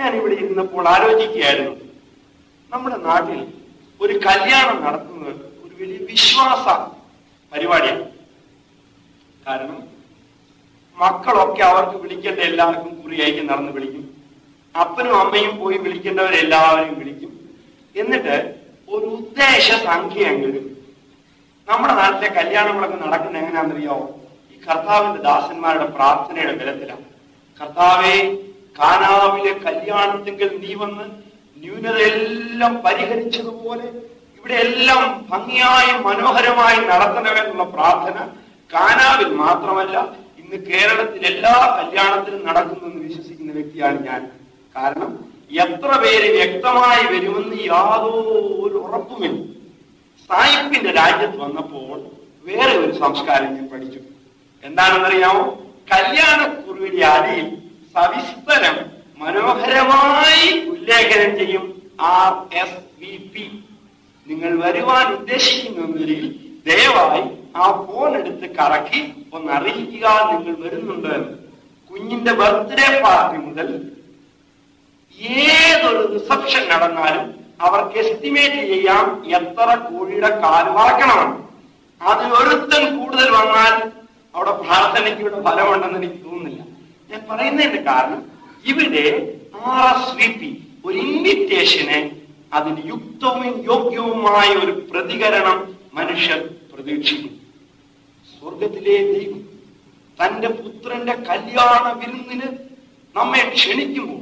ഞാൻ ഇവിടെ ഇരുന്നപ്പോൾ ആലോചിക്കുകയായിരുന്നു നമ്മുടെ നാട്ടിൽ ഒരു കല്യാണം നടത്തുന്നത് ഒരു വലിയ വിശ്വാസ പരിപാടിയാണ് കാരണം മക്കളൊക്കെ അവർക്ക് വിളിക്കേണ്ട എല്ലാവർക്കും കുറിയായിരിക്കും നടന്ന് വിളിക്കും അപ്പനും അമ്മയും പോയി വിളിക്കേണ്ടവരെല്ലാവരെയും വിളിക്കും എന്നിട്ട് ഒരു ഉദ്ദേശ സംഖ്യയെങ്കിലും നമ്മുടെ നാട്ടിലെ കല്യാണങ്ങളൊക്കെ നടക്കുന്ന എങ്ങനെയാണെന്നറിയാവോ ഈ കർത്താവിന്റെ ദാസന്മാരുടെ പ്രാർത്ഥനയുടെ ബലത്തിലാണ് കർത്താവെ കാനാവിലെ കല്യാണത്തിങ്കിൽ നീ വന്ന് ന്യൂനതയെല്ലാം പരിഹരിച്ചതുപോലെ ഇവിടെ എല്ലാം ഭംഗിയായും മനോഹരമായും നടത്തണമെന്നുള്ള പ്രാർത്ഥന കാനാവിൽ മാത്രമല്ല ഇന്ന് കേരളത്തിൽ എല്ലാ കല്യാണത്തിലും നടക്കുന്നെന്ന് വിശ്വസിക്കുന്ന വ്യക്തിയാണ് ഞാൻ കാരണം എത്ര പേര് വ്യക്തമായി വരുമെന്ന് യാതൊരു ഉറപ്പുമില്ല സായിപ്പിന്റെ രാജ്യത്ത് വന്നപ്പോൾ വേറെ ഒരു സംസ്കാരം ഞാൻ പഠിച്ചു എന്താണെന്നറിയാമോ കല്യാണക്കുറിയുടെ അടിയിൽ സവിസ്തരം മനോഹരമായി ഉല്ലേഖനം ചെയ്യും ആർ എസ് വി പി നിങ്ങൾ വരുവാൻ ഉദ്ദേശിക്കുന്നെങ്കിൽ ദയവായി ആ ഫോൺ എടുത്ത് കറക്കി ഒന്ന് അറിയിക്കുക നിങ്ങൾ വരുന്നുണ്ട് എന്ന്. കുഞ്ഞിന്റെ ബർത്ത്ഡേ പാർട്ടി മുതൽ ഏതൊരു റിസപ്ഷൻ നടന്നാലും അവർക്ക് എസ്റ്റിമേറ്റ് ചെയ്യാം എത്ര കോഴിയുടെ കാല് വറക്കണമെന്ന് അതിൽ ഒരുത്തൻ കൂടുതൽ വന്നാൽ അവിടെ പ്രാർത്ഥനയ്ക്ക് ഇവിടെ ഫലമുണ്ടെന്ന് എനിക്ക് തോന്നുന്നില്ല ഞാൻ പറയുന്നതിന്റെ കാരണം ഇവിടെ ആർ എസ് വി പി ഒരു ഇൻവിറ്റേഷന് അതിന് യുക്തവും യോഗ്യവുമായ ഒരു പ്രതികരണം മനുഷ്യർ പ്രതീക്ഷിക്കും സ്വർഗത്തിലെ ദൈവം തന്റെ പുത്രന്റെ കല്യാണ വിരുന്നിന് നമ്മെ ക്ഷണിക്കുമ്പോൾ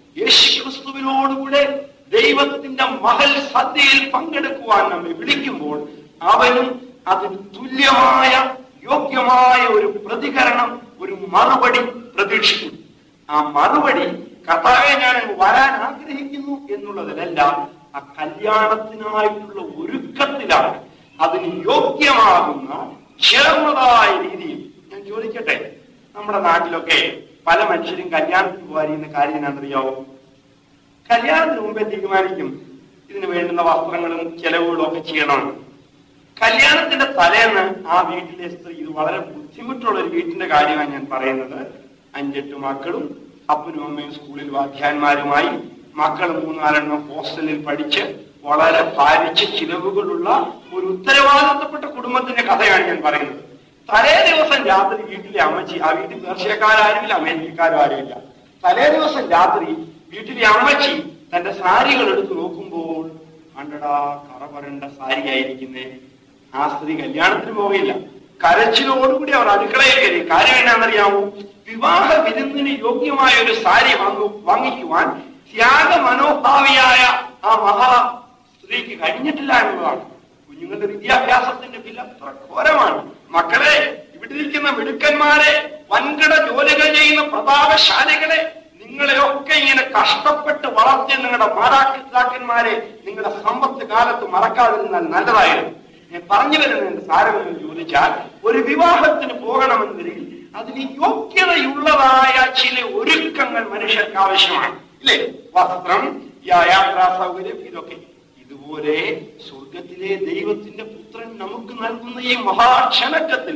യേശുക്രിസ്തുവിനോടുകൂടെ ദൈവത്തിന്റെ മഹൽ സദ്യയിൽ പങ്കെടുക്കുവാൻ നമ്മെ വിളിക്കുമ്പോൾ അവനും അതിന് തുല്യമായ യോഗ്യമായ ഒരു പ്രതികരണം ഒരു മറുപടി പ്രതീക്ഷിക്കുന്നു ആ മറുപടി കർത്താവെ ഞാൻ അങ്ങ് വരാൻ ആഗ്രഹിക്കുന്നു എന്നുള്ളതിലല്ല ആ കല്യാണത്തിനായിട്ടുള്ള ഒരുക്കത്തിലാണ് അതിന് യോഗ്യമാകുന്ന ചേർന്നതായ രീതിയിൽ ഞാൻ ചോദിക്കട്ടെ നമ്മുടെ നാട്ടിലൊക്കെ പല മനുഷ്യരും കല്യാണത്തിന് പോകാനിരുന്ന കാര്യം എന്നാണെന്നറിയാവോ കല്യാണത്തിന് മുമ്പേ തീരുമാനിക്കും ഇതിന് വേണ്ടുന്ന വസ്ത്രങ്ങളും ചെലവുകളും ഒക്കെ ചെയ്യണമെന്ന് കല്യാണത്തിന്റെ തലേന്ന് ആ വീട്ടിലെ സ്ത്രീ ഇത് വളരെ ബുദ്ധിമുട്ടുള്ള ഒരു വീട്ടിന്റെ കാര്യമാണ് ഞാൻ പറയുന്നത് അഞ്ചെട്ട് മക്കളും അപ്പനും അമ്മയും സ്കൂളിൽ വാദ്യാന്മാരുമായി മക്കൾ മൂന്നാലെണ്ണം ഹോസ്റ്റലിൽ പഠിച്ച് വളരെ ഭാരിച്ച ചിലവുകളുള്ള ഒരു ഉത്തരവാദിത്തപ്പെട്ട കുടുംബത്തിന്റെ കഥയാണ് ഞാൻ പറയുന്നത് തലേ ദിവസം രാത്രി വീട്ടിലെ അമ്മച്ചി ആ വീട്ടിൽ പേർഷ്യക്കാരും അമേരിക്കക്കാരും ആരുമില്ല തലേ ദിവസം രാത്രി വീട്ടിലെ അമ്മച്ചി തന്റെ സാരികൾ എടുത്ത് നോക്കുമ്പോൾ കണ്ടടാ കറ പറണ്ട സാരി ആയിരിക്കുന്നേ ആ സ്ത്രീ കല്യാണത്തിന് പോകില്ല കരച്ചിലോടുകൂടി അവർ അടുക്കളയിൽ കയറി കാര്യം എന്നാണെന്നറിയാമോ വിവാഹ വിരുന്നിന് യോഗ്യമായ ഒരു സാരി വാങ്ങു വാങ്ങിക്കുവാൻ ത്യാഗ മനോഭാവിയായ ആ മഹാ സ്ത്രീക്ക് കഴിഞ്ഞിട്ടില്ല എന്നുള്ളതാണ് കുഞ്ഞുങ്ങളുടെ വിദ്യാഭ്യാസത്തിന്റെ ബിൽ അത്ര ഘോരമാണ് മക്കളെ ഇവിടെ ഇരിക്കുന്ന മിടുക്കന്മാരെ വൻകിട ജോലികൾ ചെയ്യുന്ന പ്രതാപശാലികളെ നിങ്ങളെയൊക്കെ ഇങ്ങനെ കഷ്ടപ്പെട്ട് വളർത്തിയ നിങ്ങളുടെ മാതാപിതാക്കന്മാരെ നിങ്ങളുടെ സമ്പത്ത് കാലത്ത് മറക്കാതിരുന്നാൽ നല്ലതായിരുന്നു ഞാൻ പറഞ്ഞു വരുന്നതിന്റെ സാരമെന്ന് ചോദിച്ചാൽ ഒരു വിവാഹത്തിന് പോകണമെന്നെങ്കിൽ അതിന് യോഗ്യതയുള്ളതായ ചില ഒരുക്കങ്ങൾ മനുഷ്യർക്ക് ആവശ്യമാണ് ഇല്ലേ വസ്ത്രം യാ- യാത്രാ സൗകര്യം ഇതൊക്കെ ഇതുപോലെ സ്വർഗത്തിലെ ദൈവത്തിന്റെ പുത്രൻ നമുക്ക് നൽകുന്ന ഈ മഹാക്ഷണക്കത്തിൽ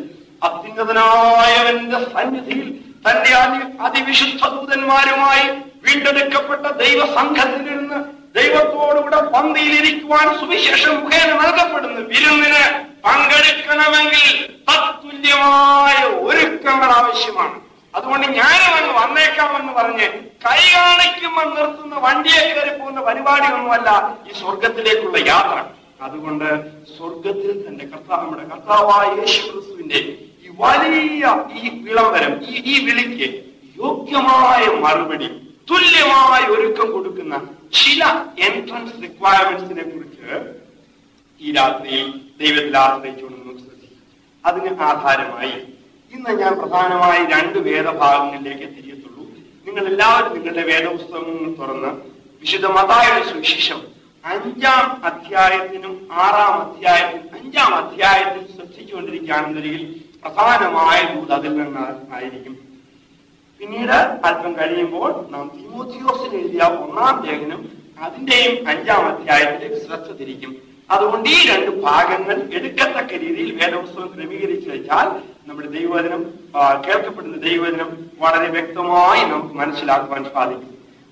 അത്യുന്നതനായവന്റെ സന്നിധിയിൽ തന്റെ അതി അതിവിശുദ്ധ ദൂതന്മാരുമായി വീണ്ടെടുക്കപ്പെട്ട ദൈവസംഘത്തിൽ നിന്ന് ദൈവത്തോടുകൂടെ പന്തിയിലിരിക്കുവാൻ സുവിശേഷം മുഖേന നൽകപ്പെടുന്ന വിരുന്നിന് പങ്കെടുക്കണമെങ്കിൽ തത്തുല്യമായ ഒരുക്കങ്ങൾ ആവശ്യമാണ് അതുകൊണ്ട് ഞാനും അങ്ങ് വന്നേക്കാമെന്ന് പറഞ്ഞ് കൈ കാണിക്കുമ്പോൾ നിർത്തുന്ന വണ്ടിയെ കയറി പോകുന്ന പരിപാടിയൊന്നുമല്ല ഈ സ്വർഗത്തിലേക്കുള്ള യാത്ര അതുകൊണ്ട് സ്വർഗത്തിൽ തന്റെ കർത്താവ് നമ്മുടെ കർത്താവായ യേശു ക്രിസ്തുവിന്റെ ഈ വലിയ ഈ വിളംബരം ഈ ഈ വിളിക്ക് യോഗ്യമായ മറുപടി തുല്യമായ ഒരുക്കം കൊടുക്കുന്ന ചില എൻട്രൻസ് റിക്വയർമെന്റ്സിനെ കുറിച്ച് ഈ രാത്രിയിൽ ദൈവത്തിൽ ആശ്രയിച്ചുകൊണ്ട് നമുക്ക് ശ്രദ്ധിക്കാം അതിന് ആധാരമായി ഇന്ന് ഞാൻ പ്രധാനമായി രണ്ട് വേദഭാഗങ്ങളിലേക്ക് തിരിയത്തുള്ളൂ നിങ്ങൾ എല്ലാവരും നിങ്ങളുടെ വേദപുസ്തകങ്ങൾ തുറന്ന് വിശുദ്ധ മതായുടെ സുവിശേഷം അഞ്ചാം അധ്യായത്തിനും ആറാം അധ്യായത്തിനും അഞ്ചാം അധ്യായത്തിൽ ശ്രദ്ധിച്ചുകൊണ്ടിരിക്കുകയാണെന്നൊരിക്കൽ പ്രധാനമായ ദൂത് അതിൽ നിന്നായിരിക്കും പിന്നീട് അല്പം കഴിയുമ്പോൾ നാം തിമോത്തിയോസിന് എഴുതിയ ഒന്നാം ലേഖനം അതിന്റെയും അഞ്ചാം അധ്യായത്തിലേക്ക് ശ്രദ്ധ തിരിക്കും അതുകൊണ്ട് ഈ രണ്ട് ഭാഗങ്ങൾ എടുക്കത്തക്ക രീതിയിൽ വേദപുസ്തകം ക്രമീകരിച്ചു വെച്ചാൽ നമ്മുടെ ദൈവവചനം ആ, കേൾക്കപ്പെടുന്ന ദൈവവചനം വളരെ വ്യക്തമായി നമുക്ക് മനസ്സിലാക്കുവാൻ സാധിക്കും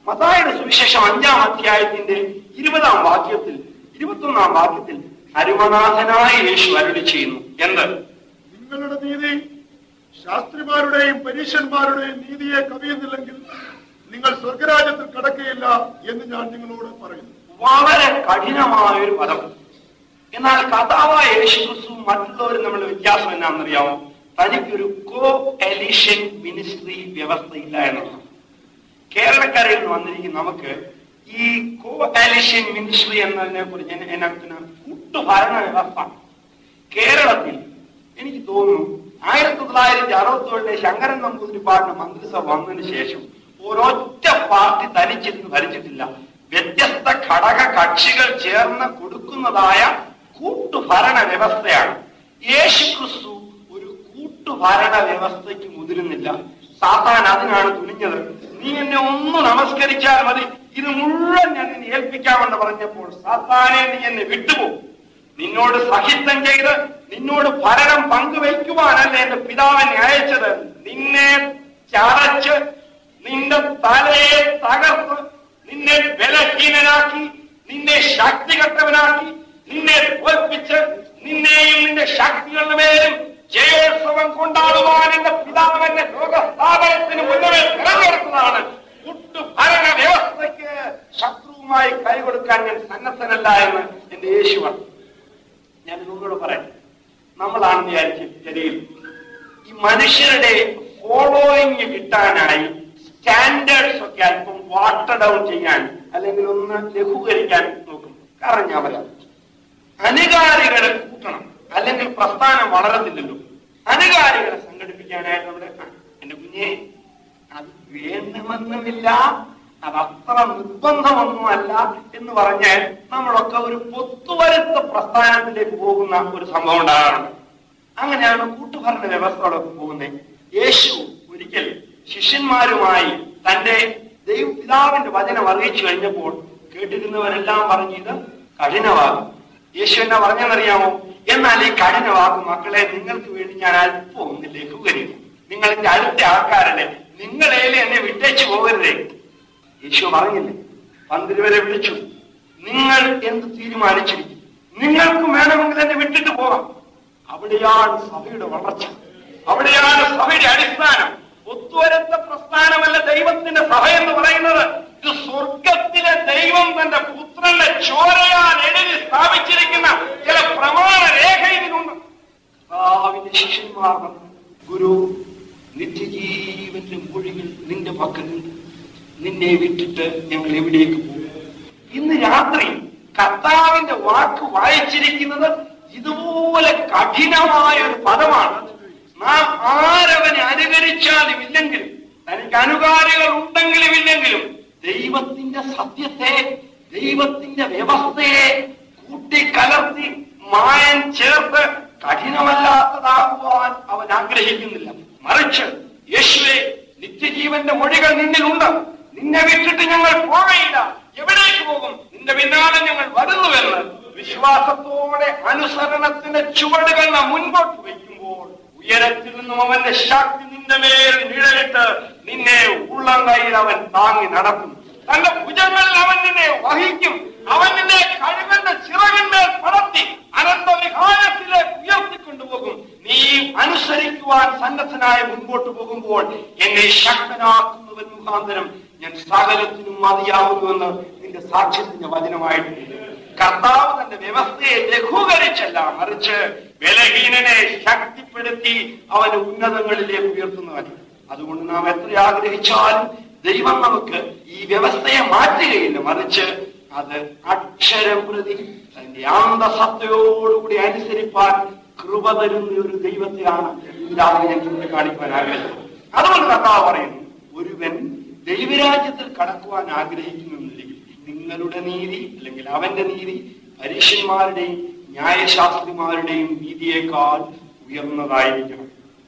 മതായുടെ സുവിശേഷം അഞ്ചാം അധ്യായത്തിന്റെ ഇരുപതാം വാക്യത്തിൽ ഇരുപത്തൊന്നാം വാക്യത്തിൽ അരുമനാഥനായ യേശു അരുളി ചെയ്യുന്നു എന്ത് നിങ്ങളുടെ നീതി ശാസ്ത്രിമാരുടെയും പരീക്ഷന്മാരുടെയും നീതിയെ കവിയുന്നില്ലെങ്കിൽ നിങ്ങൾ സ്വർഗരാജ്യത്തിൽ കടക്കുകയില്ല എന്ന് ഞാൻ നിങ്ങളോട് പറയുന്നു വളരെ കഠിനമായ ഒരു പദം എന്നാൽ കഥാവായ യേശു ക്രിസ്തു മറ്റുള്ളവരും നമ്മൾ വ്യത്യാസം എന്നാണെന്നറിയാമോ തനിക്കൊരു കോ എലിഷൻ മിനിസ്ട്രി വ്യവസ്ഥയില്ല എന്നുള്ളതാണ് കേരളക്കരയിൽ നിന്ന് വന്നിരിക്കുന്ന നമുക്ക് ഈ കോ എലിഷൻ മിനിസ്ട്രി എന്നതിനെ കുറിച്ച് എന്നതിന് കൂട്ടുഭരണ വ്യവസ്ഥ കേരളത്തിൽ എനിക്ക് തോന്നുന്നു ആയിരത്തി തൊള്ളായിരത്തി അറുപത്തി ഏഴിലെ ശങ്കരൻ നമ്പൂതിരിപ്പാടിന്റെ മന്ത്രിസഭ വന്നതിന് ശേഷം ഒരൊറ്റ പാർട്ടി തനിച്ചിരുന്ന് ഭരിച്ചിട്ടില്ല വ്യത്യസ്ത ഘടക കക്ഷികൾ ചേർന്ന് കൊടുക്കുന്നതായ കൂട്ടുഭരണ വ്യവസ്ഥയാണ് യേശു ക്രിസ്തു ഒരു കൂട്ടുഭരണ വ്യവസ്ഥയ്ക്ക് മുതിരുന്നില്ല സാത്താൻ അതിനാണ് തുനിഞ്ഞത് നീ എന്നെ ഒന്ന് നമസ്കരിച്ചാൽ മതി ഇത് മുഴുവൻ ഞാൻ നിന്നെ ഏൽപ്പിക്കാമെന്ന് പറഞ്ഞപ്പോൾ സാത്താനെ നീ എന്നെ വിട്ടുപോകും നിന്നോട് സഹിത്തം ചെയ്ത് നിന്നോട് ഭരണം പങ്കുവയ്ക്കുവാനല്ല എന്റെ പിതാവിനെ അയച്ചത് നിന്നെ ചതച്ച് നിന്റെ തലയെ തകർത്ത് നിന്നെ ബലഹീനനാക്കി നിന്നെ ശക്തികെട്ടവനാക്കി നിന്നെ തോൽപ്പിച്ച് നിന്നെയും നിന്റെ ശക്തികളുടെ മേലും ജയോത്സവം കൊണ്ടാടുവാൻ എന്റെ പിതാവ് എന്നെ ലോകസ്ഥാപനത്തിന് മുന്നമേ തിരഞ്ഞെടുത്തതാണ് ഭരണ വ്യവസ്ഥയ്ക്ക് ശത്രുവുമായി കൈകൊടുക്കാൻ ഞാൻ സന്നദ്ധനല്ല എന്ന് എന്റെ യേശു പറഞ്ഞു ഞാൻ നിങ്ങളോട് പറയാം നമ്മളാണെന്ന് വിചാരിച്ച് ശരിയിൽ ഈ മനുഷ്യരുടെ ഫോളോയിങ് കിട്ടാനായി സ്റ്റാൻഡേർഡ്സ് ഒക്കെ അല്പം വാട്ടർ ഡൗൺ ചെയ്യാൻ അല്ലെങ്കിൽ ഒന്ന് ലഘൂകരിക്കാൻ നോക്കും കാരണം ഞാൻ പറയാം അനുകാരികളെ കൂട്ടണം അല്ലെങ്കിൽ പ്രസ്ഥാനം വളരത്തില്ലല്ലോ അനുകാരികളെ സംഘടിപ്പിക്കാനായിട്ട് നമ്മുടെ ആ, എന്റെ കുഞ്ഞെ അത് വേണമെന്നുമില്ല അത് അത്ര നിർബന്ധമൊന്നുമല്ല എന്ന് പറഞ്ഞാൽ നമ്മളൊക്കെ ഒരു പൊത്തുവരുത്ത പ്രസ്ഥാനത്തിലേക്ക് പോകുന്ന ഒരു സംഭവം ഉണ്ടാകാറുണ്ട് അങ്ങനെയാണ് കൂട്ടുഭരണ വ്യവസ്ഥകളൊക്കെ പോകുന്നത് യേശു ഒരിക്കൽ ശിഷ്യന്മാരുമായി തന്റെ ദൈവ പിതാവിന്റെ വചനം അറിയിച്ചു കഴിഞ്ഞപ്പോൾ കേട്ടിരുന്നവരെല്ലാം പറഞ്ഞു ഇത് കഠിനവാകും യേശു എന്നാ പറഞ്ഞെന്നറിയാമോ എന്നാൽ ഈ കഠിനവാക്ക് മക്കളെ നിങ്ങൾക്ക് വേണ്ടി ഞാൻ അല്പം ഒന്ന് ലഘൂകരിക്കും നിങ്ങൾക്ക് അടുത്ത ആൾക്കാരല്ലേ നിങ്ങളേലെ എന്നെ വിട്ടേച്ചു പോകരുതേ യേശു പറഞ്ഞില്ലേ പന്തിരുവരെ വിളിച്ചു നിങ്ങൾ എന്ത് തീരുമാനിച്ചിരിക്കും നിങ്ങൾക്കും വേണമെങ്കിൽ എന്നെ വിട്ടിട്ട് പോകാം അവിടെയാണ് സഭയുടെ വളർച്ച അവിടെയാണ് സഭയുടെ അടിസ്ഥാനം ഒത്തുവരത്ത പ്രസ്ഥാനമല്ല ദൈവത്തിന്റെ സഭ എന്ന് പറയുന്നത് ഇത് സ്വർഗത്തിലെ ദൈവം തന്റെ പുത്രന്റെ ചോരയാൽ എഴുതി സ്ഥാപിച്ചിരിക്കുന്ന ചില പ്രമാണ രേഖ ഇതിനുണ്ട് കർത്താവിന്റെ ശിഷ്യന്മാർ പറഞ്ഞു, ഗുരു നിത്യജീവന്റെ മൊഴികൾ നിന്റെ പക്കലുണ്ട് നിന്നെ വിട്ടിട്ട് ഞങ്ങൾ എവിടേക്ക് പോകും ഇന്ന് രാത്രി കർത്താവിന്റെ വാക്ക് വായിച്ചിരിക്കുന്നത് ഇതുപോലെ കഠിനമായ ഒരു പദമാണ് നാം ആരവനെ അനുകരിച്ചാലും ഇല്ലെങ്കിലും തനിക്ക് അനുകാരികൾ ഉണ്ടെങ്കിലും ഇല്ലെങ്കിലും ദൈവത്തിന്റെ സത്യത്തെ ദൈവത്തിന്റെ വ്യവസ്ഥയെ കൂട്ടിക്കലർത്തി മായം ചേർത്ത് കഠിനമല്ലാത്തതാകുവാൻ അവൻ ആഗ്രഹിക്കുന്നില്ല മറിച്ച് യേശുവെ നിത്യജീവന്റെ മൊഴികൾ നിന്നിലുണ്ട് നിന്നെ വിട്ടിട്ട് ഞങ്ങൾ പോകയില്ല എവിടേക്ക് പോകും നിന്റെ പിന്നാലെ ഞങ്ങൾ വരുന്നുവെന്ന് വിശ്വാസത്തോടെ അനുസരണത്തിന്റെ ചുവടുകൾ നാം മുൻപോട്ട് വയ്ക്കുമ്പോൾ ഉയരത്തിൽ നിന്നും അവന്റെ ശക്തി നിന്റെ മേൽ നിഴലിട്ട് നിന്നെ ഉള്ളം കയ്യിൽ അവൻ താങ്ങി നടത്തും തന്റെ ഭുജങ്ങളിൽ അവൻ നിന്നെ വഹിക്കും അവൻ നിന്നെ കഴിവന്റെ ചിറകിന്മേൽ പടർത്തി അനന്ത വിഹാരത്തിലേക്ക് ഉയർത്തിക്കൊണ്ടുപോകും നീ അനുസരിക്കുവാൻ സന്നദ്ധനായി മുൻപോട്ട് പോകുമ്പോൾ എന്നെ ശക്തനാക്കുന്നവൻ മുഖാന്തരം ഞാൻ സകലത്തിനും മതിയാവുന്നുവെന്ന് നിന്റെ സാക്ഷ്യത്തിന്റെ വചനമായിട്ടുണ്ട് കർത്താവ് തന്റെ വ്യവസ്ഥയെ ലഘൂകരിച്ചല്ല മറിച്ച് ബലഹീനനെ ശക്തിപ്പെടുത്തി അവന് ഉന്നതങ്ങളിലേക്ക് ഉയർത്തുന്നവൻ അതുകൊണ്ട് നാം എത്ര ആഗ്രഹിച്ചാലും ദൈവം നമുക്ക് ഈ വ്യവസ്ഥയെ മാറ്റുകയില്ല മറിച്ച് അത് അക്ഷരം പ്രതി അതിന്റെ അന്തസത്തയോടുകൂടി അനുസരിപ്പാൻ കൃപ തരുന്ന ഒരു ദൈവത്തെയാണ് രാവിലെ ഞാൻ ചൂണ്ടിക്കാണിക്കുവാൻ ആഗ്രഹിച്ചത് അതുകൊണ്ട് കർത്താവ് പറയുന്നു ഒരുവൻ ദൈവരാജ്യത്തിൽ കടക്കുവാൻ ആഗ്രഹിക്കുന്നുണ്ടെങ്കിൽ നിങ്ങളുടെ നീതി അല്ലെങ്കിൽ അവന്റെ നീതി പരീക്ഷന്മാരുടെയും ന്യായശാസ്ത്രിമാരുടെയും നീതിയേക്കാൾ ഉയർന്നതായിരിക്കണം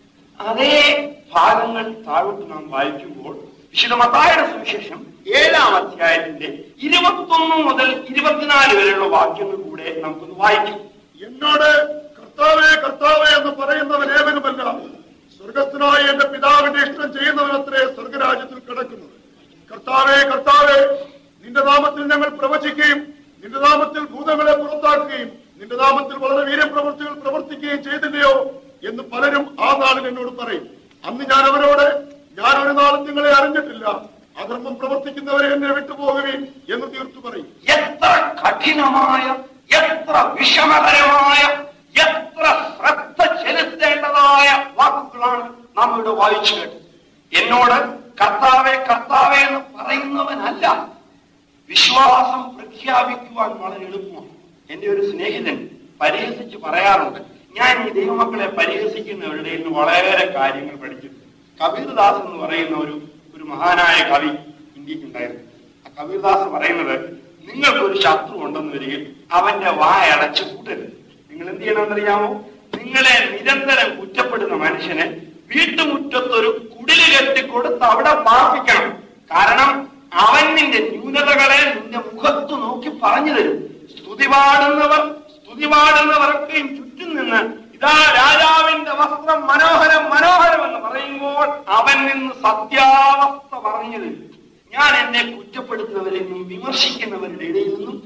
അതേ ഭാഗങ്ങൾ താഴോട്ട് നാം വായിക്കുമ്പോൾ വിശുദ്ധ മത്തായുടെ സുവിശേഷം ഏഴാം അധ്യായത്തിന്റെ ഇരുപത്തൊന്ന് മുതൽ ഇരുപത്തിനാല് വരെയുള്ള വാക്യങ്ങൾ കൂടെ നമുക്കൊന്ന് വായിക്കാം എന്നോട് കർത്താവേ കർത്താവേ എന്ന് പറയുന്നവൻ ഏവനുമല്ല സ്വർഗത്തിനായ എന്റെ പിതാവിന്റെ ഇഷ്ടം ചെയ്യുന്നവനത്രേ സ്വർഗരാജ്യത്തിൽ കിടക്കുന്നത് കർത്താവ് കർത്താവേ കർത്താവേ നിന്റെ നാമത്തിൽ ഞങ്ങൾ പ്രവചിക്കുകയും നിന്റെ നാമത്തിൽ ഭൂതങ്ങളെ പുറത്താക്കുകയും നിന്റെ നാമത്തിൽ വളരെ വീരപ്രവൃത്തികൾ പ്രവർത്തിക്കുകയും ചെയ്തില്ലയോ എന്ന് പലരും ആ നാളിൽ എന്നോട് പറയും അന്ന് ഞാൻ അവരോട് ഞാൻ ഒരു നാളും നിങ്ങളെ അറിഞ്ഞിട്ടില്ല അധർമ്മം പ്രവർത്തിക്കുന്നവരെ എന്നെ വിട്ടുപോകുകയും എന്ന് തീർത്തു പറയും എത്ര കഠിനമായ എത്ര വിഷമകരമായ എത്ര ശ്രദ്ധ ചെലുത്തേണ്ടതായ വാക്കുകളാണ് നാം ഇവിടെ വായിച്ചു കേട്ടത് എന്നോട് കർത്താവെ കർത്താവെ എന്ന് പറയുന്നവനല്ല വിശ്വാസം പ്രഖ്യാപിക്കുവാൻ വളരെ എളുപ്പമാണ് എന്റെ ഒരു സ്നേഹിതൻ പരിഹസിച്ച് പറയാറുണ്ട് ഞാൻ ഈ ദൈവമക്കളെ പരിഹസിക്കുന്നവരുടെ നിന്ന് വളരെ കാര്യങ്ങൾ പഠിച്ചിട്ടുണ്ട് കബീർദാസ് എന്ന് പറയുന്ന ഒരു ഒരു മഹാനായ കവി ഇന്ത്യക്കുണ്ടായിരുന്നു ആ കബീർദാസ് പറയുന്നത് നിങ്ങൾക്കൊരു ശത്രു ഉണ്ടെന്ന് വരികിൽ അവന്റെ വായ അടച്ചു കൂട്ടരുത് നിങ്ങൾ എന്ത് ചെയ്യണമെന്നറിയാമോ നിങ്ങളെ നിരന്തരം കുറ്റപ്പെടുന്ന മനുഷ്യനെ വീട്ടുമുറ്റത്തൊരു കുടില് കെട്ടിക്കൊടുത്ത് അവിടെ പാർപ്പിക്കണം കാരണം അവൻ നിന്റെ ന്യൂനതകളെ നിന്റെ മുഖത്ത് നോക്കി പറഞ്ഞു തരും സ്തുതി പാടുന്നവർ സ്തുതി പാടുന്നവർക്കും ചുറ്റും നിന്ന് ഇതാ രാജാവിന്റെ വസ്ത്രം മനോഹരം മനോഹരം എന്ന് പറയുമ്പോൾ അവൻ നിന്ന് സത്യാവസ്ഥ പറഞ്ഞു തരും ഞാൻ എന്നെ കുറ്റപ്പെടുത്തുന്നവരിൽ നിന്നും വിമർശിക്കുന്നവരുടെ ഇടയിൽ നിന്നും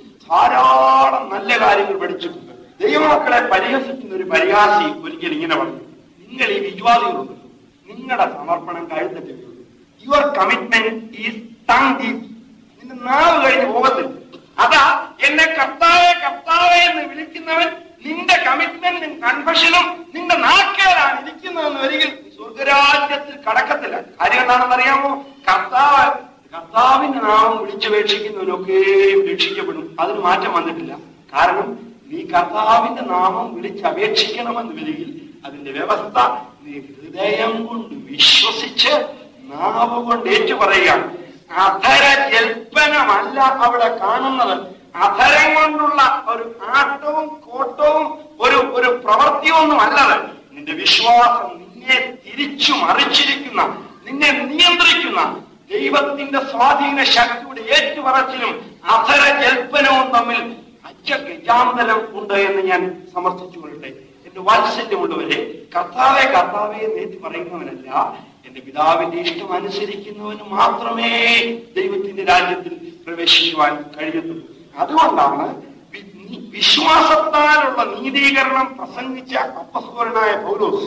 ധാരാളം നല്ല കാര്യങ്ങൾ പഠിച്ചിട്ടുണ്ട് ദൈവമക്കളെ പരിഹസിക്കുന്ന ഒരു പരിഹാസി ഒരിക്കൽ ഇങ്ങനെ പറഞ്ഞു നിങ്ങൾ ഈ വിശ്വാസികളുണ്ട് നിങ്ങളുടെ സമർപ്പണം കഴുത്തിട്ടുണ്ട് your commitment is tongue deep നിന്റെ നാവ് കഴിഞ്ഞ് പോകത്തില്ല അതാ എന്നെ കർത്താവെ കർത്താവെ എന്ന് വിളിക്കുന്നവൻ നിന്റെ കമ്മിറ്റ്മെന്റും കൺഫഷനും നിന്റെ നാക്കേലാണ് ഇരിക്കുന്നതെന്ന് വരികിൽ നീ സ്വർഗരാജ്യത്തിൽ കടക്കത്തില്ല കാര്യം എന്താണെന്ന് അറിയാമോ കർത്താവ് കർത്താവിന്റെ നാമം വിളിച്ചപേക്ഷിക്കുന്നവരൊക്കെയും രക്ഷിക്കപ്പെടും അതിന് മാറ്റം വന്നിട്ടില്ല കാരണം നീ കർത്താവിന്റെ നാമം വിളിച്ചപേക്ഷിക്കണമെന്ന് വരികിൽ അതിന്റെ വ്യവസ്ഥ നീ ഹൃദയം കൊണ്ട് വിശ്വസിച്ച് നാവ് കൊണ്ട് ഏറ്റുപറയുകയാണ് അധര ജൽപ്പനമല്ല അവിടെ കാണുന്നത് അധരം കൊണ്ടുള്ള ഒരു ആട്ടവും കോട്ടവും ഒരു ഒരു പ്രവൃത്തിയൊന്നും അല്ലത് നിന്റെ വിശ്വാസം നിന്നെ തിരിച്ചു മറിച്ചിരിക്കുന്ന നിന്നെ നിയന്ത്രിക്കുന്ന ദൈവത്തിന്റെ സ്വാധീന ശക്തിയുടെ ഏറ്റുപറച്ചിലും അധര ജൽപ്പനവും തമ്മിൽ അജഗജാന്തരം ഉണ്ട് എന്ന് ഞാൻ സമർത്ഥിച്ചു കൊള്ളട്ടെ എന്റെ വാത്സല്യമുള്ളവരെ കർത്താവെ കർത്താവെ എന്ന് ഏറ്റു പറയുന്നവനല്ല എന്റെ പിതാവിന്റെ ഇഷ്ടം അനുസരിക്കുന്നവന് മാത്രമേ ദൈവത്തിന്റെ രാജ്യത്തിൽ പ്രവേശിക്കുവാൻ കഴിയത്തുള്ളൂ അതുകൊണ്ടാണ് വി- നി- വിശ്വാസത്താലുള്ള നീതീകരണം പ്രസംഗിച്ച അപ്പസ്വരനായ പൗലോസ്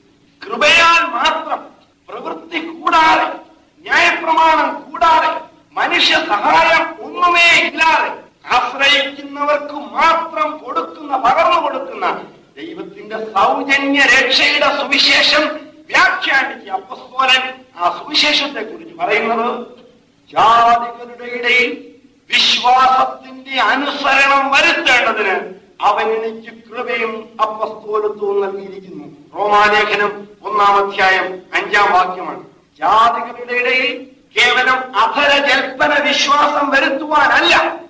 കൃപയാൽ മാത്രം പ്രവൃത്തി കൂടാതെ ന്യായപ്രമാണം കൂടാതെ മനുഷ്യ സഹായം ഒന്നുമേ ഇല്ലാതെ ആശ്രയിക്കുന്നവർക്ക് മാത്രം കൊടുക്കുന്ന പകർന്നു കൊടുക്കുന്ന ദൈവത്തിന്റെ സൗജന്യ രക്ഷയുടെ സുവിശേഷം വ്യാഖ്യാനിച്ച അപ്പസ്തോലൻ ആ സുവിശേഷത്തെ കുറിച്ച് പറയുന്നത് ജാതികളുടെ ഇടയിൽ വിശ്വാസത്തിന്റെ അനുസരണം വരുത്തേണ്ടതിന് അവൻ എനിക്ക് കൃപയും അപ്പസ്തോലത്വവും നൽകിയിരിക്കുന്നു റോമാലേഖനം ഒന്നാം അധ്യായം അഞ്ചാം വാക്യമാണ് ജാതികളുടെ ഇടയിൽ കേവലം അധര ജൽപ്പന വിശ്വാസം വരുത്തുവാനല്ല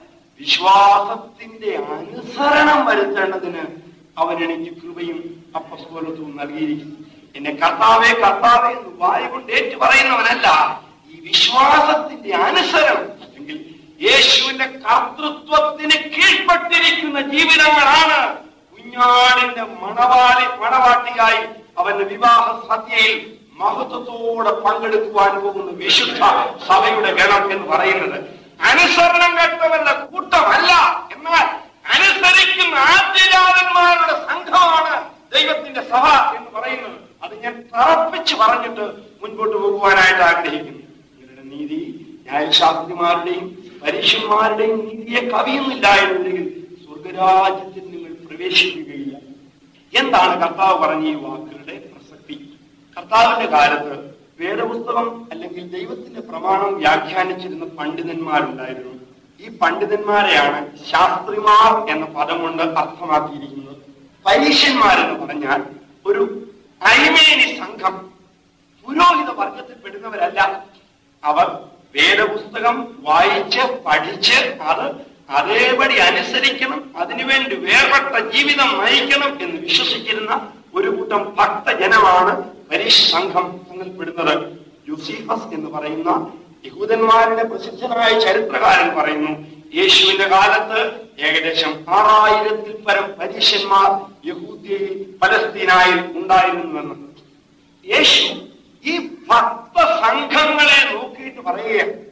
വിശ്വാസത്തിന്റെ അനുസരണം വരുത്തേണ്ടതിന് അവൻ എനിക്ക് കൃപയും അപ്പസ്തോലത്വവും നൽകിയിരിക്കുന്നു എന്നെ കർത്താവേ കർത്താവേ എന്ന് വായ കൊണ്ട് ഏറ്റു പറയുന്നവനല്ല ഈ വിശ്വാസത്തിന്റെ അനുസരണം അല്ലെങ്കിൽ യേശുവിന്റെ കർത്തൃത്വത്തിന് കീഴ്പ്പെട്ടിരിക്കുന്ന ജീവിതങ്ങളാണ് കുഞ്ഞാടിന്റെ മണവാളി മണവാട്ടിയായി അവന്റെ വിവാഹ സദ്യയിൽ മഹത്വത്തോടെ പങ്കെടുക്കുവാൻ പോകുന്ന വിശുദ്ധ സഭയുടെ ഗണം എന്ന് പറയുന്നത് അനുസരണം കെട്ടവരുടെ കൂട്ടമല്ല എന്നാൽ അനുസരിക്കുന്ന ആദ്യജാതന്മാരുടെ സംഘമാണ് ദൈവത്തിന്റെ സഭ എന്ന് പറയുന്നത് അത് ഞാൻ തറപ്പിച്ച് പറഞ്ഞിട്ട് മുൻപോട്ട് പോകുവാനായിട്ട് ആഗ്രഹിക്കുന്നു നിങ്ങളുടെ നീതി ന്യായശാസ്ത്രിമാരുടെയും പരീക്ഷന്മാരുടെയും നീതിയെ കവിയുന്നില്ല എന്നുണ്ടെങ്കിൽ സ്വർഗരാജ്യത്തിൽ നിങ്ങൾ പ്രവേശിക്കുകയില്ല എന്താണ് കർത്താവ് പറഞ്ഞ ഈ വാക്കുകളുടെ പ്രസക്തി കർത്താവിന്റെ കാലത്ത് വേദപുസ്തകം അല്ലെങ്കിൽ ദൈവത്തിന്റെ പ്രമാണം വ്യാഖ്യാനിച്ചിരുന്ന പണ്ഡിതന്മാരുണ്ടായിരുന്നു ഈ പണ്ഡിതന്മാരെയാണ് ശാസ്ത്രിമാർ എന്ന പദം കൊണ്ട് അർത്ഥമാക്കിയിരിക്കുന്നത് പരീക്ഷന്മാരെന്ന് പറഞ്ഞാൽ ഒരു അരിമേനി സംഘം പുരോഹിത വർഗത്തിൽപ്പെടുന്നവരല്ല അവർ വേദപുസ്തകം വായിച്ച് പഠിച്ച് അത് അതേപടി അനുസരിക്കണം അതിനുവേണ്ടി വേർപെട്ട ജീവിതം നയിക്കണം എന്ന് വിശ്വസിച്ചിരുന്ന ഒരു കൂട്ടം ഭക്തജനമാണ് പരീക്ഷ സംഘം എന്നൽപ്പെടുന്നത് യുസീഫസ് എന്ന് പറയുന്ന യഹൂദന്മാരുടെ പ്രസിദ്ധനായ ചരിത്രകാരൻ പറയുന്നു യേശുവിന്റെ കാലത്ത് ഏകദേശം ആറായിരത്തിൽ പരം പരീക്ഷന്മാർ യഹൂദ്യയിൽ പലസ്തീനായിൽ ഉണ്ടായിരുന്നുവെന്ന് യേശു ഈ ഭക്ത സംഘങ്ങളെ നോക്കിയിട്ട് പറയുകയാണ്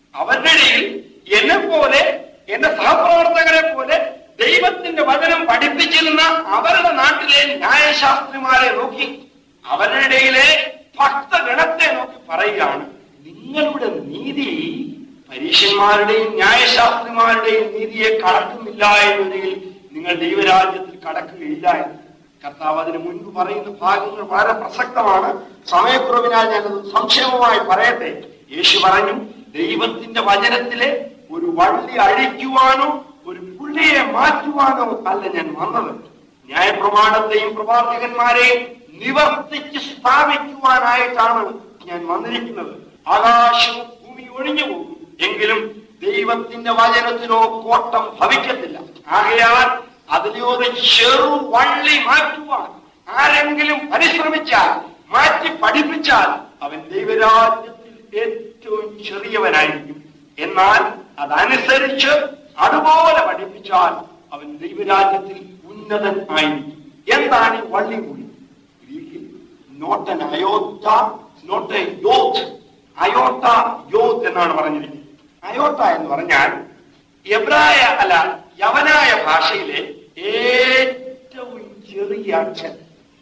അവരുടെ ഇടയിൽ എന്നെ പോലെ എന്റെ സഹപ്രവർത്തകരെ പോലെ ദൈവത്തിന്റെ വചനം പഠിപ്പിച്ചിരുന്ന അവരുടെ നാട്ടിലെ ന്യായശാസ്ത്രിമാരെ നോക്കി അവരുടെ ഇടയിലെ ഭക്തഗണത്തെ നോക്കി പറയുകയാണ് നിങ്ങളുടെ നീതി പരീക്ഷന്മാരുടെയും ന്യായശാസ്ത്രിമാരുടെയും നീതിയെ കടക്കുന്നില്ല എന്നതിൽ നിങ്ങൾ ദൈവരാജ്യത്തിൽ കടക്കുകയില്ല എന്ന് കർത്താവ് അതിന് മുൻപ് പറയുന്ന ഭാഗങ്ങൾ വളരെ പ്രസക്തമാണ് സമയക്കുറവിനാൽ ഞാനത് സംക്ഷേമമായി പറയട്ടെ യേശു പറഞ്ഞു ദൈവത്തിന്റെ വചനത്തിലെ ഒരു വള്ളി അഴിക്കുവാനോ ഒരു പുള്ളിയെ മാറ്റുവാനോ അല്ല ഞാൻ വന്നത് ന്യായപ്രമാണത്തെയും പ്രവാചകന്മാരെയും നിവർത്തിച്ച് സ്ഥാപിക്കുവാനായിട്ടാണ് ഞാൻ വന്നിരിക്കുന്നത് ആകാശവും ഭൂമി ഒഴിഞ്ഞു പോകും എങ്കിലും ദൈവത്തിന്റെ വചനത്തിനോ കോട്ടം ഭവിക്കത്തില്ല ആകയാൽ അതിലെ ഒരു ചെറു വള്ളി മാറ്റുവാൻ ആരെങ്കിലും പരിശ്രമിച്ചാൽ മാറ്റി പഠിപ്പിച്ചാൽ അവൻ ദൈവരാജ്യത്തിൽ ഏറ്റവും ചെറിയവനായിരിക്കും എന്നാൽ അതനുസരിച്ച് അതുപോലെ പഠിപ്പിച്ചാൽ അവൻ ദൈവരാജ്യത്തിൽ ഉന്നതൻ ആയിരിക്കും എന്താണ് ഈ വള്ളി കൂടി ഗ്രീക്കിൽ not an iota not a yod iota yod എന്നാണ് പറഞ്ഞിരിക്കുന്നത് അയോട്ട എന്ന് പറഞ്ഞാൽ എബ്രായ അല്ല യവനായ ഭാഷയിലെ ഏറ്റവും ചെറിയ അക്ഷരം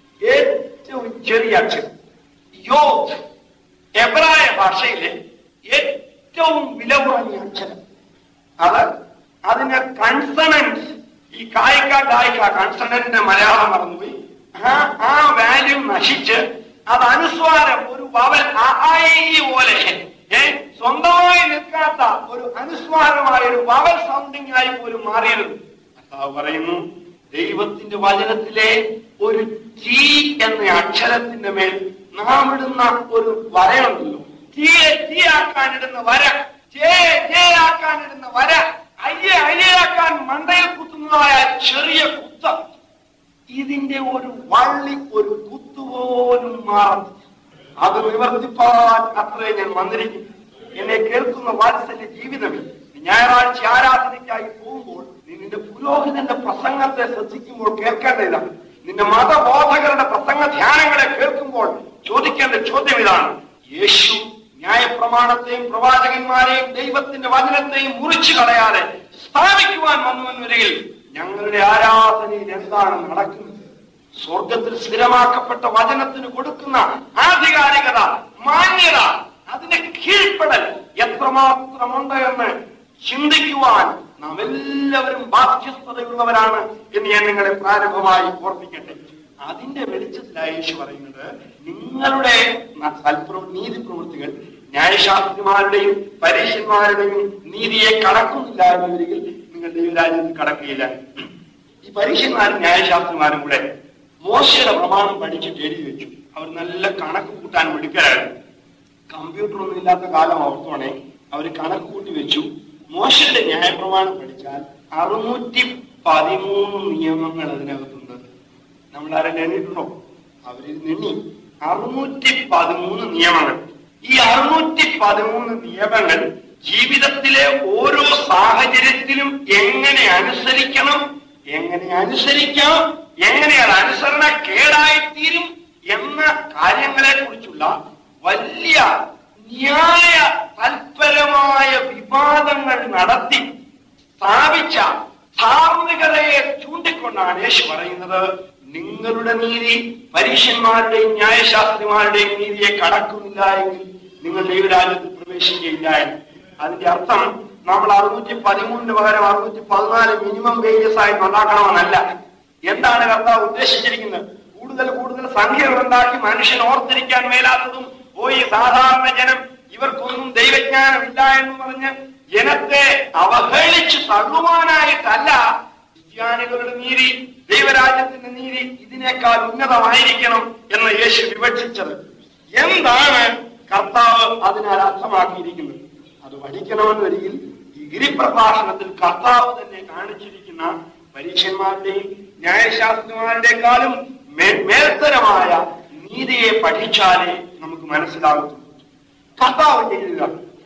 ഏറ്റവും ചെറിയ അക്ഷരം യോത്ത് എബ്രായ ഭാഷയിലെ ഏറ്റവും വില കുറഞ്ഞ അക്ഷരം അത് അതിന് കൺസണൻസ് ഈ കായിക കായിക കൺസണന്റിന്റെ മലയാളം മറന്നുപോയി ആ ആ വാല്യൂ നശിച്ച് അത് അനുസ്വാരം ഒരു വവൽ അ, ആ, ഇ, ഈ പോലെ ഏ സ്വന്തമായി നിൽക്കാത്ത ഒരു അനുസ്വാരമായ ഒരു വവൽ സൗണ്ടിങ് ആയി പോലും മാറിയിരുന്നു കർത്താവ് പറയുന്നു ദൈവത്തിന്റെ വചനത്തിലെ ഒരു ടി എന്ന അക്ഷരത്തിന്റെ മേൽ നാം ഇടുന്ന ഒരു വരയുണ്ടല്ലോ തീയെ തീ ആക്കാൻ ഇടുന്ന വര ജേ ജേ ആക്കാൻ ഇടുന്ന വര അയ്യെ അയ്യയാക്കാൻ മണ്ടയിൽ കുത്തുന്നതായ ചെറിയ കുത്തം ഇതിന്റെ ഒരു വള്ളി ഒരു കുത്തുപോലും മാറുന്നു അത് നിവർത്തിപ്പാൻ അത്രേ ഞാൻ വന്നിരിക്കും എന്നെ കേൾക്കുന്ന വാത്സല്യ ജീവിതമേ ഞായറാഴ്ച ആരാധനയ്ക്കായി പോകുമ്പോൾ നീ നിന്റെ പുരോഹിതന്റെ പ്രസംഗത്തെ ശ്രദ്ധിക്കുമ്പോൾ കേൾക്കേണ്ട ഇതാണ് നിന്റെ മതബോധകരുടെ പ്രസംഗ ധ്യാനങ്ങളെ കേൾക്കുമ്പോൾ ചോദിക്കേണ്ട ചോദ്യം ഇതാണ് യേശു ന്യായപ്രമാണത്തെയും പ്രവാചകന്മാരെയും ദൈവത്തിന്റെ വചനത്തെയും മുറിച്ചു കളയാതെ സ്ഥാപിക്കുവാൻ വന്നുവെന്നൊരികിൽ ഞങ്ങളുടെ ആരാധനയിൽ എന്താണ് നടക്കുന്നത് സ്വർഗത്തിൽ സ്ഥിരമാക്കപ്പെട്ട വചനത്തിന് കൊടുക്കുന്ന ആധികാരികത മാന്യത അതിന്റെ കീഴ്പ്പെടൽ എത്രമാത്രമുണ്ട് എന്ന് ചിന്തിക്കുവാൻ നാം എല്ലാവരും ബാധ്യസ്ഥതയുള്ളവരാണ് എന്ന് ഞാൻ നിങ്ങളെ പ്രാരംഭമായി ഓർപ്പിക്കട്ടെ അതിന്റെ വെളിച്ചത്തിലായി യേശു പറയുന്നത് നിങ്ങളുടെ ന- സൽപ്രവ നീതി പ്രവൃത്തികൾ ന്യായശാസ്ത്രിമാരുടെയും പരീക്ഷന്മാരുടെയും നീതിയെ കടക്കുന്നില്ല എന്നവരിൽ നിങ്ങൾ ദൈവരാജ്യത്തിൽ കടക്കുകയില്ല ഈ പരീക്ഷന്മാരും ന്യായശാസ്ത്രിമാരും കൂടെ മോശയുടെ പ്രമാണം പഠിച്ചിട്ട് എഴുതി വെച്ചു അവർ നല്ല കണക്ക് കൂട്ടാൻ മിടുക്കരായിരുന്നു കമ്പ്യൂട്ടർ ഒന്നും ഇല്ലാത്ത കാലം ഓർത്തോണേ അവർ കണക്ക് കൂട്ടി വെച്ചു മോശയുടെ ന്യായപ്രമാണം പഠിച്ചാൽ അറുന്നൂറ്റി പതിമൂന്ന് നിയമങ്ങൾ അതിനകത്തുണ്ട് നമ്മൾ ആരും എണ്ണിട്ടുണ്ടോ അവരിൽ നിന്നി അറുന്നൂറ്റി പതിമൂന്ന് നിയമങ്ങൾ ഈ അറുന്നൂറ്റി പതിമൂന്ന് നിയമങ്ങൾ ജീവിതത്തിലെ ഓരോ സാഹചര്യത്തിലും എങ്ങനെ അനുസരിക്കണം എങ്ങനെ അനുസരിക്കാം എങ്ങനെ അത് അനുസരണ കേടായിത്തീരും എന്ന കാര്യങ്ങളെ കുറിച്ചുള്ള വലിയ ന്യായ തൽപരമായ വിവാദങ്ങൾ നടത്തി സ്ഥാപിച്ച ധാർമ്മികതയെ ചൂണ്ടിക്കൊണ്ടാണ് യേശു പറയുന്നത് നിങ്ങളുടെ നീതി പരീക്ഷന്മാരുടെയും ന്യായശാസ്ത്രിമാരുടെയും നീതിയെ കടക്കുന്നില്ല എങ്കിൽ നിങ്ങൾ ദൈവരാജ്യത്തിൽ പ്രവേശിക്കുകയില്ല എന്ന് അതിന്റെ അർത്ഥം നമ്മൾ അറുന്നൂറ്റി പതിമൂന്നിന് പകരം അറുന്നൂറ്റി പതിനാല് മിനിമം വേജസ് ആയിട്ട് ഉണ്ടാക്കണമെന്നല്ല എന്താണ് കർത്താവ് ഉദ്ദേശിച്ചിരിക്കുന്നത് കൂടുതൽ കൂടുതൽ സംഖ്യകൾ ഉണ്ടാക്കി മനുഷ്യൻ ഓർത്തിരിക്കാൻ മേലാത്തതും ഓ ഈ സാധാരണ ജനം ഇവർക്കൊന്നും ദൈവജ്ഞാനമില്ല എന്ന് പറഞ്ഞ് ജനത്തെ അവഹേളിച്ച് തള്ളുവാനായിട്ടല്ല ക്രിസ്ത്യാനികളുടെ നീതി ദൈവരാജ്യത്തിന്റെ നീതി ഇതിനേക്കാൾ ഉന്നതമായിരിക്കണം എന്ന് യേശു വിവക്ഷിച്ചത് എന്താണ് കർത്താവ് അതിനാൽ അർത്ഥമാക്കിയിരിക്കുന്നത് അത് പഠിക്കണമെന്നൊരിക്കൽ ഈ ഗിരിപ്രഭാഷണത്തിൽ കർത്താവ് തന്നെ കാണിച്ചിരിക്കുന്ന പരീക്ഷന്മാരുടെയും ന്യായശാസ്ത്രന്മാരുടെക്കാളും മേ- മേൽത്തരമായ നീതിയെ പഠിച്ചാലേ നമുക്ക് മനസ്സിലാകത്തുള്ളൂ കർത്താവ് ചെയ്യുക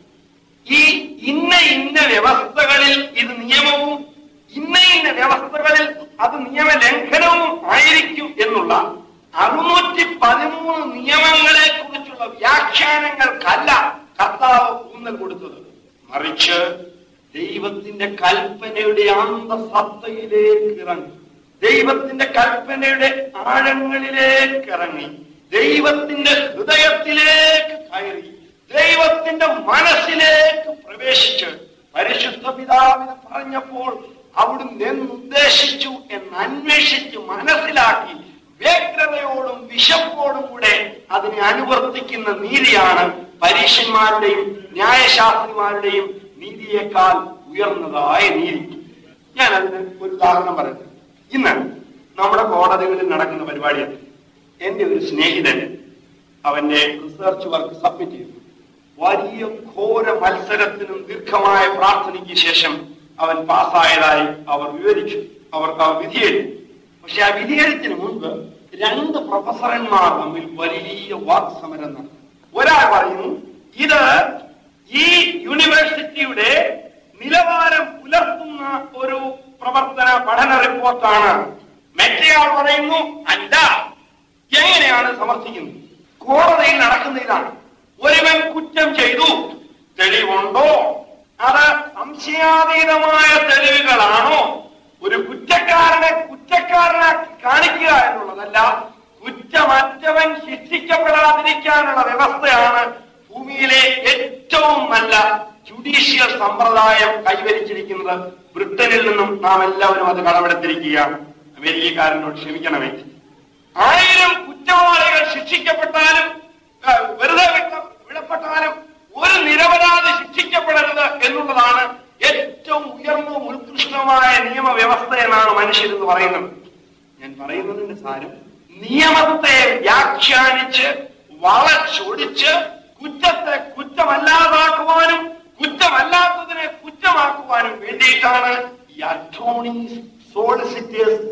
ഈ ഇന്ന ഇന്ന വ്യവസ്ഥകളിൽ ഇത് നിയമവും ഇന്ന ഇന്ന വ്യവസ്ഥകളിൽ അത് നിയമലംഘനവും ആയിരിക്കും എന്നുള്ള അറുന്നൂറ്റി പതിമൂന്ന് നിയമങ്ങളെ കുറിച്ചുള്ള വ്യാഖ്യാനങ്ങൾക്കല്ല കർത്താവ് ഊന്നൽ കൊടുത്തത് മറിച്ച് ദൈവത്തിന്റെ കൽപ്പനയുടെ അന്തസത്തയിലേക്ക് ഇറങ്ങി ദൈവത്തിന്റെ കൽപ്പനയുടെ ആഴങ്ങളിലേക്ക് ഇറങ്ങി ദൈവത്തിന്റെ ഹൃദയത്തിലേക്ക് കയറി ദൈവത്തിന്റെ മനസ്സിലേക്ക് പ്രവേശിച്ച് പരിശുദ്ധ പിതാവിനെ പറഞ്ഞപ്പോൾ അവിടുന്ന് എന്നുദ്ദേശിച്ചു എന്ന് അന്വേഷിച്ച് മനസ്സിലാക്കി വ്യഗ്രതയോടും വിശപ്പോടും കൂടെ അതിനെ അനുവർത്തിക്കുന്ന നീതിയാണ് പരീക്ഷന്മാരുടെയും ന്യായശാസ്ത്രിമാരുടെയും നീതിയേക്കാൾ ഉയർന്നതായ നീതി ഞാൻ അതിന് ഒരു ഉദാഹരണം പറയട്ടെ ഇന്ന് നമ്മുടെ കോടതികളിൽ നടക്കുന്ന പരിപാടിയാണ് എന്റെ ഒരു സ്നേഹിതൻ അവന്റെ റിസർച്ച് വർക്ക് സബ്മിറ്റ് ചെയ്തു വലിയ ഘോര മത്സരത്തിനും ദീർഘമായ പ്രാർത്ഥനയ്ക്ക് ശേഷം അവൻ പാസ്സായതായി അവർ വിവരിച്ചു അവർക്ക് ആ വിധിയെഴുതി പക്ഷെ ആ വിധിയെഴുത്തിന് മുൻപ് രണ്ട് പ്രൊഫസറന്മാർ തമ്മിൽ വലിയ വാക്സമരം നടന്നു ഒരാൾ പറയുന്നു ഇത് ഈ യൂണിവേഴ്സിറ്റിയുടെ നിലവാരം പുലർത്തുന്ന ഒരു പ്രവർത്തന പഠന റിപ്പോർട്ടാണ് മറ്റേയാൾ പറയുന്നു അല്ല എങ്ങനെയാണ് സമർത്ഥിക്കുന്നത് കോടതിയിൽ നടക്കുന്ന ഇതാണ് ഒരുവൻ കുറ്റം ചെയ്തു തെളിവുണ്ടോ അത് സംശയാതീതമായ തെളിവുകളാണോ ഒരു കുറ്റക്കാരനെ കുറ്റക്കാരനാക്കി കാണിക്കുക എന്നുള്ളതല്ല കുറ്റമറ്റവൻ ശിക്ഷിക്കപ്പെടാതിരിക്കാനുള്ള വ്യവസ്ഥയാണ് ഭൂമിയിലെ ഏറ്റവും നല്ല ജുഡീഷ്യൽ സമ്പ്രദായം കൈവരിച്ചിരിക്കുന്നത് ബ്രിട്ടനിൽ നിന്നും നാം എല്ലാവരും അത് കടമെടുത്തിരിക്കുകയാണ് അമേരിക്കക്കാരനോട് ക്ഷമിക്കണമേ ആയിരം കുറ്റവാളികൾ ശിക്ഷിക്കപ്പെട്ടാലും ആ, വെറുതെ വിട്ട വിടപ്പെട്ടാലും ഒരു നിരപരാധി ശിക്ഷിക്കപ്പെടരുത് എന്നുള്ളതാണ് ഏറ്റവും ഉയർന്നതും ഉത്കൃഷ്ടമായ നിയമവ്യവസ്ഥ എന്നാണ് മനുഷ്യരെന്ന് പറയുന്നത് ഞാൻ പറയുന്നതിന്റെ സാരം നിയമത്തെ വ്യാഖ്യാനിച്ച് വളച്ചൊടിച്ച് കുറ്റത്തെ കുറ്റമല്ലാതാക്കുവാനും കുറ്റമല്ലാത്തതിനെ കുറ്റമാക്കുവാനും വേണ്ടിയിട്ടാണ് ഈ അറ്റോണീസ് സോളിസിറ്റേഴ്സ്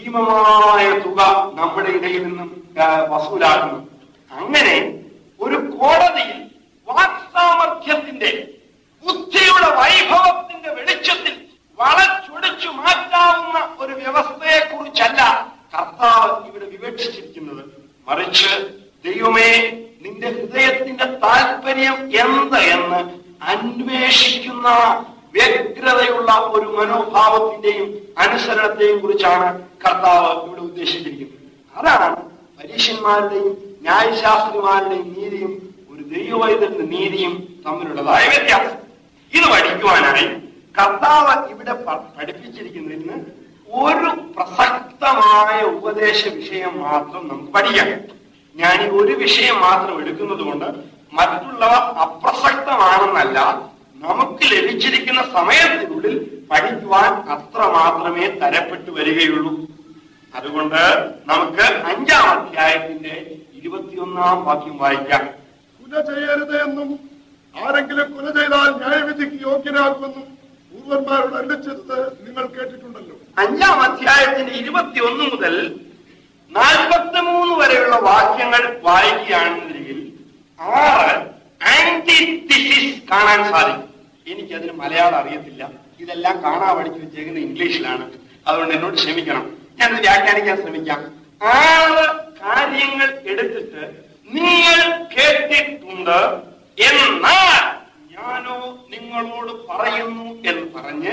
ഭീമമായ തുക നമ്മുടെ ഇടയിൽ നിന്നും ആ, വസൂലാക്കുന്നു അങ്ങനെ ഒരു കോടതിയിൽ വാക്സാമർഥ്യത്തിന്റെ ബുദ്ധിയുടെ വൈഭവത്തിന്റെ വെളിച്ചത്തിൽ വളച്ചൊടിച്ചു മാറ്റാവുന്ന ഒരു വ്യവസ്ഥയെ കുറിച്ചല്ല കർത്താവ് ഇവിടെ വിവക്ഷിച്ചിരിക്കുന്നത് മറിച്ച് ദൈവമേ നിന്റെ ഹൃദയത്തിന്റെ താല്പര്യം എന്ത് എന്ന് അന്വേഷിക്കുന്ന വ്യഗ്രതയുള്ള ഒരു മനോഭാവത്തിന്റെയും അനുസരണത്തെയും കുറിച്ചാണ് കർത്താവ് ഇവിടെ ഉദ്ദേശിച്ചിരിക്കുന്നത് അതാണ് പരീക്ഷന്മാരുടെയും ന്യായശാസ്ത്രിമാരുടെയും നീതിയും ഒരു ദൈവവൈദ്യന്റെ നീതിയും തമ്മിലുള്ളതായ വ്യത്യാസം ഇത് പഠിക്കുവാനായി കർത്താവ് ഇവിടെ പ- പഠിപ്പിച്ചിരിക്കുന്നതിന് ഒരു പ്രസക്തമായ ഉപദേശ വിഷയം മാത്രം നമുക്ക് പഠിക്കാം ഞാൻ ഈ ഒരു വിഷയം മാത്രം എടുക്കുന്നത് കൊണ്ട് മറ്റുള്ളവ അപ്രസക്തമാണെന്നല്ല നമുക്ക് ലഭിച്ചിരിക്കുന്ന സമയത്തിനുള്ളിൽ പഠിക്കുവാൻ അത്ര മാത്രമേ തരപ്പെട്ടു വരികയുള്ളൂ അതുകൊണ്ട് നമുക്ക് അഞ്ചാം അധ്യായത്തിന്റെ ഇരുപത്തിയൊന്നാം വാക്യം വായിക്കാം കുല ചെയ്യരുത് എന്നും ആരെങ്കിലും കുല ചെയ്താൽ ന്യായവിധിക്ക് യോഗ്യനാക്കുമെന്നും പൂർവന്മാരോട് അല്ലിച്ചത് നിങ്ങൾ കേട്ടിട്ടുണ്ടല്ലോ അഞ്ചാം അധ്യായത്തിന്റെ ഇരുപത്തിയൊന്ന് മുതൽ നാൽപ്പത്തിമൂന്ന് വരെയുള്ള വാക്യങ്ങൾ വായിക്കുകയാണെന്നുണ്ടെങ്കിൽ ആറ് ആന്റിതിസിസ് കാണാൻ സാധിക്കും എനിക്കതിന് മലയാളം അറിയത്തില്ല ഇതെല്ലാം കാണാൻ പഠിച്ചു വെച്ചേക്കുന്നത് ഇംഗ്ലീഷിലാണ് അതുകൊണ്ട് എന്നോട് ക്ഷമിക്കണം ഞാനത് വ്യാഖ്യാനിക്കാൻ ശ്രമിക്കാം ആറ് കാര്യങ്ങൾ എടുത്തിട്ട് നിങ്ങൾ കേട്ടിട്ടുണ്ട് എന്നാൽ ഞാനോ നിങ്ങളോട് പറയുന്നു എന്ന് പറഞ്ഞ്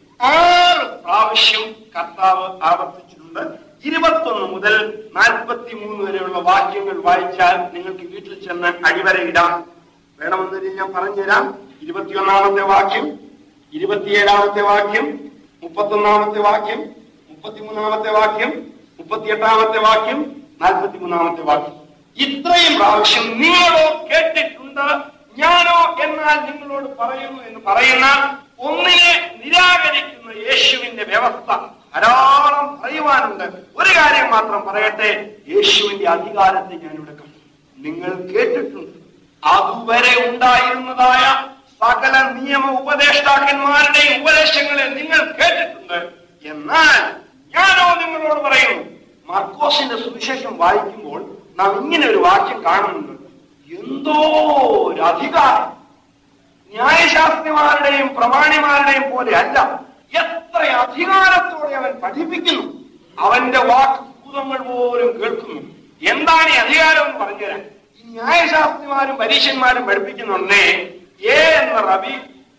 ആറ് പ്രാവശ്യം കർത്താവ് ആവർത്തിച്ചിട്ടുണ്ട് ഇരുപത്തൊന്ന് മുതൽ നാൽപ്പത്തി മൂന്ന് വരെയുള്ള വാക്യങ്ങൾ വായിച്ചാൽ നിങ്ങൾക്ക് വീട്ടിൽ ചെന്ന് അടിവരയിടാം വേണമെന്നതിൽ ഞാൻ പറഞ്ഞുതരാം ഇരുപത്തിയൊന്നാമത്തെ വാക്യം ഇരുപത്തിയേഴാമത്തെ വാക്യം മുപ്പത്തൊന്നാമത്തെ വാക്യം മുപ്പത്തിമൂന്നാമത്തെ വാക്യം മുപ്പത്തിയെട്ടാമത്തെ വാക്യം നാൽപ്പത്തിമൂന്നാമത്തെ വാക്യം ഇത്രയും പ്രാവശ്യം നിങ്ങളോ കേട്ടിട്ടുണ്ട് ഞാനോ എന്നാൽ നിങ്ങളോട് പറയുന്നു എന്ന് പറയുന്ന ഒന്നിനെ നിരാകരിക്കുന്ന യേശുവിന്റെ വ്യവസ്ഥ ധാരാളം പറയുവാനുണ്ട് ഒരു കാര്യം മാത്രം പറയട്ടെ യേശുവിന്റെ അധികാരത്തെ ഞാനിവിടെ കണ്ടു നിങ്ങൾ കേട്ടിട്ടുണ്ട് അതുവരെ ഉണ്ടായിരുന്നതായ സകല നിയമ ഉപദേഷ്ടാക്കന്മാരുടെയും ഉപദേശങ്ങളെ നിങ്ങൾ കേട്ടിട്ടുണ്ട് എന്നാൽ ഞാനോ നിങ്ങളോട് പറയുന്നു മർക്കോസിന്റെ സുവിശേഷം വായിക്കുമ്പോൾ നാം ഇങ്ങനെ ഒരു വാക്യം കാണുന്നുണ്ട് എന്തോ ഒരു അധികാരം ന്യായശാസ്ത്രിമാരുടെയും പ്രമാണിമാരുടെയും പോലെ അല്ല എത്ര അധികാരത്തോടെ അവൻ പഠിപ്പിക്കുന്നു അവന്റെ വാക്ക് ഭൂതങ്ങൾ പോലും കേൾക്കുന്നു എന്താണ് ഈ അധികാരം എന്ന് പറഞ്ഞുതരാം ഈ ന്യായശാസ്ത്രിമാരും പരീക്ഷന്മാരും പഠിപ്പിക്കുന്നുണ്ടേ എ എന്ന റബി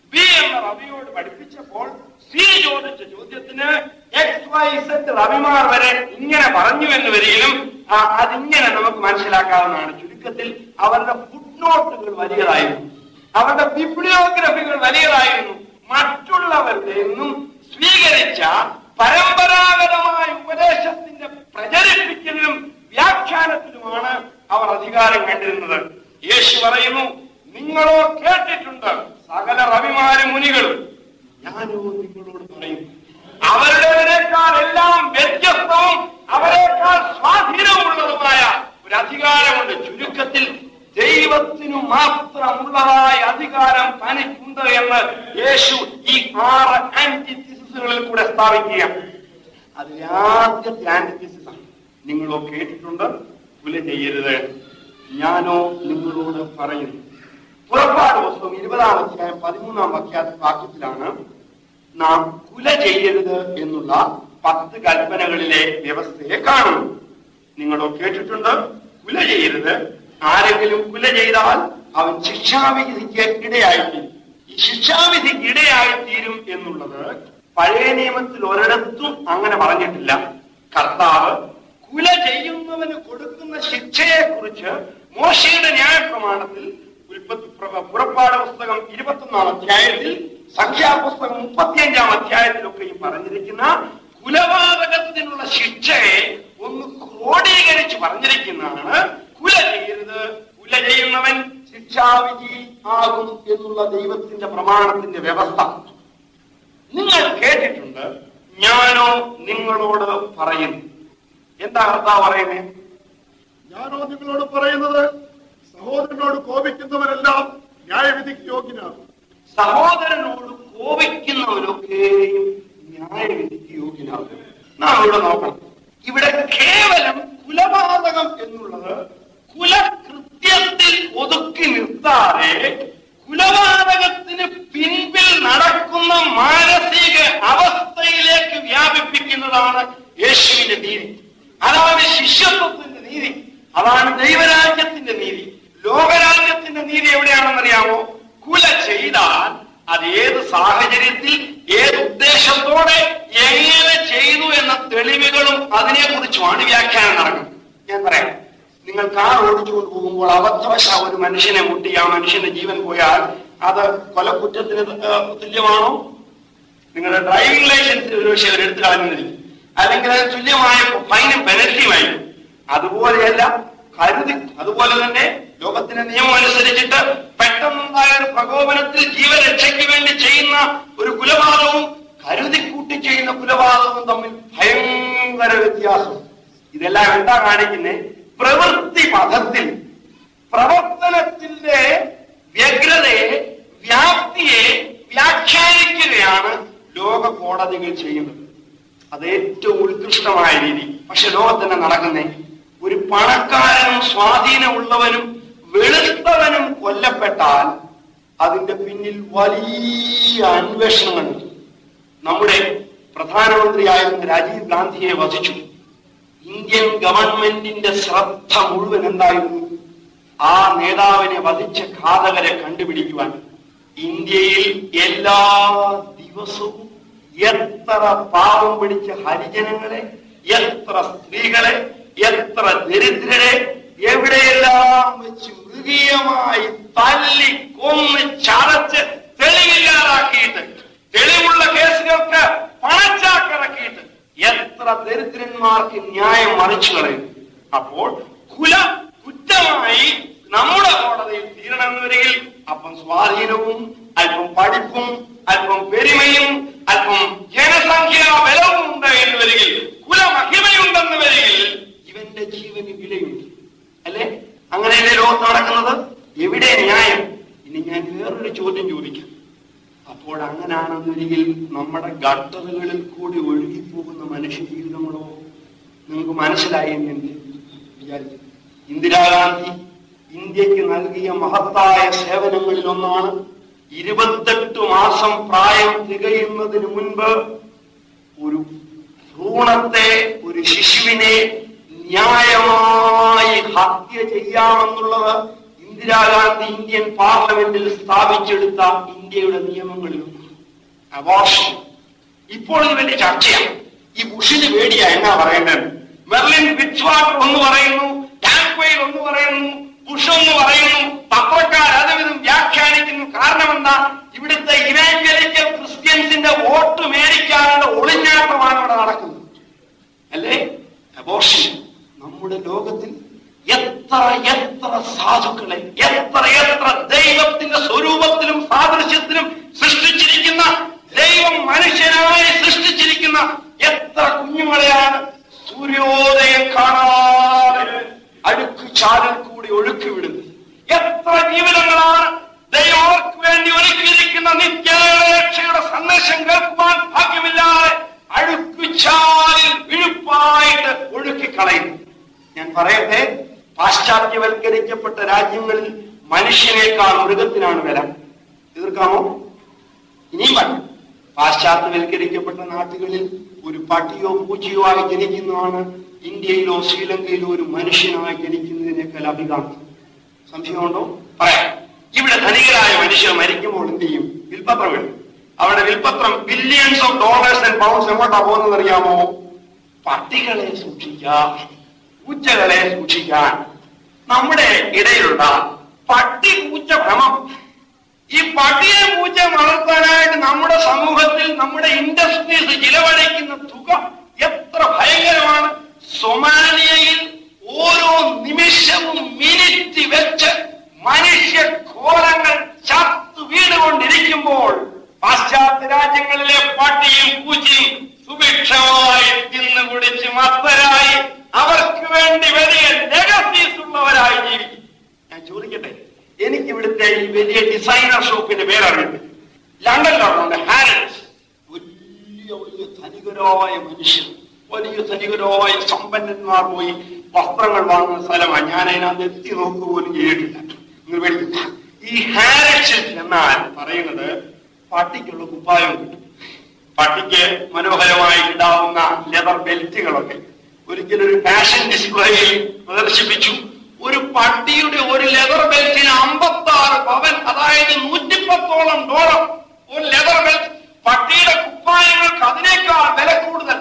ബി എന്ന റവിയോട് പഠിപ്പിച്ചപ്പോൾ സി ചോദിച്ച ചോദ്യത്തിന് എക്സ് വൈ സെഡ് റവിമാർ വരെ ഇങ്ങനെ പറഞ്ഞു എന്ന് വരികയും ആ, അതിങ്ങനെ നമുക്ക് മനസ്സിലാക്കാവുന്നതാണ് ചുരുക്കത്തിൽ അവരുടെ ഫുഡ് നോട്ടുകൾ വലിയതായിരുന്നു അവരുടെ ബിബ്ലിയോഗ്രഫികൾ വലിയതായിരുന്നു മറ്റുള്ളവരുടെ നിന്നും സ്വീകരിച്ച പരമ്പരാഗതമായ ഉപദേശത്തിന്റെ പ്രചരിപ്പിക്കലിലും വ്യാഖ്യാനത്തിലുമാണ് അവർ അധികാരം കണ്ടിരുന്നത് യേശു പറയുന്നു നിങ്ങളോ കേട്ടിട്ടുണ്ട് സകല റവിമാരും മുനികളും ഞാനോ നിങ്ങളോട് പറയും അവരുടേതിനേക്കാൾ എല്ലാം വ്യത്യസ്തവും അവരെക്കാൾ സ്വാധീനമുള്ളതുമായ ഒരു അധികാരമുണ്ട് ചുരുക്കത്തിൽ ദൈവത്തിനു മാത്രമുള്ളതായ അധികാരം തനിക്കുണ്ട് എന്ന് യേശു ഈ ആറ് ആന്റിത്തിസിസുകളിൽ കൂടെ സ്ഥാപിക്കുക അതിലെ ആദ്യത്തെ ആന്റിത്തിസിസ് ആണ് നിങ്ങളോ കേട്ടിട്ടുണ്ട് കുല ചെയ്യരുത് ഞാനോ നിങ്ങളോട് പറയുന്നു പുറപ്പാട് പുസ്തകം ഇരുപതാം അധ്യായം പതിമൂന്നാം വാക്യ വാക്യത്തിലാണ് നാം കുല ചെയ്യരുത് എന്നുള്ള പത്ത് കൽപ്പനകളിലെ വ്യവസ്ഥയെ കാണുന്നു നിങ്ങളോ കേട്ടിട്ടുണ്ട് കുല ചെയ്യരുത് ആരെങ്കിലും കുല ചെയ്താൽ അവൻ ശിക്ഷാവിധിക്ക് ഇടയായിത്തീരും ഈ ശിക്ഷാവിധിക്ക് ഇടയായിത്തീരും എന്നുള്ളത് പഴയ നിയമത്തിൽ ഒരിടത്തും അങ്ങനെ പറഞ്ഞിട്ടില്ല കർത്താവ് കുല ചെയ്യുന്നവന് കൊടുക്കുന്ന ശിക്ഷയെ കുറിച്ച് മോശയുടെ ന്യായപ്രമാണത്തിൽ ഉൽപ്പത്തി പ്ര- പുറപ്പാട് പുസ്തകം ഇരുപത്തൊന്നാം അധ്യായത്തിൽ സംഖ്യാപുസ്തകം മുപ്പത്തിയഞ്ചാം അധ്യായത്തിലൊക്കെയും പറഞ്ഞിരിക്കുന്ന കുലപാതകത്തിനുള്ള ശിക്ഷയെ ഒന്ന് ക്രോഡീകരിച്ച് പറഞ്ഞിരിക്കുന്നതാണ് കുല ചെയ്യരുത് കുല ചെയ്യുന്നവൻ ശിക്ഷാവിധി ആകും എന്നുള്ള ദൈവത്തിന്റെ പ്രമാണത്തിന്റെ വ്യവസ്ഥ നിങ്ങൾ കേട്ടിട്ടുണ്ട് ഞാനോ നിങ്ങളോട് പറയുന്നു എന്താ കർത്താവ് പറയുന്നത് ഞാനോ നിങ്ങളോട് പറയുന്നത് സഹോദരനോട് കോപിക്കുന്നവരെല്ലാം ന്യായവിധിക്ക് യോഗ്യനാകും സഹോദരനോട് കോപിക്കുന്നവരൊക്കെയും ന്യായവിധിക്ക് യോഗ്യനാകും നാം ഇവിടെ നോക്കണം ഇവിടെ കേവലം കുലപാതകം എന്നുള്ളത് കുലകൃത്യത്തിൽ ഒതുക്കി നിർത്താതെ കുലപാതകത്തിന് പിൻപിൽ നടക്കുന്ന മാനസിക അവസ്ഥയിലേക്ക് വ്യാപിപ്പിക്കുന്നതാണ് യേശുവിന്റെ നീതി അതാണ് ശിഷ്യത്വത്തിന്റെ നീതി അതാണ് ദൈവരാജ്യത്തിന്റെ നീതി ലോകരാജ്യത്തിന്റെ നീതി എവിടെയാണെന്നറിയാമോ കുല ചെയ്താൽ അത് ഏത് സാഹചര്യത്തിൽ ഏത് ഉദ്ദേശത്തോടെ എങ്ങനെ ചെയ്തു എന്ന തെളിവുകളും അതിനെക്കുറിച്ചുമാണ് വ്യാഖ്യാനം നടക്കുന്നത് ഞാൻ പറയാം നിങ്ങൾ കാർ ഓടിച്ചുകൊണ്ട് പോകുമ്പോൾ അബദ്ധവശ ഒരു മനുഷ്യനെ മുട്ടി ആ മനുഷ്യന്റെ ജീവൻ പോയാൽ അത് കൊലക്കുറ്റത്തിന് ഏഹ്, തുല്യമാണോ നിങ്ങളുടെ ഡ്രൈവിംഗ് ലൈസൻസ് ഒരു പക്ഷേ അവരെടുത്ത് കളഞ്ഞിരിക്കും അല്ലെങ്കിൽ അത് തുല്യമായ ഫൈനും പെനൽറ്റിയുമായി അതുപോലെയല്ല കരുതി അതുപോലെ തന്നെ ലോകത്തിന്റെ നിയമം അനുസരിച്ചിട്ട് പെട്ടെന്നുണ്ടായ ഒരു പ്രകോപനത്തിൽ ജീവരക്ഷയ്ക്ക് വേണ്ടി ചെയ്യുന്ന ഒരു കുലപാതകവും കരുതിക്കൂട്ടി ചെയ്യുന്ന കുലപാതകവും തമ്മിൽ ഭയങ്കര വ്യത്യാസം ഇതെല്ലാം എന്താ കാണിക്കുന്നത് പ്രവൃത്തി പദത്തിൽ പ്രവർത്തനത്തിന്റെ വ്യഗ്രതയെ വ്യാപ്തിയെ വ്യാഖ്യാനിക്കുകയാണ് ലോക കോടതികൾ ചെയ്യുന്നത് അത് ഏറ്റവും ഉത്കൃഷ്ടമായ രീതി പക്ഷെ ലോകത്തന്നെ നടക്കുന്നേ ഒരു പണക്കാരനും സ്വാധീനമുള്ളവനും വെളുത്തവനും കൊല്ലപ്പെട്ടാൽ അതിന്റെ പിന്നിൽ വലിയ അന്വേഷണങ്ങളുണ്ട് നമ്മുടെ പ്രധാനമന്ത്രിയായിരുന്ന രാജീവ് ഗാന്ധിയെ വധിച്ചു ഇന്ത്യൻ ഗവൺമെന്റിന്റെ ശ്രദ്ധ മുഴുവൻ എന്തായിരുന്നു ആ നേതാവിനെ വധിച്ച ഘാതകരെ കണ്ടുപിടിക്കുവാൻ ഇന്ത്യയിൽ എല്ലാ ദിവസവും എത്ര പാവം പിടിച്ച ഹരിജനങ്ങളെ എത്ര സ്ത്രീകളെ എത്ര ദരിദ്രരെ എവിടെയെല്ലാം വെച്ച് മൃഗീയമായി തല്ലി കൊന്ന് ചതച്ച് തെളിവില്ലാതാക്കിയിട്ട് തെളിവുള്ള കേസുകൾക്ക് പണച്ചാക്കിറക്കിയിട്ട് എത്ര ദരിദ്രന്മാർക്ക് ന്യായം മറിച്ചു കളയും അപ്പോൾ കുല കുറ്റമായി നമ്മുടെ കോടതിയിൽ തീരണമെന്ന് വരികിൽ അപ്പം സ്വാധീനവും അല്പം പഠിപ്പും അല്പം പെരുമയും അല്പം ജനസംഖ്യാ ബലവും ഉണ്ട് എന്ന് വരികിൽ കുലമഹിമയുണ്ടെന്ന് വരികിൽ ഇവന്റെ ജീവന് വിലയുണ്ട് അല്ലെ അങ്ങനെയല്ലേ ലോകത്ത് നടക്കുന്നത് എവിടെ ന്യായം ഇനി ഞാൻ വേറൊരു ചോദ്യം ചോദിക്കാം അപ്പോൾ അങ്ങനാണെന്നൊരിക്കൽ നമ്മുടെ ഗട്ടറുകളിൽ കൂടി ഒഴുകിപ്പോകുന്ന മനുഷ്യ ജീവിതങ്ങളോ നിങ്ങൾക്ക് മനസ്സിലായി എന്ന് ഞാൻ വിചാരിച്ചു ഇന്ദിരാഗാന്ധി ഇന്ത്യക്ക് നൽകിയ മഹത്തായ സേവനങ്ങളിൽ ഒന്നാണ് ഇരുപത്തെട്ട് മാസം പ്രായം തികയുന്നതിന് മുൻപ് ഒരു ഭ്രൂണത്തെ ഒരു ശിശുവിനെ ന്യായമായി ഹത്യ ചെയ്യാമെന്നുള്ളത് ഇന്ദിരാഗാന്ധി ഇന്ത്യൻ പാർലമെന്റിൽ സ്ഥാപിച്ചെടുത്ത ഇന്ത്യയുടെ നിയമങ്ങളിലൊന്ന് അബോർഷൻ ഇപ്പോൾ ഇത് വലിയ ചർച്ചയാണ് ഈ ബുഷിന് പേടിയാ എന്നാ പറയേണ്ടത് മെർലിൻ വിറ്റ്സ്വാട്ടർ ഒന്ന് പറയുന്നു ടാങ്ക്വയിൽ ഒന്ന് പറയുന്നു ബുഷ് ഒന്ന് പറയുന്നു പത്രക്കാർ അതുവിധം വ്യാഖ്യാനിക്കുന്നു കാരണം എന്താ ഇവിടുത്തെ ഇവാഞ്ചലിക്കൽ ക്രിസ്ത്യൻസിന്റെ വോട്ട് മേടിക്കാനുള്ള ഒളിഞ്ഞാട്ടമാണ് ഇവിടെ നടക്കുന്നത് അല്ലേ അബോർഷൻ നമ്മുടെ ലോകത്തിൽ എത്ര എത്ര സാധുക്കളെ എത്ര എത്ര ദൈവത്തിന്റെ സ്വരൂപത്തിലും സാദൃശ്യത്തിലും സൃഷ്ടിച്ചിരിക്കുന്ന ദൈവം മനുഷ്യനായി സൃഷ്ടിച്ചിരിക്കുന്ന എത്ര കുഞ്ഞുങ്ങളെയാണ് സൂര്യോദയം കാണാതെ അഴുക്ക് ചാലിൽ കൂടി ഒഴുക്കി വിടുന്നത് എത്ര ജീവിതങ്ങളാണ് ദൈവം അവർക്ക് വേണ്ടി ഒരുക്കിയിരിക്കുന്ന നിത്യരക്ഷയുടെ സന്ദേശം കേൾക്കുവാൻ ഭാഗ്യമില്ലാതെ അഴുക്കുചാലിൽ വിഴുപ്പായിട്ട് ഒഴുക്കി കളയുന്നു ഞാൻ പറയട്ടെ പാശ്ചാത്യവൽക്കരിക്കപ്പെട്ട രാജ്യങ്ങളിൽ മനുഷ്യനേക്കാൾ മൃഗത്തിനാണ് വില എതിർക്കാമോ ഇനിയും പറഞ്ഞു പാശ്ചാത്യവൽക്കരിക്കപ്പെട്ട നാട്ടുകളിൽ ഒരു പട്ടിയോ പൂച്ചയോ ആയി ജനിക്കുന്നതാണ് ഇന്ത്യയിലോ ശ്രീലങ്കയിലോ ഒരു മനുഷ്യനായി ജനിക്കുന്നതിനേക്കാൾ അഭികാമ്യം സംശയമുണ്ടോ പറയാം ഇവിടെ ധനികരായ മനുഷ്യർ മരിക്കുമ്പോൾ എന്ത് ചെയ്യും വിൽപ്പത്രം ഇടും അവിടെ വിൽപ്പത്രം billions of dollars and pounds എങ്ങോട്ടാ പോകുന്നത് അറിയാമോ പട്ടികളെ സൂക്ഷിക്കാം പൂച്ചകളെ സൂക്ഷിക്കാൻ നമ്മുടെ ഇടയിലുള്ള പട്ടി പൂച്ച ഭ്രമം ഈ പട്ടിയെ പൂച്ച വളർത്താനായിട്ട് നമ്മുടെ സമൂഹത്തിൽ നമ്മുടെ ഇൻഡസ്ട്രീസ് ചിലവഴിക്കുന്ന തുക എത്ര ഭയങ്കരമാണ് സൊമാലിയയിൽ ഓരോ നിമിഷവും മിനിറ്റ് വെച്ച് മനുഷ്യ കോലങ്ങൾ ചത്തു വീണുകൊണ്ടിരിക്കുമ്പോൾ പാശ്ചാത്യ രാജ്യങ്ങളിലെ പട്ടിയും പൂച്ചയും സുഭിക്ഷമായി തിന്നു കുടിച്ച് മത്തരായി അവർക്ക് വേണ്ടി വലിയ ലെഗസീസ് ഉള്ളവരായി ജീവിക്കും ഞാൻ ചോദിക്കട്ടെ എനിക്ക് ഇവിടുത്തെ ഈ വലിയ ഡിസൈനർ ഷോപ്പിന്റെ പേരറിയുന്നത് ലണ്ടനിലുണ്ട് ഹാരൻസ് വലിയ വലിയ ധനികരായ മനുഷ്യർ വലിയ ധനികരായ സമ്പന്നന്മാർ പോയി വസ്ത്രങ്ങൾ വാങ്ങുന്ന സ്ഥലമാണ് ഞാൻ അതിനകത്ത് എത്തി നോക്കുക പോലും ചെയ്തിട്ടില്ല നിങ്ങൾ പേടിക്കില്ല ഈ ഹാരൻസിൽ എന്നാൽ പറയുന്നത് പട്ടിക്കുള്ള കുപ്പായം കിട്ടും പട്ടിക്ക് മനോഹരമായി ഇടാവുന്ന ലെതർ ബെൽറ്റുകളൊക്കെ ഒരിക്കലും ഒരു ഫാഷൻ ഡിസ്പ്ലേയിൽ പ്രദർശിപ്പിച്ചു ഒരു പട്ടിയുടെ ഒരു ലെതർ ബെൽറ്റിന് അമ്പത്തി ആറ് പവൻ അതായത് നൂറ്റിപ്പത്തോളം ഡോളർ ഒരു ലെതർ ബെൽറ്റ് പട്ടിയുടെ കുപ്പായങ്ങൾക്ക് അതിനേക്കാൾ വില കൂടുതൽ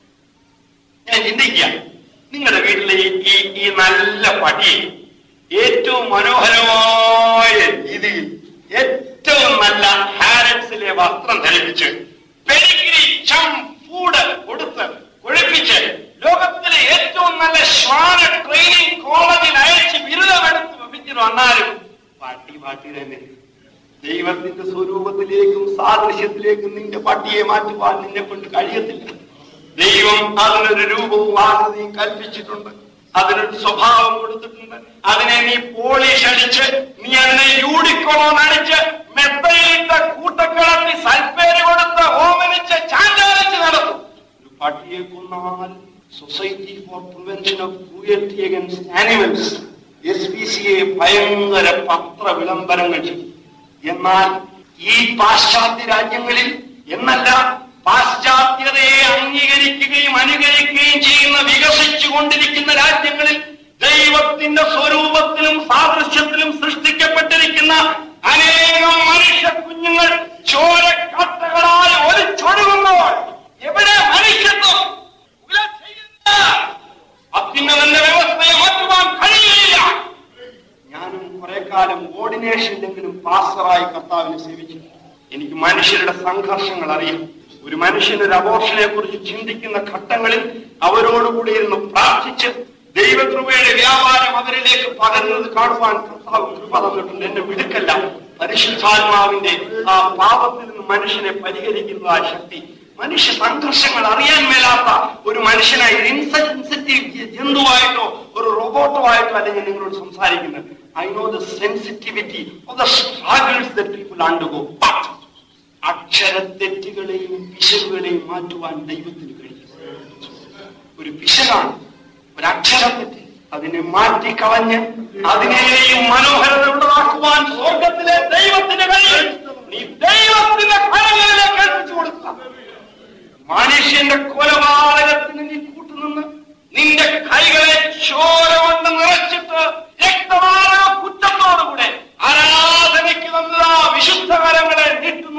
ഞാൻ ചിന്തിക്കുക നിങ്ങളുടെ വീട്ടിലെ ഈ ഈ- ഈ നല്ല പട്ടിയെ ഏറ്റവും മനോഹരമായ രീതിയിൽ ഏറ്റവും നല്ല ഹാരൻസിലെ വസ്ത്രം ധരിപ്പിച്ച് പെരിഗ്രി ചം ഫൂഡ് കൊടുത്ത് ഒഴിപ്പിച്ച് ലോകത്തിലെ ഏറ്റവും നല്ല ശ്വാന ട്രെയിനിങ് കോളേജിൽ അയച്ച് ബിരുദമെടുത്ത് വപ്പിച്ചിട്ട് വന്നാലും പാട്ടി പാട്ടി തന്നെ ദൈവത്തിന്റെ സ്വരൂപത്തിലേക്കും സാദൃശ്യത്തിലേക്കും നിന്റെ പട്ടിയെ മാറ്റുവാൻ നിന്നെ കൊണ്ട് കഴിയത്തില്ല ദൈവം അതിനൊരു രൂപവും ആകൃതിയും കൽപ്പിച്ചിട്ടുണ്ട് അതിനൊരു സ്വഭാവം കൊടുത്തിട്ടുണ്ട് അതിനെ നീ പോളിഷ് അടിച്ച് നീ അതിനെ യൂണിക്കോളോൺ അടിച്ച് മെത്തയിലിട്ട കൂട്ടക്കിളത്തി സൽപ്പേര് കൊടുത്ത് ഓമനിച്ച് ചാഞ്ചാലിച്ച് നടത്തും ഒരു പട്ടിയെ കൊന്നാൽ society for prevention of cruelty against animals S P C A ഭയങ്കര പത്ര വിളംബരങ്ങൾ ചെയ്യും എന്നാൽ ഈ പാശ്ചാത്യ രാജ്യങ്ങളിൽ എന്നല്ല പാശ്ചാത്യതയെ അംഗീകരിക്കുകയും അനുകരിക്കുകയും ചെയ്യുന്ന വികസിച്ചു കൊണ്ടിരിക്കുന്ന രാജ്യങ്ങളിൽ ദൈവത്തിന്റെ സ്വരൂപത്തിലും സാദൃശ്യത്തിലും സൃഷ്ടിക്കപ്പെട്ടിരിക്കുന്ന അനേകം മനുഷ്യ കുഞ്ഞുങ്ങൾ ചോരക്കട്ടകളായി ഒലിച്ചൊഴുകുമ്പോൾ എവിടെ മനുഷ്യത്വം ഉല ചെയ്യുന്ന അത്യുന്നതന്റെ വ്യവസ്ഥയെ മാറ്റുവാൻ കഴിയില്ല ഞാനും കുറെ കാലം ഓർഡിനേഷനിലെങ്കിലും പാസ്റ്ററായി കർത്താവിനെ സേവിച്ചു എനിക്ക് മനുഷ്യരുടെ സംഘർഷങ്ങൾ അറിയാം ഒരു മനുഷ്യൻ ഒരു അബോർഷനെ കുറിച്ച് ചിന്തിക്കുന്ന ഘട്ടങ്ങളിൽ അവരോടുകൂടി ഇരുന്ന് പ്രാർത്ഥിച്ച് ദൈവകൃപയുടെ വ്യാപാരം അവരിലേക്ക് പകരുന്നത് കാണുവാൻ കർത്താവ് കൃപ തന്നിട്ടുണ്ട് എന്നെ വിടുക്കല്ല പരിശുദ്ധാത്മാവിന്റെ ആ പാപത്തിൽ നിന്ന് മനുഷ്യനെ പരിഹരിക്കുന്ന ആ ശക്തി മനുഷ്യ സംഘർഷങ്ങൾ അറിയാൻ മേലാത്ത ഒരു മനുഷ്യനായി ഇൻസെൻസിറ്റീവ് ജന്തുവായിട്ടോ ഒരു റോബോട്ടോ ആയിട്ടോ അല്ല ഞാൻ നിങ്ങളോട് സംസാരിക്കുന്നത് I know the sensitivity of the struggles the people undergo but അക്ഷരത്തെറ്റുകളെയും പിശകുകളെയും മാറ്റുവാൻ ദൈവത്തിന് കഴിയും ഒരു പിശകാണ് ഒരു അക്ഷരത്തെറ്റ് അതിനെ മാറ്റിക്കളഞ്ഞ് അതിനെയും മനോഹരത ഉള്ളതാക്കുവാൻ സ്വർഗത്തിലെ ദൈവത്തിന് കഴിയും നീ ദൈവത്തിന്റെ ഫലങ്ങളിലേക്ക് ഏൽപ്പിച്ചു കൊടുക്കുക മനുഷ്യന്റെ കൊലപാതകത്തിന് നീ കൂട്ടുനിന്ന് നിന്റെ കൈകളെ ചോര കൊണ്ട് നിറച്ചിട്ട് രക്തമാർഗ കുറ്റത്തോട്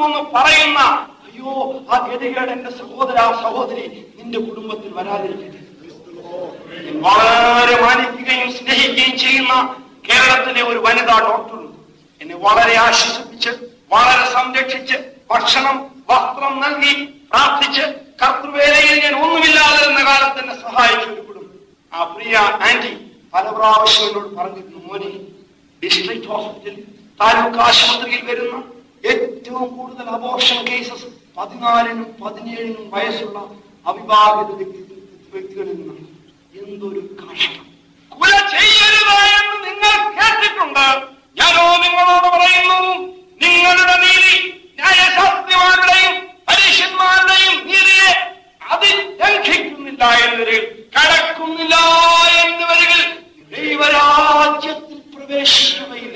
ജീവിക്കുന്നു എന്ന് പറയുന്ന അയ്യോ ആ ഗതികേട് എന്റെ സഹോദര സഹോദരി നിന്റെ കുടുംബത്തിൽ വരാതിരിക്കട്ടെ ഞാൻ വളരെ മാനിക്കുകയും സ്നേഹിക്കുകയും ചെയ്യുന്ന കേരളത്തിലെ ഒരു വനിതാ ഡോക്ടറുണ്ട് എന്നെ വളരെ ആശ്വസിപ്പിച്ച് വളരെ സംരക്ഷിച്ച് ഭക്ഷണം വസ്ത്രം നൽകി പ്രാർത്ഥിച്ച് കർത്തൃവേലയിൽ ഞാൻ ഒന്നുമില്ലാതെ എന്ന കാലത്ത് എന്നെ സഹായിച്ച ഒരു കുടുംബം ആ പ്രിയ ആന്റി പല പ്രാവശ്യം എന്നോട് പറഞ്ഞിരുന്നു മോനെ ഡിസ്ട്രിക്ട് ഹോസ്പിറ്റൽ താലൂക്ക് ആശുപത്രിയിൽ വരുന്ന ഏറ്റവും കൂടുതൽ അബോർഷൻ കേസസ് പതിനാലിനും പതിനേഴിനും വയസ്സുള്ള അവിവാഹിത വ്യക്തി വ്യക്തികളിൽ നിന്നാണ് എന്തൊരു കഷ്ടം കുല ചെയ്യരുത് എന്ന് നിങ്ങൾ കേട്ടിട്ടുണ്ട് ഞാനോ നിങ്ങളോട് പറയുന്നു നിങ്ങളുടെ നീതി ന്യായശാസ്ത്രിമാരുടെയും പരീക്ഷന്മാരുടെയും നീതിയെ അതിൽ ലംഘിക്കുന്നില്ല എന്നവരിൽ കടക്കുന്നില്ല എന്നവരിൽ ദൈവരാജ്യത്തിൽ പ്രവേശിക്കുകയില്ല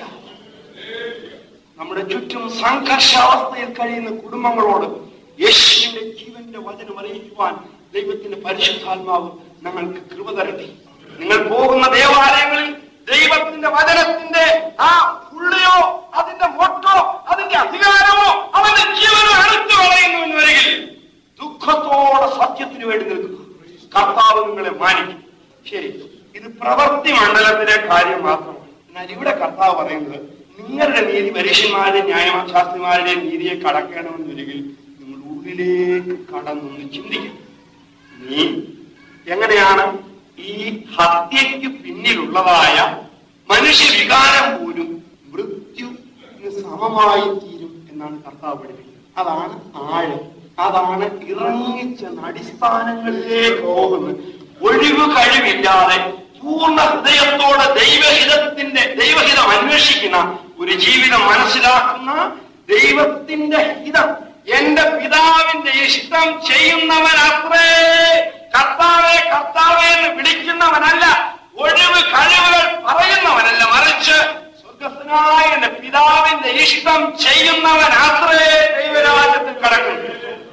നമ്മുടെ ചുറ്റും സംഘർഷാവസ്ഥയിൽ കഴിയുന്ന കുടുംബങ്ങളോട് യേശുവിന്റെ ജീവന്റെ വചനം അറിയിക്കുവാൻ ദൈവത്തിന്റെ പരിശുദ്ധാത്മാവ് ഞങ്ങൾക്ക് കൃപ തരട്ടെ നിങ്ങൾ പോകുന്ന ദേവാലയങ്ങളിൽ ദൈവത്തിന്റെ വചനത്തിന്റെ ആ പുള്ളിയോ അതിന്റെ മൊട്ടോ അതിന്റെ അധികാരമോ അവന്റെ ജീവനോ എടുത്തു കളയുന്നു എന്ന് വരികിൽ ദുഃഖത്തോടെ സത്യത്തിന് വേണ്ടി നിൽക്കുക കർത്താവ് നിങ്ങളെ മാനിക്കും ശരി ഇത് പ്രവൃത്തി മണ്ഡലത്തിലെ കാര്യം മാത്രമാണ് എന്നാൽ ഇവിടെ കർത്താവ് പറയുന്നത് നിങ്ങളുടെ നീതി പരീക്ഷന്മാരുടെ ന്യായശാസ്ത്രിമാരുടെ നീതിയെ കടക്കണമെന്ന് വരികിൽ നിങ്ങൾ ഉള്ളിലേക്ക് കടന്നൊന്ന് ചിന്തിക്കണം നീ എങ്ങനെയാണ് ഈ ഹത്യയ്ക്ക് പിന്നിലുള്ളതായ മനുഷ്യവികാരം പോലും മൃത്യുവിന് സമമായി തീരും എന്നാണ് കർത്താവ് പഠിപ്പിക്കുന്നത് അതാണ് ആഴം അതാണ് ഇറങ്ങിച്ചെന്ന് അടിസ്ഥാനങ്ങളിലേക്ക് പോകുന്നത് ഒഴിവ് കഴിവില്ലാതെ പൂർണ്ണ ഹൃദയത്തോടെ ദൈവഹിതത്തിന്റെ ദൈവഹിതം അന്വേഷിക്കുന്ന ഒരു ജീവിതം മനസ്സിലാക്കുന്ന ദൈവത്തിന്റെ ഹിതം എന്റെ പിതാവിന്റെ ഇഷ്ടം ചെയ്യുന്നവൻ അത്രേ കർത്താവെ കർത്താവെ എന്ന് വിളിക്കുന്നവനല്ല ഒഴിവ് കഴിവുകൾ പറയുന്നവനല്ല മറിച്ച് സ്വർഗസ്ഥനായ എന്റെ പിതാവിന്റെ ഇഷ്ടം ചെയ്യുന്നവൻ അത്രേ ദൈവരാജ്യത്തിൽ കടക്കുന്നു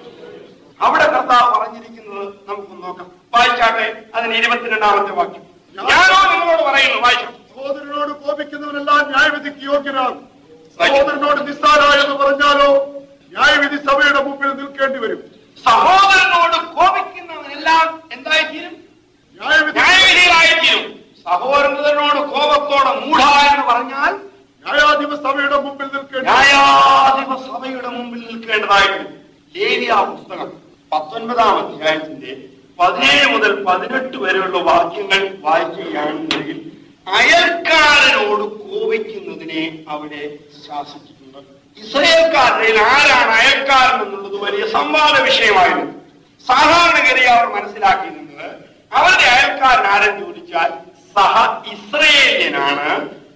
അവിടെ കർത്താവ് പറഞ്ഞിരിക്കുന്നത് നമുക്ക് നോക്കാം വായിച്ചാട്ടെ അതിന് ഇരുപത്തിരണ്ടാമത്തെ വാക്യം ഞാനോ നിങ്ങളോട് പറയുന്നു വായിച്ചു സഹോദരനോട് കോപിക്കുന്നവനെല്ലാം ന്യായവിധിക്ക് യോഗ്യനാകും സഹോദരനോട് നിസ്സാര എന്ന് പറഞ്ഞാലോ ന്യായവിധി സഭയുടെ മുമ്പിൽ നിൽക്കേണ്ടി വരും സഹോദരനോട് കോപിക്കുന്നവനെല്ലാം എന്തായിത്തീരും ന്യായവിധി ന്യായവിധിയിലായിത്തീരും സഹോദരനോട് കോപത്തോടെ മൂഢ എന്ന് പറഞ്ഞാൽ ന്യായാധിപ സഭയുടെ മുമ്പിൽ നിൽക്കേണ്ടി വരും. ന്യായാധിപ സഭയുടെ മുമ്പിൽ നിൽക്കേണ്ടതായിട്ട് ലേവിയ പുസ്തകം പത്തൊൻപതാം അധ്യായത്തിന്റെ പതിനേഴ് മുതൽ പതിനെട്ട് വരെയുള്ള വാക്യങ്ങൾ വായിക്കുകയാണെന്നുണ്ടെങ്കിൽ അയൽക്കാരനോട് കോപിക്കുന്നതിനെ അവിടെ ശാസിച്ചിട്ടുണ്ട് ഇസ്രയേൽക്കാരുടെ ആരാണ് അയൽക്കാരൻ എന്നുള്ളത് വലിയ സംവാദ വിഷയമായിരുന്നു സാധാരണഗതി അവർ മനസ്സിലാക്കിയിരുന്നത് അവരുടെ അയൽക്കാരൻ ആരെന്ന് ചോദിച്ചാൽ സഹ ഇസ്രയേലിയനാണ്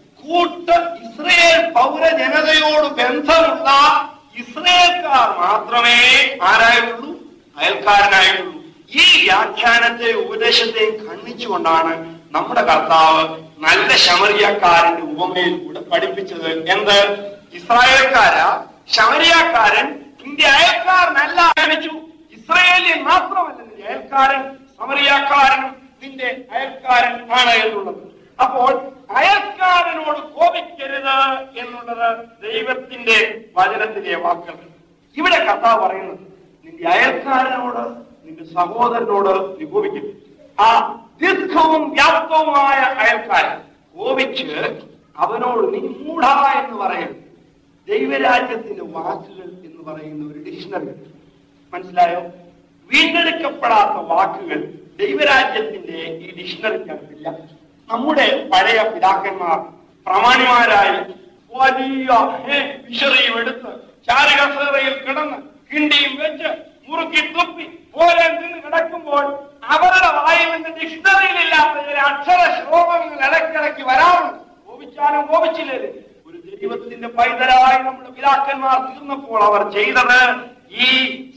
കൂട്ട ഇസ്രയേൽ പൗരജനതയോട് ബന്ധമുള്ള ഇസ്രയേൽക്കാർ മാത്രമേ ആരായിട്ടുള്ളൂ അയൽക്കാരനായിട്ടുള്ളൂ ഈ വ്യാഖ്യാനത്തെ ഉപദേശത്തെയും ഖണ്ഡിച്ചുകൊണ്ടാണ് നമ്മുടെ കർത്താവ് നല്ല ശമരിയക്കാരന്റെ ഉപമയിൽ കൂടെ പഠിപ്പിച്ചത് എന്ത് ഇസ്രായേൽക്കാര ശമരിയക്കാരൻ ഇന്ത്യ അയൽക്കാരനല്ല ക്ഷണിച്ചു ഇസ്രായേലിയൻ മാത്രമല്ല നിന്റെ അയൽക്കാരൻ സമരിയാക്കാരനും നിന്റെ അയൽക്കാരൻ ആണ് എന്നുള്ളത് അപ്പോൾ അയൽക്കാരനോട് കോപിക്കരുത് എന്നുള്ളത് ദൈവത്തിന്റെ വചനത്തിലെ വാക്കുകൾ ഇവിടെ കർത്താവ് പറയുന്നത് നിന്റെ അയൽക്കാരനോട് നിന്റെ സഹോദരനോട് നീ കോപിക്കരുത് ആ ദീർഘവും വ്യാപ്തവുമായ അയൽക്കാരൻ കോപിച്ച് അവനോട് നീ മൂഢ എന്ന് പറയരുത് ദൈവരാജ്യത്തിന്റെ വാക്കുകൾ എന്ന് പറയുന്ന ഒരു ഡിക്ഷണറി മനസ്സിലായോ വീണ്ടെടുക്കപ്പെടാത്ത വാക്കുകൾ ദൈവരാജ്യത്തിന്റെ ഈ ഡിക്ഷണറിക്കകത്തില്ല നമ്മുടെ പഴയ പിതാക്കന്മാർ പ്രമാണിമാരായി വലിയ ഹേ, വിശറിയും എടുത്ത് ചാരകസേറയിൽ കിടന്ന് കിണ്ടിയും വെച്ച് മുറുക്കി തുപ്പി പോലെ നിന്ന് കിടക്കുമ്പോൾ അവരുടെ വായിൽ നിന്ന് ഡിക്ഷണറിയിലില്ലാത്ത ചില അക്ഷര ശ്ലോകങ്ങൾ ഇടയ്ക്കിടയ്ക്ക് വരാറുണ്ട് കോപിച്ചാലും കോപിച്ചില്ലേ ഒരു ദൈവത്തിന്റെ പൈതലായി നമ്മുടെ പിതാക്കന്മാർ തീർന്നപ്പോൾ അവർ ചെയ്തത് ഈ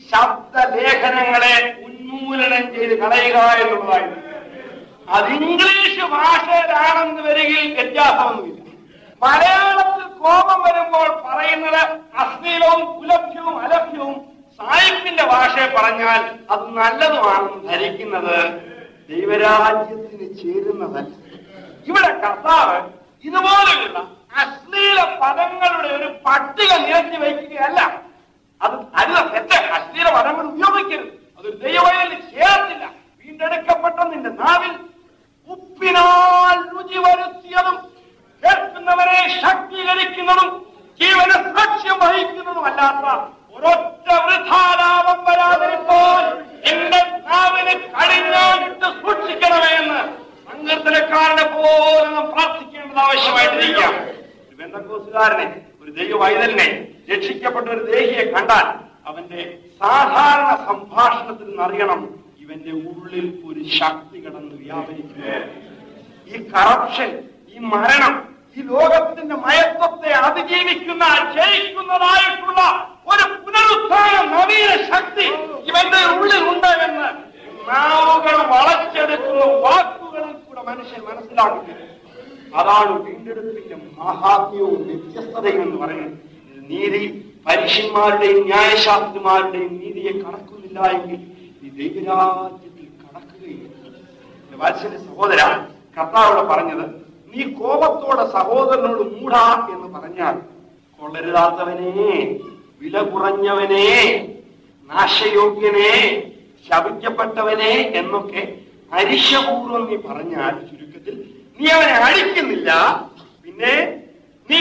ശബ്ദലേഖനങ്ങളെ ഉന്മൂലനം ചെയ്ത് കളയുക എന്നുള്ളതായിരുന്നു അത് ഇംഗ്ലീഷ് ഭാഷയിലാണെന്ന് വരികിൽ വ്യത്യാസമൊന്നുമില്ല മലയാളത്തിൽ കോപം വരുമ്പോൾ പറയുന്നത് അശ്ലീലവും കുലഭ്യവും അലഭ്യവും സായിപ്പിന്റെ ഭാഷയെ പറഞ്ഞാൽ അത് നല്ലതുമാണെന്ന് ധരിക്കുന്നത് ദൈവരാജ്യത്തിന് ചേരുന്നതല്ല ഇവിടെ കർത്താവ് ഇതുപോലെയുള്ള അശ്ലീല പദങ്ങളുടെ ഒരു പട്ടിക നിരത്തി വയ്ക്കുകയല്ല വഹിക്കുന്നതും ജീവന സാക്ഷ്യം വഹിക്കുന്നതും അല്ലാത്ത ഒരൊറ്റ വൃഥാലാപം വരാതിരിപ്പോൾ എന്റെ നാവിന് കഴിഞ്ഞാലിട്ട് സൂക്ഷിക്കണമേ എന്ന് സങ്കീർത്തനക്കാരനെ പോലെ നാം പ്രാർത്ഥിക്കേണ്ടത് ആവശ്യമായിട്ടിരിക്കാം ഒരു ബന്ധക്കോസുകാരനെ ഒരു ദൈവവൈതലിനെ രക്ഷിക്കപ്പെട്ട ഒരു ദേഹിയെ കണ്ടാൽ അവന്റെ സാധാരണ സംഭാഷണത്തിൽ നിന്ന് അറിയണം ഇവന്റെ ഉള്ളിൽ ഒരു ശക്തി കിടന്ന് വ്യാപരിക്കുന്നു ഈ കറപ്ഷൻ ഈ മരണം ഈ ലോകത്തിന്റെ മയത്വത്തെ അതിജീവിക്കുന്ന ജയിക്കുന്നതായിട്ടുള്ള ഒരു പുനരുത്ഥാന നവീന ശക്തി ഇവന്റെ ഉള്ളിൽ ഉണ്ട് എന്ന് നാവുകൾ വളച്ചെടുക്കുന്ന വാക്കുകളിൽ കൂടെ മനുഷ്യൻ മനസ്സിലാക്കുന്നത് അതാണ് വീണ്ടെടുപ്പിന്റെ മഹാത്മ്യവും വ്യത്യസ്തതയും എന്ന് പറയുന്നത് ഇത് നീതി പരീക്ഷന്മാരുടെയും ന്യായശാസ്ത്രിമാരുടെയും നീതിയെ കണക്കുന്നില്ല എങ്കിൽ ഈ ദൈവരാജ്യത്തിൽ കടക്കുകയില്ല വാത്സല്യ സഹോദര കർത്താവിടെ പറഞ്ഞത് നീ കോപത്തോടെ സഹോദരനോട് മൂടാ എന്ന് പറഞ്ഞാൽ കൊള്ളരുതാത്തവനെ വില കുറഞ്ഞവനെ നാശയോഗ്യനെ ശപിക്കപ്പെട്ടവനെ എന്നൊക്കെ അരിശപൂർവം നീ പറഞ്ഞാൽ ചുരുക്കത്തിൽ നീ അവനെ അടിക്കുന്നില്ല പിന്നെ നീ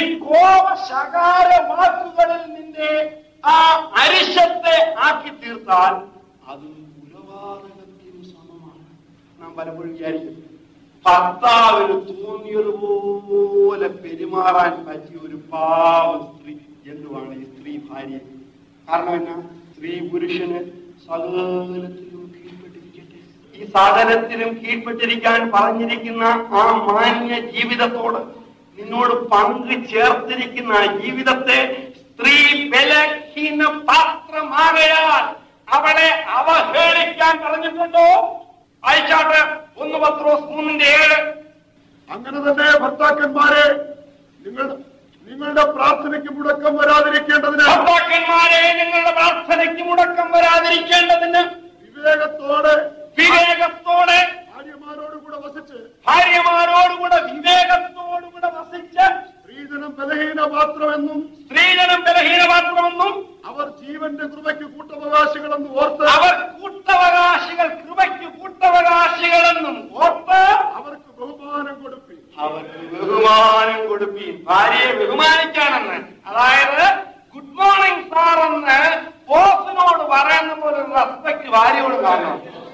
കോപശകാര വാക്കുകളിൽ നിന്റെ ആ അരിശത്തെ ആക്കി തീർത്താൽ അത് കുലപാതകത്തിന് സമമാണ് നാം പലപ്പോഴും വിചാരിക്കും ഭർത്താവിന് തോന്നിയതുപോലെ പെരുമാറാൻ പറ്റിയ ഒരു പാവ സ്ത്രീ എന്തുവാണ് ഈ സ്ത്രീ ഭാര്യ കാരണം എന്നാ സ്ത്രീ പുരുഷന് സകലത്തിലും കീഴ്പ്പെട്ടിരിക്കട്ടെ ഈ സകലത്തിലും കീഴ്പ്പെട്ടിരിക്കാൻ പറഞ്ഞിരിക്കുന്ന ആ മാന്യ ജീവിതത്തോട് നിന്നോട് പങ്കു ചേർത്തിരിക്കുന്ന ആ ജീവിതത്തെ സ്ത്രീ ബലഹീന പാത്രമാകയാൽ അവളെ അവഹേളിക്കാൻ പറഞ്ഞിട്ടുണ്ടോ അയച്ചാട്ട് ഒന്ന് പത്രോസ് മൂന്നിന്റെ ഏഴ് അങ്ങനെ തന്നെ ഭർത്താക്കന്മാരെ നിങ്ങൾ നിങ്ങളുടെ പ്രാർത്ഥനയ്ക്ക് മുടക്കം വരാതിരിക്കേണ്ടതിന് ഭർത്താക്കന്മാരെ നിങ്ങളുടെ പ്രാർത്ഥനയ്ക്ക് മുടക്കം വരാതിരിക്കേണ്ടതിന് വിവേകത്തോടെ വിവേകത്തോടെ ഭാര്യമാരോടുകൂടെ വസിച്ച് ഭാര്യമാരോടുകൂടെ വിവേകത്തോടുകൂടെ വസിച്ച് സ്ത്രീധനം ബലഹീന പാത്രമെന്നും സ്ത്രീജനം ബലഹീനമാത്രമെന്നും അവർ ജീവന്റെ കൃപയ്ക്ക് കൂട്ടവകാശികളെന്ന് ഓർത്ത് അവർ കൂട്ടവകാശികൾ കൃപയ്ക്ക് കൂട്ടവകാശികളെന്നും ഓർത്ത് അവർക്ക് ബഹുമാനം കൊടുപ്പി അവർക്ക് ബഹുമാനം കൊടുപ്പീൻ ഭാര്യയെ ബഹുമാനിക്കാനെന്ന് അതായത് ഗുഡ് മോർണിംഗ് സാർ എന്ന് ബോസിനോട് പറയുന്ന പോലെ ഒരു റെസ്പെക്ട് ഭാര്യയോട് കാണണം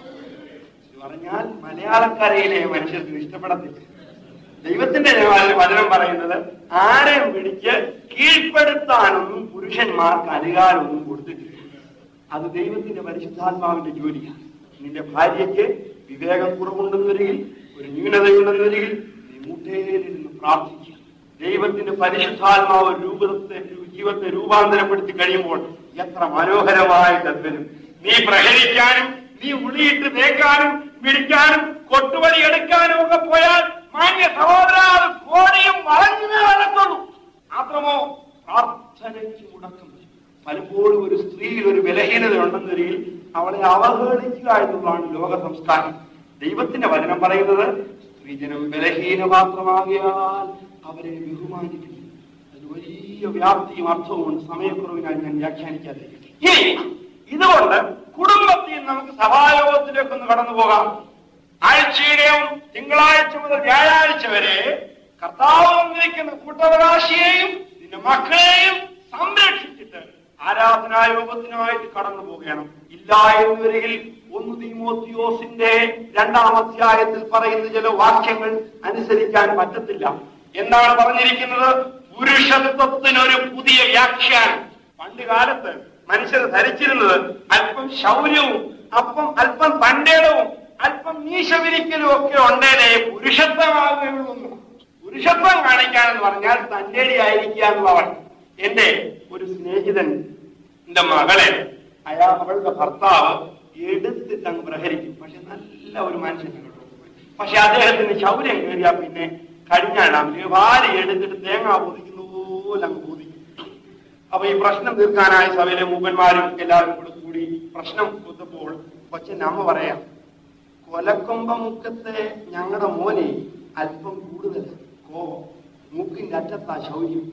ഇത് പറഞ്ഞാൽ മലയാളക്കരയിലെ മനുഷ്യർക്ക് ഇഷ്ടപ്പെടത്തില്ല ദൈവത്തിന്റെ വചനം പറയുന്നത് ആരെയും പിടിച്ച് കീഴ്പ്പെടുത്താനൊന്നും പുരുഷന്മാർക്ക് അധികാരമൊന്നും കൊടുത്തിട്ടില്ല അത് ദൈവത്തിന്റെ പരിശുദ്ധാത്മാവിന്റെ ജോലിയാണ് നിന്റെ ഭാര്യയ്ക്ക് വിവേകം കുറവുണ്ടെന്ന് വരികിൽ ഒരു ന്യൂനതയുണ്ടെന്ന് വരികിൽ നീ മുട്ടേലിരുന്ന് പ്രാർത്ഥിക്കുക ദൈവത്തിന്റെ പരിശുദ്ധാത്മാവ് രൂപത്തെ ജീവിതത്തെ രൂപാന്തരപ്പെടുത്തി കഴിയുമ്പോൾ എത്ര മനോഹരമായിട്ട് അത് വരും നീ പ്രഹരിക്കാനും നീ ഉളിയിട്ട് തേക്കാനും പിടിക്കാനും കൊട്ടുവടി എടുക്കാനും ഒക്കെ പോയാൽ മാന്യ സഹോദര അത് കോടിയും വളഞ്ഞു നടക്കുള്ളൂ മാത്രമോ പ്രാർത്ഥനയ്ക്ക് മുടക്കം വരും. പലപ്പോഴും ഒരു സ്ത്രീയിൽ ഒരു ബലഹീനത ഉണ്ടെന്നൊരിക്കൽ അവളെ അവഹേളിക്കുക എന്നുള്ളതാണ് ലോക സംസ്കാരം ദൈവത്തിന്റെ വചനം പറയുന്നത് സ്ത്രീജനം ബലഹീന മാത്രമാകിയാൽ അവരെ ബഹുമാനിക്കുന്നു അതിന് വലിയ വ്യാപ്തിയും അർത്ഥവും ഉണ്ട് സമയക്കുറവിനായി ഞാൻ വ്യാഖ്യാനിക്കാതെ ഇനി ഇതുകൊണ്ട് കുടുംബത്തിൽ നമുക്ക് സഭായോഗത്തിലേക്ക് ഒന്ന് കടന്നു പോകാം ആഴ്ചയുടെയും തിങ്കളാഴ്ച മുതൽ വ്യാഴാഴ്ച വരെ കർത്താവ് വന്നിരിക്കുന്ന കൂട്ടവകാശിയെയും നിന്റെ മക്കളെയും സംരക്ഷിച്ചിട്ട് ആരാധനായോഗത്തിനായിട്ട് കടന്നു പോകണം ഇല്ല എന്ന് വരികിൽ ഒന്ന് തീമോത്തിയോസിന്റെ രണ്ടാം അധ്യായത്തിൽ പറയുന്ന ചില വാക്യങ്ങൾ അനുസരിക്കാൻ പറ്റത്തില്ല എന്താണ് പറഞ്ഞിരിക്കുന്നത് പുരുഷത്വത്തിനൊരു പുതിയ വ്യാഖ്യാനം പണ്ട് കാലത്ത് മനുഷ്യർ ധരിച്ചിരുന്നത് അല്പം ശൗര്യവും അപ്പം അല്പം തണ്ടേടവും അല്പം മീശവിരിക്കലും ഒക്കെ ഉണ്ടേലേ പുരുഷത്വമാകുകയുള്ളൂ പുരുഷത്വം കാണിക്കാനെന്ന് പറഞ്ഞാൽ തന്റേടി ആയിരിക്കുക എന്നുള്ളവൻ എന്റെ ഒരു സ്നേഹിതൻ എന്റെ മകളെ അയാൾ അവളുടെ ഭർത്താവ് എടുത്തിട്ട് അങ്ങ് പ്രഹരിക്കും പക്ഷെ നല്ല ഒരു മനുഷ്യനാണ് പക്ഷെ അദ്ദേഹത്തിന് ശൗര്യം കയറിയാ പിന്നെ കഴിഞ്ഞാണ് ഭാര്യ എടുത്തിട്ട് തേങ്ങ പൊതിക്കുന്ന പോലെ അങ്ങ് പൊതിക്കും അപ്പൊ ഈ പ്രശ്നം തീർക്കാനായി സഭയിലെ മൂപ്പന്മാരും എല്ലാവരും കൂടെ കൂടി പ്രശ്നം ഒത്തപ്പോൾ കൊച്ചന്റെ അമ്മ പറയാം കൊലക്കൊമ്പ മുക്കത്തെ ഞങ്ങളുടെ മോനെ അല്പം കൂടുതൽ കോപം മൂക്കിന്റെ അറ്റത്താ ശൗര്യം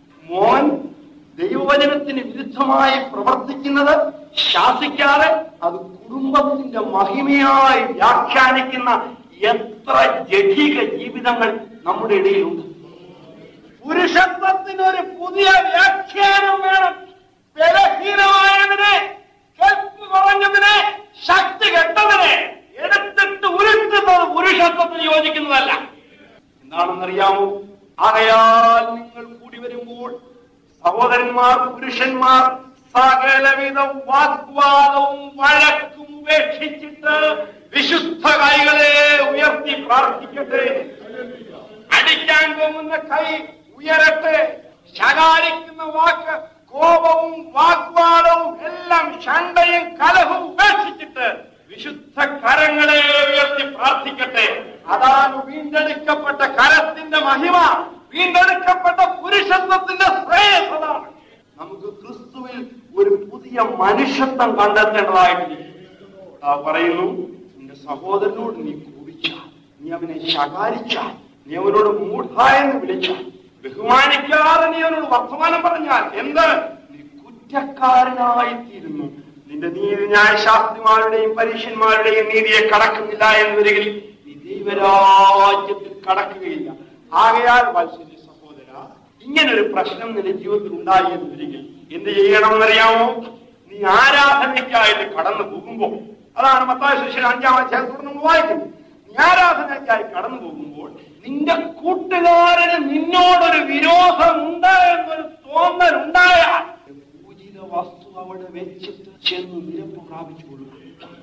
മോൻ ദൈവവചനത്തിന് വിരുദ്ധമായി പ്രവർത്തിക്കുന്നത് ശാസിക്കാതെ അത് കുടുംബത്തിന്റെ മഹിമയായി വ്യാഖ്യാനിക്കുന്ന എത്ര ജഡിക ജീവിതങ്ങൾ നമ്മുടെ ഇടയിലുണ്ട് പുരുഷത്വത്തിന് ഒരു പുതിയ വ്യാഖ്യാനം വേണം ബലഹീനമായതിനെ കെൽപ്പ് കുറഞ്ഞതിനെ ശക്തി കെട്ടതിനെ എടുത്തിട്ട് ഉരുട്ടുന്നത് പുരുഷത്വത്തിന് യോജിക്കുന്നതല്ല എന്താണെന്നറിയാമോ ആകയാൽ നിങ്ങൾ കൂടി വരുമ്പോൾ സഹോദരന്മാർ പുരുഷന്മാർ സകലവിധ വാഗ്വാദവും വഴക്കും ഉപേക്ഷിച്ചിട്ട് വിശുദ്ധ കൈകളെ ഉയർത്തി പ്രാർത്ഥിക്കട്ടെ അടിക്കാൻ പോകുന്ന കൈ ഉയരട്ടെ ശകാരിക്കുന്ന വാക്ക് കോപവും വാഗ്വാദവും എല്ലാം ശണ്ടയും കലഹവും ഉപേക്ഷിച്ചിട്ട് വിശുദ്ധ കരങ്ങളെ ഉയർത്തി പ്രാർത്ഥിക്കട്ടെ അതാണ് വീണ്ടെടുക്കപ്പെട്ട കരത്തിന്റെ മഹിമ വീണ്ടെടുക്കപ്പെട്ട പുരുഷത്വത്തിന്റെ ശ്രേയസ് അതാണ് നമുക്ക് ക്രിസ്തുവിൽ ഒരു പുതിയ മനുഷ്യത്വം കണ്ടെത്തേണ്ടതായിട്ടിരിക്കും ആ പറയുന്നു നിന്റെ സഹോദരനോട് നീ കോപിച്ചാൽ നീ അവനെ ശകാരിച്ചാൽ നീ അവനോട് മൂഢായെന്ന് വിളിച്ചാൽ ബഹുമാനിക്കാതെ നീ അവനോട് വർത്തമാനം പറഞ്ഞാൽ എന്ത് നീ കുറ്റക്കാരനായിത്തീരുന്നു നിന്റെ നീതി ന്യായശാസ്ത്രിമാരുടെയും പരീക്ഷന്മാരുടെയും നീതിയെ കടക്കുന്നില്ല എന്ന് വരികിൽ നീ ദൈവരാജ്യത്തിൽ കടക്കുകയില്ല ആകയാൽ വാത്സല്യ സഹോദര ഇങ്ങനൊരു പ്രശ്നം നിന്റെ ജീവിതത്തിൽ ഉണ്ടായി എന്ന് വരികിൽ എന്ത് ചെയ്യണമെന്നറിയാമോ നീ ആരാധനയ്ക്കായിട്ട് കടന്നു പോകുമ്പോൾ അതാണ് മത്തായ ശിഷ്യൻ അഞ്ചാം അധ്യായത്തോട് നമ്മൾ വായിക്കുന്നത് നീ ആരാധനയ്ക്കായി കടന്നു പോകുമ്പോൾ നിന്റെ കൂട്ടുകാരന് നിന്നോടൊരു വിരോധമുണ്ട് എന്നൊരു തോന്നൽ ഉണ്ടായാൽ പൂജിത വസ്തു അവിടെ വെച്ചിട്ട് ചെന്ന് നിരപ്പ് പ്രാപിച്ചു കൊടുക്കുക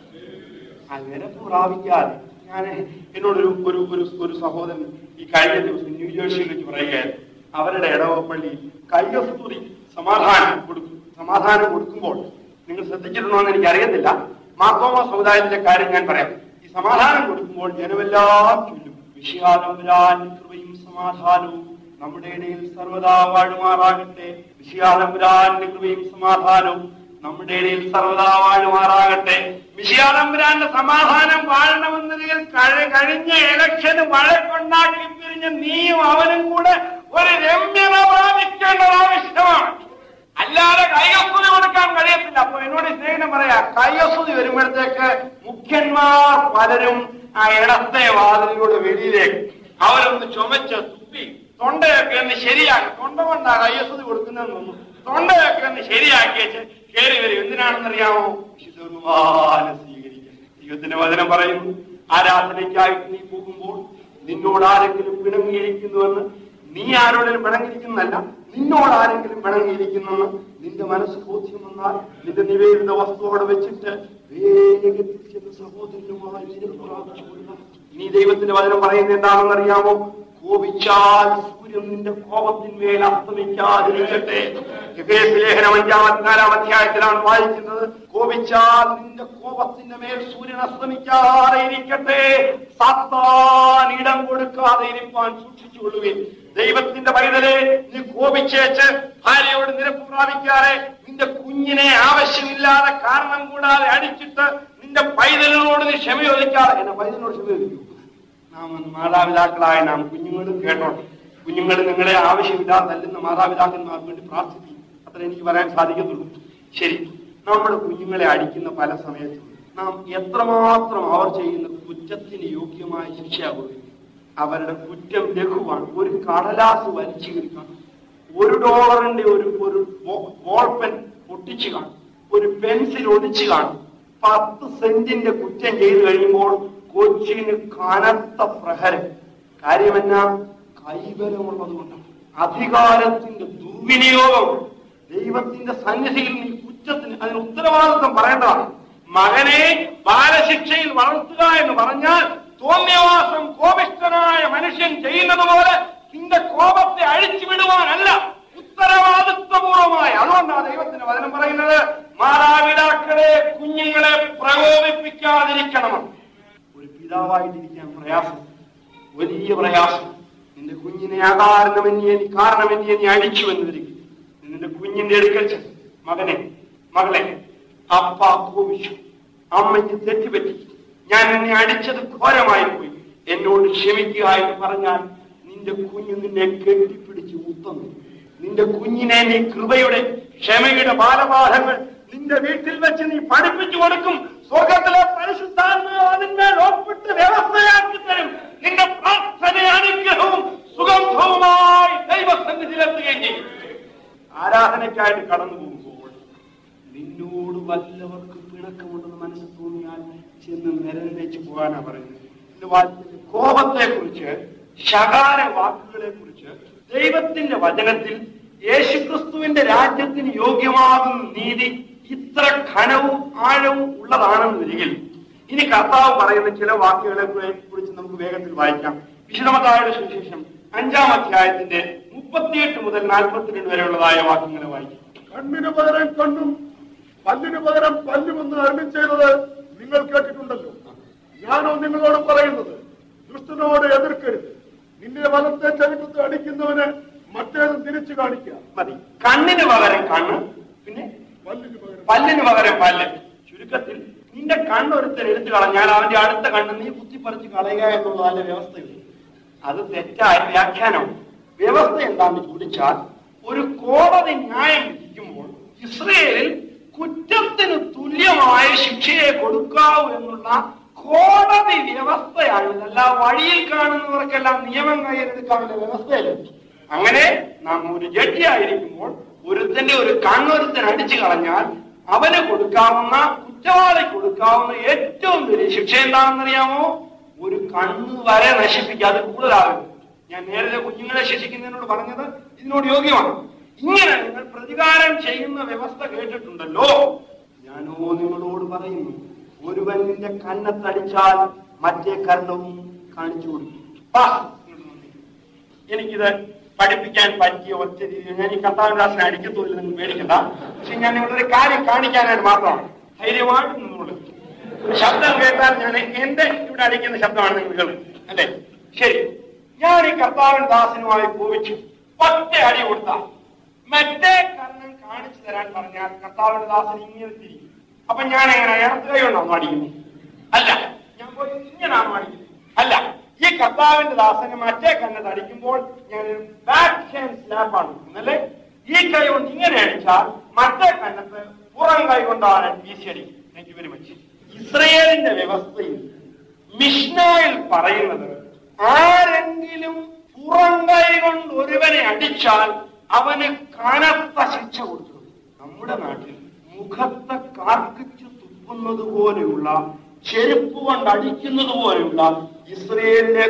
ആ നിരപ്പ് പ്രാപിക്കാതെ ഞാൻ എന്നോടൊരു ഒരു ഒരു ഒരു സഹോദരൻ ഈ കഴിഞ്ഞ ദിവസം ന്യൂജേഴ്സിയിൽ വെച്ച് പറയുകയായിരുന്നു അവരുടെ ഇടവപ്പള്ളി കയ്യസ്തുതി സമാധാനം കൊടുക്കും സമാധാനം കൊടുക്കുമ്പോൾ നിങ്ങൾ ശ്രദ്ധിച്ചിട്ടുണ്ടോ എന്ന് എനിക്കറിയത്തില്ല മാർത്തോമ സമുദായത്തിലെ കാര്യം ഞാൻ പറയാം ഈ സമാധാനം കൊടുക്കുമ്പോൾ ജനമെല്ലാം ചൊല്ലും വിഷയാതമ്പുരാൻ കൃപയും സമാധാനവും നമ്മുടെ ഇടയിൽ സർവദാ വാഴുമാറാകട്ടെ വിഷയാതമ്പുരാന്റെ കൃപയും സമാധാനവും നമ്മുടെ ഇടയിൽ സർവദാ വാഴുമാറാകട്ടെ വിഷയാതമ്പുരാന്റെ സമാധാനം വാഴണമെന്നതിൽ കഴി- കഴിഞ്ഞ ഇലക്ഷന് വഴക്കുണ്ടാക്കി പിരിഞ്ഞ നീയും അവനും കൂടെ ഒരു രമ്യത പ്രാപിക്കേണ്ടത് ആവശ്യമാണ് അല്ലാതെ കൈകസ്തുതി കൊടുക്കാൻ കഴിയത്തില്ല അപ്പൊ എന്നോട് ഈ സ്നേഹിതം പറയാ കൈകസ്തുതി വരുമ്പോഴത്തേക്ക് മുഖ്യന്മാർ പലരും ആ ഇടത്തെ വാതിലിലൂടെ വെളിയിലേക്ക് അവരൊന്ന് ചുമച്ച് തുപ്പി തൊണ്ടയൊക്കെ ഒന്ന് ശരിയാക്കി തൊണ്ട കൊണ്ടാ കയ്യസ്തുതി കൊടുക്കുന്നതെന്ന് തോന്നുന്നു തൊണ്ടയൊക്കെ ഒന്ന് ശരിയാക്കി വെച്ച് കയറി വരും എന്തിനാണെന്നറിയാമോ വിശുദ്ധ കുർബാന സ്വീകരിക്കാൻ ദൈവത്തിന്റെ വചനം പറയുന്നു ആരാധനയ്ക്കായിട്ട് നീ പോകുമ്പോൾ നിന്നോട് ആരെങ്കിലും പിണങ്ങിയിരിക്കുന്നുവെന്ന് നീ ആരോടെങ്കിലും പിണങ്ങിയിരിക്കുന്നല്ല നിന്നോട് ആരെങ്കിലും പിണങ്ങിയിരിക്കുന്നെന്ന് നിന്റെ മനസ്സ് ബോധ്യം വന്നാൽ നിന്റെ നിവേദിത വസ്തു അവിടെ വെച്ചിട്ട് വേഗത്തിൽ ചെന്ന് സഹോദരനുമായി നിരപ്പ് പ്രാപിച്ചു കൊള്ളുക. ഇനി ദൈവത്തിന്റെ വചനം പറയുന്നത് എന്താണെന്നറിയാമോ കോപിച്ചാൽ സൂര്യൻ നിന്റെ കോപത്തിന്മേൽ അസ്തമിക്കാതിരിക്കട്ടെ എഫേസ് ലേഖനം അഞ്ചാം നാലാം അധ്യായത്തിലാണ് വായിക്കുന്നത് കോപിച്ചാൽ നിന്റെ കോപത്തിന്റെ മേൽ സൂര്യൻ അസ്തമിക്കാതെ ഇരിക്കട്ടെ സത്താൻ ഇടം കൊടുക്കാതെ ഇരിപ്പാൻ സൂക്ഷിച്ചുകൊള്ളുവിൻ ദൈവത്തിന്റെ പൈതലെ നീ കോപിച്ചേച്ച് ഭാര്യയോട് നിരപ്പ് പ്രാപിക്കാതെ നിന്റെ കുഞ്ഞിനെ ആവശ്യമില്ലാതെ കാരണം കൂടാതെ അടിച്ചിട്ട് നിന്റെ പൈതലിനോട് നീ ക്ഷമ ചോദിക്കാതെ എന്നെ പൈതലിനോട് ക്ഷമ ചോദിക്കൂ നാം മാതാപിതാക്കളായ നാം കുഞ്ഞുങ്ങളും കേട്ടോട്ടെ കുഞ്ഞുങ്ങൾ നിങ്ങളെ ആവശ്യമില്ലാതെ തല്ലുന്ന മാതാപിതാക്കന്മാർക്ക് വേണ്ടി പ്രാർത്ഥിക്കും അത്ര എനിക്ക് പറയാൻ സാധിക്കത്തുള്ളൂ ശരി നമ്മുടെ കുഞ്ഞുങ്ങളെ അടിക്കുന്ന പല സമയത്തും നാം എത്രമാത്രം അവർ ചെയ്യുന്ന കുറ്റത്തിന് യോഗ്യമായ ശിക്ഷ കൊടുക്കും അവരുടെ കുറ്റം ലഘുവാണ് ഒരു കടലാസ് വലിച്ചു കിടക്കണം ഒരു ഡോളറിന്റെ ഒരു ഒരു ബോൾ പെൻ പൊട്ടിച്ചു കാണും ഒരു പെൻസിൽ ഒടിച്ചു കാണും പത്ത് സെന്റിന്റെ കുറ്റം ചെയ്തു കഴിയുമ്പോൾ കൊച്ചിന് കനത്ത പ്രഹരം കാര്യമെന്നാ കൈബലമുള്ളത് കൊണ്ടാണ് അധികാരത്തിന്റെ ദുർവിനിയോഗം ദൈവത്തിന്റെ സന്നിധിയിൽ നീ കുറ്റത്തിന് അതിന് ഉത്തരവാദിത്വം പറയേണ്ടതാണ് മകനെ ബാലശിക്ഷയിൽ വളർത്തുക എന്ന് പറഞ്ഞാൽ തോന്നിയവാസം കോപിഷ്ഠനായ മനുഷ്യൻ ചെയ്യുന്നത് പോലെ നിന്റെ കോപത്തെ അഴിച്ചു വിടുവാനല്ല ഉത്തരവാദിത്വപൂർവമായി അതുകൊണ്ടാണ് ദൈവത്തിന്റെ വചനം പറയുന്നത് മാതാപിതാക്കളെ കുഞ്ഞുങ്ങളെ പ്രകോപിപ്പിക്കാതിരിക്കണമെന്ന് ഒരു പിതാവായിട്ടിരിക്കാൻ പ്രയാസം വലിയ പ്രയാസം നിന്റെ കുഞ്ഞിനെ അകാരണമെന്നിയെ നീ കാരണമെന്നിയെ നീ അടിച്ചു എന്ന് വരിക നിന്റെ കുഞ്ഞിന്റെ അടുക്കൽ ചെന്ന്, മകനെ മകളെ അപ്പ കോപിച്ചു അമ്മയ്ക്ക് തെറ്റുപറ്റി ഞാൻ എന്നെ അടിച്ചത് ഘോരമായി പോയി എന്നോട് ക്ഷമിക്കുക എന്ന് പറഞ്ഞാൽ നിന്റെ കുഞ്ഞ് നിന്നെ കെട്ടിപ്പിടിച്ച് മുത്തന്നു നിന്റെ കുഞ്ഞിനെ നീ കൃപയുടെ ക്ഷമയുടെ ബാലപാഠങ്ങൾ നിന്റെ വീട്ടിൽ വെച്ച് നീ പഠിപ്പിച്ചു കൊടുക്കും സ്വർഗത്തിലെ പരിശുദ്ധാത്മാവ് അതിന്മേൽ ഒപ്പിട്ട് വ്യവസ്ഥയാക്കി തരും നിന്റെ പ്രാർത്ഥന അനുഗ്രഹവും സുഗന്ധവുമായി ദൈവസന്നിധിയിലെത്തുകയും ചെയ്യും ആരാധനയ്ക്കായിട്ട് കടന്നു പോകുമ്പോൾ നിന്നോട് വല്ലവർക്ക് പിണക്കമുണ്ടെന്ന് മനസ്സിൽ തോന്നിയാൽ ചെന്ന് നിരന്ന് വെച്ച് പോകാനാ പറയുന്നത് ഇത് വാക്യത്തിൽ കോപത്തെ കുറിച്ച് ശകാര വാക്കുകളെ കുറിച്ച് ദൈവത്തിന്റെ വചനത്തിൽ യേശുക്രിസ്തുവിന്റെ രാജ്യത്തിന് യോഗ്യമാകുന്ന നീതി ഇത്ര ഘനവും ആഴവും ഉള്ളതാണെന്ന് വരികിൽ ഇനി കർത്താവ് പറയുന്ന ചില വാക്കുകളെ കുറിച്ച് നമുക്ക് വേഗത്തിൽ വായിക്കാം വിശദമതായുടെ സുവിശേഷം അഞ്ചാം അധ്യായത്തിന്റെ മുപ്പത്തിയെട്ട് മുതൽ നാൽപ്പത്തിരണ്ട് വരെയുള്ളതായ വാക്യങ്ങളെ വായിക്കാം കണ്ണിന് പകരം കണ്ണും പല്ലിന് പകരം പല്ലുമെന്ന് അരുളി ചെയ്തത് നിങ്ങൾ കേട്ടിട്ടുണ്ടല്ലോ ഞാനോ നിങ്ങളോട് പറയുന്നത് ദുഷ്ടനോട് എതിർക്കരുത് നിന്റെ വലത്തെ ചവിട്ടത്ത് അടിക്കുന്നവന് മറ്റേതും തിരിച്ചു കാണിക്കുക മതി കണ്ണിന് പകരം കണ്ണ് പിന്നെ പല്ലിന് പകരം പല്ലിന് പകരം പല്ല് ചുരുക്കത്തിൽ നിന്റെ കണ്ണൊരുത്തൻ എടുത്തു കളഞ്ഞാൽ അവന്റെ അടുത്ത കണ്ണ് നീ കുത്തിപ്പറിച്ച് കളയുക എന്നുള്ളതിന്റെ വ്യവസ്ഥയുണ്ട് അത് തെറ്റായ വ്യാഖ്യാനം വ്യവസ്ഥ എന്താണെന്ന് ചോദിച്ചാൽ ഒരു കോടതി ന്യായം വിധിക്കുമ്പോൾ ഇസ്രയേലിൽ കുറ്റത്തിന് തുല്യമായ ശിക്ഷയെ കൊടുക്കാവൂ എന്നുള്ള കോടതി വ്യവസ്ഥയാണ് അല്ല വഴിയിൽ കാണുന്നവർക്കെല്ലാം നിയമം കയ്യിലെടുക്കാനുള്ള വ്യവസ്ഥയല്ല അങ്ങനെ നാം ഒരു ജഡ്ജിയായിരിക്കുമ്പോൾ ഒരുത്തന്റെ ഒരു കണ്ണൊരുത്തൻ അടിച്ചു കളഞ്ഞാൽ അവന് കൊടുക്കാവുന്ന കുറ്റവാളി കൊടുക്കാവുന്ന ഏറ്റവും വലിയ ശിക്ഷ എന്താണെന്നറിയാമോ ഒരു കണ്ണ് വരെ നശിപ്പിക്കാതെ കൂടുതലാകും ഞാൻ നേരത്തെ കുഞ്ഞുങ്ങളെ ശിക്ഷിക്കുന്നതിനോട് പറഞ്ഞത് ഇതിനോട് യോഗ്യമാണ് ഇങ്ങനെ നിങ്ങൾ പ്രതികാരം ചെയ്യുന്ന വ്യവസ്ഥ കേട്ടിട്ടുണ്ടല്ലോ ഞാനോ നിങ്ങളോട് പറയുന്നു ഒരുവൻ നിന്റെ കണ്ണത്തടിച്ചാൽ മറ്റേ കർണവും കാണിച്ചു കൊടുക്കും വാ, ഇങ്ങോട്ട് വന്നേ. എനിക്കിത് പഠിപ്പിക്കാൻ പറ്റിയ ഒറ്റ രീതിയിൽ ഞാൻ ഈ കർത്താവിദാസനെ അടിക്കത്തില്ല നിങ്ങൾ പേടിക്കണ്ട പക്ഷെ ഞാൻ നിങ്ങളൊരു കാര്യം കാണിക്കാനായിട്ട് മാത്രമാണ് ധൈര്യമായിട്ട് നിന്നോളൂ ഒരു ശബ്ദം കേട്ടാൽ ഞാൻ എന്റെ ഇവിടെ അടിക്കുന്ന ശബ്ദമാണ് നിങ്ങൾ കേൾക്കുന്നത് അല്ലേ ശരി ഞാൻ ഈ കർത്താവിൻ ദാസനുമായി കോപിച്ചു ഒറ്റ അടി കൊടുത്താൽ മറ്റേ കർണൻ കാണിച്ചു തരാൻ പറഞ്ഞാൽ കർത്താവിന്റെ ദാസൻ ഇങ്ങനെ തിരിക്കും അപ്പൊ ഞാൻ എങ്ങനെ ഇടത്ത് കൈ കൊണ്ടാണോ അടിക്കുന്നത് അല്ല ഞാൻ പോയി ഇങ്ങനാണോ അടിക്കുന്നത് അല്ല ഈ കർത്താവിന്റെ ദാസന് മറ്റേ കണ്ണത് അടിക്കുമ്പോൾ ഞാൻ ബാക്ക് ഹാൻഡ് സ്ലാപ്പാണ് കൊടുക്കുന്നത് അല്ലേ ഈ കൈ കൊണ്ട് ഇങ്ങനെ അടിച്ചാൽ മറ്റേ കണ്ണത്ത് പുറം കൈ കൊണ്ടാണ് വീശിയടിക്കും താങ്ക് യു വെരി മച്ച് ഇസ്രയേലിന്റെ വ്യവസ്ഥയിൽ മിഷ്നായിൽ പറയുന്നത് ആരെങ്കിലും പുറം കൈ കൊണ്ട് ഒരുവനെ അടിച്ചാൽ അവന് കനത്ത ശിക്ഷ കൊടുത്തു നമ്മുടെ നാട്ടിൽ മുഖത്തെ കാർക്കിച്ച് തുപ്പുന്നത് പോലെയുള്ള ചെരുപ്പ് കൊണ്ട് അടിക്കുന്നത് പോലെയുള്ള ഇസ്രയേലിലെ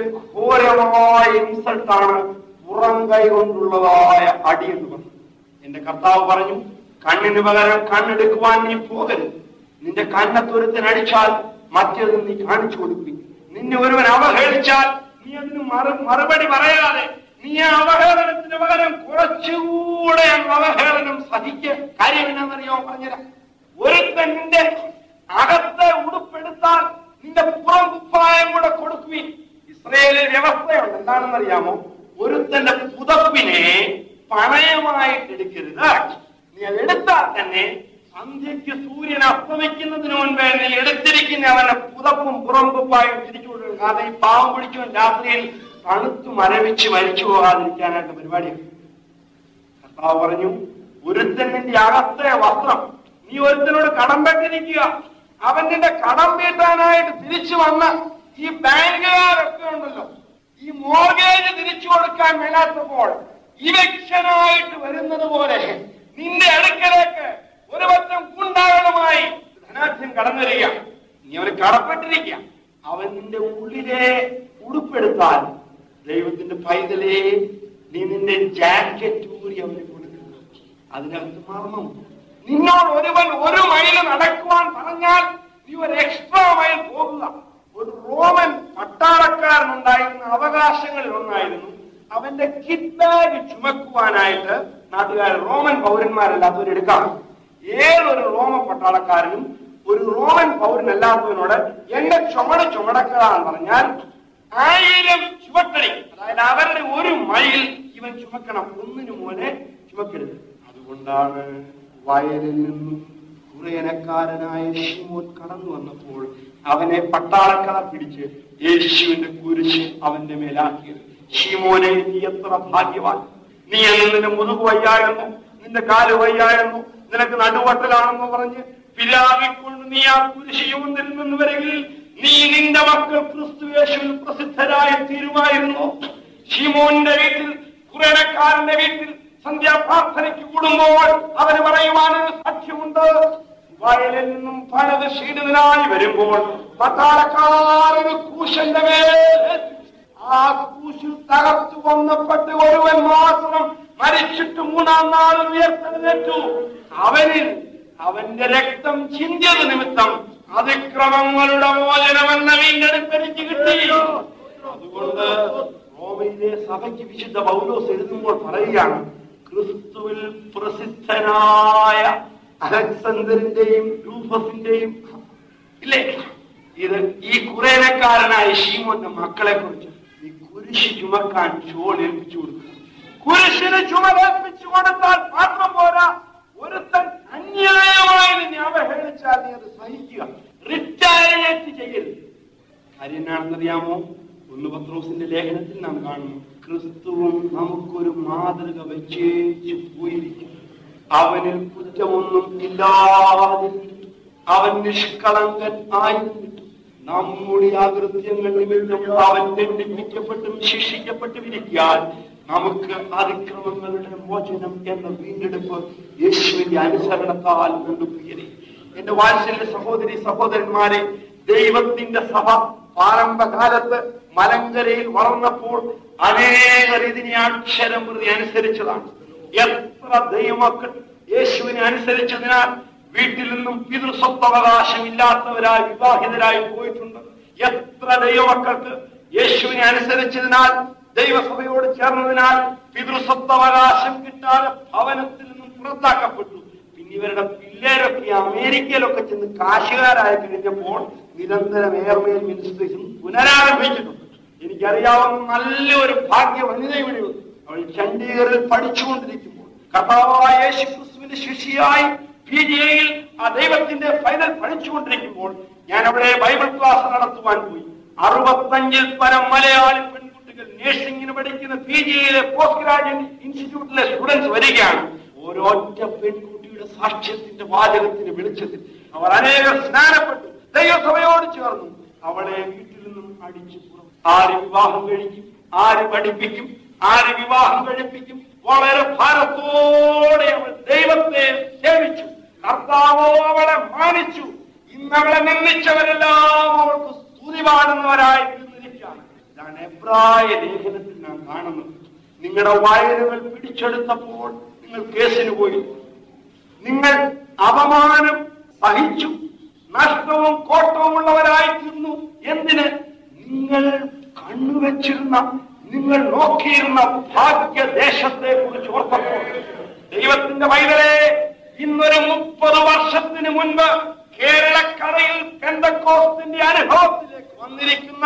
ഘോരമായ ഇൻസൾട്ടാണ് പുറം കൈ കൊണ്ടുള്ളതായ അടി എന്ന് പറഞ്ഞു എന്റെ കർത്താവ് പറഞ്ഞു കണ്ണിന് പകരം കണ്ണെടുക്കുവാൻ നീ പോകരുത് നിന്റെ കണ്ണത്തൊരുത്തൻ അടിച്ചാൽ മറ്റേത് നീ കാണിച്ചു കൊടുക്കും നിന്നെ ഒരുവൻ അവഹേളിച്ചാൽ നീ അതിന് മറു മറുപടി പറയാതെ നീ ആ അവഹേളനത്തിന് പകരം കുറച്ചുകൂടെ അങ്ങ് അവഹേളനം സഹിക്കുക കാര്യം എന്നാണെന്നറിയോ പറഞ്ഞുതരാം ഒരുത്തൻ നിന്റെ അകത്തെ ഉടുപ്പെടുത്താൽ നിന്റെ പുറം കുപ്പായം കൂടെ കൊടുക്കുവിൻ ഇസ്രയേലിൽ വ്യവസ്ഥയുണ്ട് എന്താണെന്നറിയാമോ ഒരുത്തന്റെ പുതപ്പിനെ പണയമായിട്ട് എടുക്കരുത് നീ അത് എടുത്താൽ തന്നെ സന്ധ്യയ്ക്ക് സൂര്യൻ അസ്തമിക്കുന്നതിന് മുൻപേ നീ എടുത്തിരിക്കുന്ന അവന്റെ പുതപ്പും പുറം കുപ്പായും തിരിച്ചു കൊടുക്കണം കാരണം ഈ പാവം പിടിച്ചവൻ രാത്രിയിൽ തണുത്ത് മരവിച്ച് മരിച്ചു പോകാതിരിക്കാനായിട്ട് പരിപാടിയാണ് കർത്താവ് പറഞ്ഞു ഒരുത്തൻ നിന്റെ അകത്തെ വസ്ത്രം നീ ഒരുത്തനോട് കടം പെട്ടിരിക്കുക അവൻ നിന്റെ കടം വീട്ടാനായിട്ട് തിരിച്ചു വന്ന ഈ ബാങ്കുകാരൊക്കെ ഉണ്ടല്ലോ ഈ മോർഗേജ് തിരിച്ചു കൊടുക്കാൻ മേലാത്തപ്പോൾ ഇലക്ഷനായിട്ട് വരുന്നത് പോലെ നിന്റെ അടുക്കലേക്ക് ഒരു പറ്റം ഗുണ്ടാകളുമായി ധനാഠ്യം കടന്നു വരിക നീ അവന് കടപ്പെട്ടിരിക്കുക അവൻ നിന്റെ ഉള്ളിലെ ഉടുപ്പെടുത്താൽ ദൈവത്തിന്റെ പൈതലേ നീ നിന്റെ ജാക്കറ്റ് ഊരി അവന് കൊടുക്കുക അതിനകത്ത് മർമ്മം നിന്നോട് ഒരുവൻ ഒരു മൈൽ നടക്കുവാൻ പറഞ്ഞാൽ നീ ഒരു എക്സ്ട്രാ മൈൽ പോകുക ഒരു റോമൻ പട്ടാളക്കാരനുണ്ടായിരുന്ന അവകാശങ്ങളിൽ ഒന്നായിരുന്നു അവന്റെ കിറ്റ് ബാഗ് ചുമക്കുവാനായിട്ട് നാട്ടുകാർ റോമൻ പൗരന്മാരല്ലാത്തവരെടുക്കാം ഏതൊരു റോമൻ പട്ടാളക്കാരനും ഒരു റോമൻ പൗരനല്ലാത്തവനോട് എന്റെ ചുമട് ചുമടക്കലാന്ന് പറഞ്ഞാൽ ആയിരം ചുമട്ടടി അതായത് അവരുടെ ഒരു മൈൽ ഇവൻ ചുമക്കണം ഒന്നിനു മോനെ ചുമക്കരുത് അതുകൊണ്ടാണ് വയലിൽ നിന്നും കുറയനക്കാരനായ ഷിമോൻ കടന്നു വന്നപ്പോൾ അവനെ പട്ടാളക്കട പിടിച്ച് യേശുവിന്റെ കുരിശ് അവന്റെ മേലാക്കിയത് ഷിമോനെ നീ എത്ര ഭാഗ്യവാൻ നീ എന്ന് നിന്റെ മുതുകു വയ്യായെന്നോ നിന്റെ കാല് വയ്യായെന്നോ നിനക്ക് നടുവട്ടലാണെന്നോ പറഞ്ഞ് പിലാവിക്കൊണ്ട് നീ ആ കുരിശ് യുവന്നിൽ നിന്ന് വരെങ്കിൽ നീ നിന്റെ മക്കൾ ക്രിസ്തു യേശുവിൽ പ്രസിദ്ധരായി തീരുമായിരുന്നു ഷീമോന്റെ വീട്ടിൽ കുറേനക്കാരന്റെ വീട്ടിൽ സന്ധ്യാപ്രാർത്ഥനയ്ക്ക് കൂടുമ്പോൾ അവന് പറയുവാനൊരു സാക്ഷ്യമുണ്ട് വയലിൽ നിന്നും പണിത് ക്ഷീണിതനായി വരുമ്പോൾ പട്ടാളക്കാരന് കൂശന്റെ മേൽ ആ കൂശിൽ തകർത്തു കൊന്നപ്പെട്ട് ഒരുവൻ മാത്രം മരിച്ചിട്ട് മൂന്നാം നാൾ ഉയർത്തെഴുന്നേറ്റു അവനിൽ അവന്റെ രക്തം ചിന്തിയത് നിമിത്തം അതിക്രമങ്ങളുടെ മോചനമെന്ന വീണ്ടെടുപ്പ് എനിക്ക് കിട്ടി അതുകൊണ്ട് റോമയിലെ സഭയ്ക്ക് വിശുദ്ധ പൗലോസ് എഴുതുമ്പോൾ പറയുകയാണ് ക്രിസ്തുവിൽ പ്രസിദ്ധനായ അലക്സണ്ടറിന്റെയും രൂഫസിന്റെയും ഇല്ലേ ഇത് ഈ കുറേനക്കാരനായ ഷീമോന്റെ മക്കളെ കുറിച്ച് ഈ കുരിശ് ചുമക്കാൻ ചോൾ ഏൽപ്പിച്ചു കൊടുക്കുക കുരിശിന് ചുമലേൽപ്പിച്ചു കൊടുത്താൽ മാത്രം പോരാ ഒരുത്തൻ അന്യായമായി നിന്നെ അവഹേളിച്ചാൽ നീ അത് സഹിക്കുക റിട്ടയർമെന്റ് ചെയ്യരുത് കാര്യം എന്നാണെന്നറിയാമോ ഒന്ന് പത്രോസിന്റെ ലേഖനത്തിൽ നാം കാണുന്നു ക്രിസ്തുവും നമുക്കൊരു മാതൃക വെച്ചേച്ചു പോയിരിക്കും അവനിൽ കുറ്റമൊന്നും ഇല്ലാതിരുന്നിട്ട് അവൻ നിഷ്കളങ്കൻ ആയിരുന്നിട്ട് നമ്മുടെ അകൃത്യങ്ങൾ നിമിത്തം അവൻ ദണ്ഡിപ്പിക്കപ്പെട്ടും ശിക്ഷിക്കപ്പെട്ടും ഇരിക്കാൻ നമുക്ക് അതിക്രമങ്ങളുടെ മോചനം എന്ന വീണ്ടെടുപ്പ് യേശുവിന്റെ അനുസരണത്താൽ കൊണ്ടുപോയി എന്റെ വാത്സല്യ സഹോദരി സഹോദരന്മാരെ ദൈവത്തിന്റെ സഭ പ്രാരംഭകാലത്ത് മലങ്കരയിൽ വളർന്നപ്പോൾ അനേകർ ഇതിനെ അക്ഷരം പ്രതി അനുസരിച്ചതാണ് എത്ര ദൈവമക്കൾ യേശുവിനെ അനുസരിച്ചതിനാൽ വീട്ടിൽ നിന്നും പിതൃസ്വത്തവകാശം ഇല്ലാത്തവരായി വിവാഹിതരായി പോയിട്ടുണ്ട് എത്ര ദൈവമക്കൾക്ക് യേശുവിനെ അനുസരിച്ചതിനാൽ ദൈവസഭയോട് ചേർന്നതിനാൽ പിതൃസ്വത്തവകാശം കിട്ടാതെ ഭവനത്തിൽ നിന്നും പുറത്താക്കപ്പെട്ടു പിന്നെ ഇവരുടെ പിള്ളേരൊക്കെ അമേരിക്കയിലൊക്കെ ചെന്ന് കാശുകാരായി കഴിഞ്ഞപ്പോൾ നിരന്തരം എയർമെയിൽ മിനിസ്ട്രീസും പുനരാരംഭിച്ചിട്ടുണ്ട് എനിക്കറിയാവുന്ന നല്ലൊരു ഭാഗ്യ വനിത ഇവിടെ ഉണ്ട് അവൾ ചണ്ഡീഗറിൽ പഠിച്ചുകൊണ്ടിരിക്കുമ്പോൾ കർത്താവായ യേശു ക്രിസ്തുവിന്റെ ശിഷ്യയായി പി ജി എയിൽ ആ ദൈവത്തിന്റെ ഫൈനൽ പഠിച്ചുകൊണ്ടിരിക്കുമ്പോൾ ഞാൻ അവിടെ ബൈബിൾ ക്ലാസ് നടത്തുവാൻ പോയി അറുപത്തഞ്ചിൽ പരം മലയാളി പെൺകുട്ടികൾ നേഴ്സിംഗിന് പഠിക്കുന്ന പി ജി എയിലെ പോസ്റ്റ് ഗ്രാജുവേറ്റ് ഇൻസ്റ്റിറ്റ്യൂട്ടിലെ സ്റ്റുഡൻസ് വരികയാണ് ഓരോറ്റ പെൺകുട്ടിയുടെ സാക്ഷ്യത്തിന്റെ വാചകത്തിന്റെ വെളിച്ചത്തിൽ അവർ അനേകം സ്നാനപ്പെട്ടു ദൈവസഭയോട് ചേർന്നു അവളെ വീട്ടിൽ നിന്നും അടിച്ചു പുറം ആര് വിവാഹം കഴിക്കും ആര് പഠിപ്പിക്കും ആര് വിവാഹം കഴിപ്പിക്കും വളരെ ഭാരത്തോടെ അവൾ ദൈവത്തെ സേവിച്ചു കർത്താവോ അവളെ മാനിച്ചു ഇന്നവളെ നിന്ദിച്ചവരെല്ലാം അവൾക്ക് സ്തുതി പാടുന്നവരായി തീർന്നിരിക്കുകയാണ് ഇതാണ് എബ്രായ ലേഖനത്തിൽ നാം കാണുന്നത് നിങ്ങളുടെ വയലുകൾ പിടിച്ചെടുത്തപ്പോൾ നിങ്ങൾ കേസിന് പോയി നിങ്ങൾ അപമാനം സഹിച്ചു നഷ്ടവും കോട്ടവും ഉള്ളവരായി തീർന്നു എന്തിന് നിങ്ങൾ കണ്ണുവെച്ചിരുന്ന നിങ്ങൾ നോക്കിയിരുന്ന ഭാഗ്യദേശത്തെ കുറിച്ച് ഓർത്തപ്പോൾ ദൈവത്തിന്റെ വൈതലെ ഇന്നൊരു മുപ്പത് വർഷത്തിന് മുൻപ് കേരളക്കരയിൽ പെന്തക്കോസ്തിന്റെ അനുഭവത്തിലേക്ക് വന്നിരിക്കുന്ന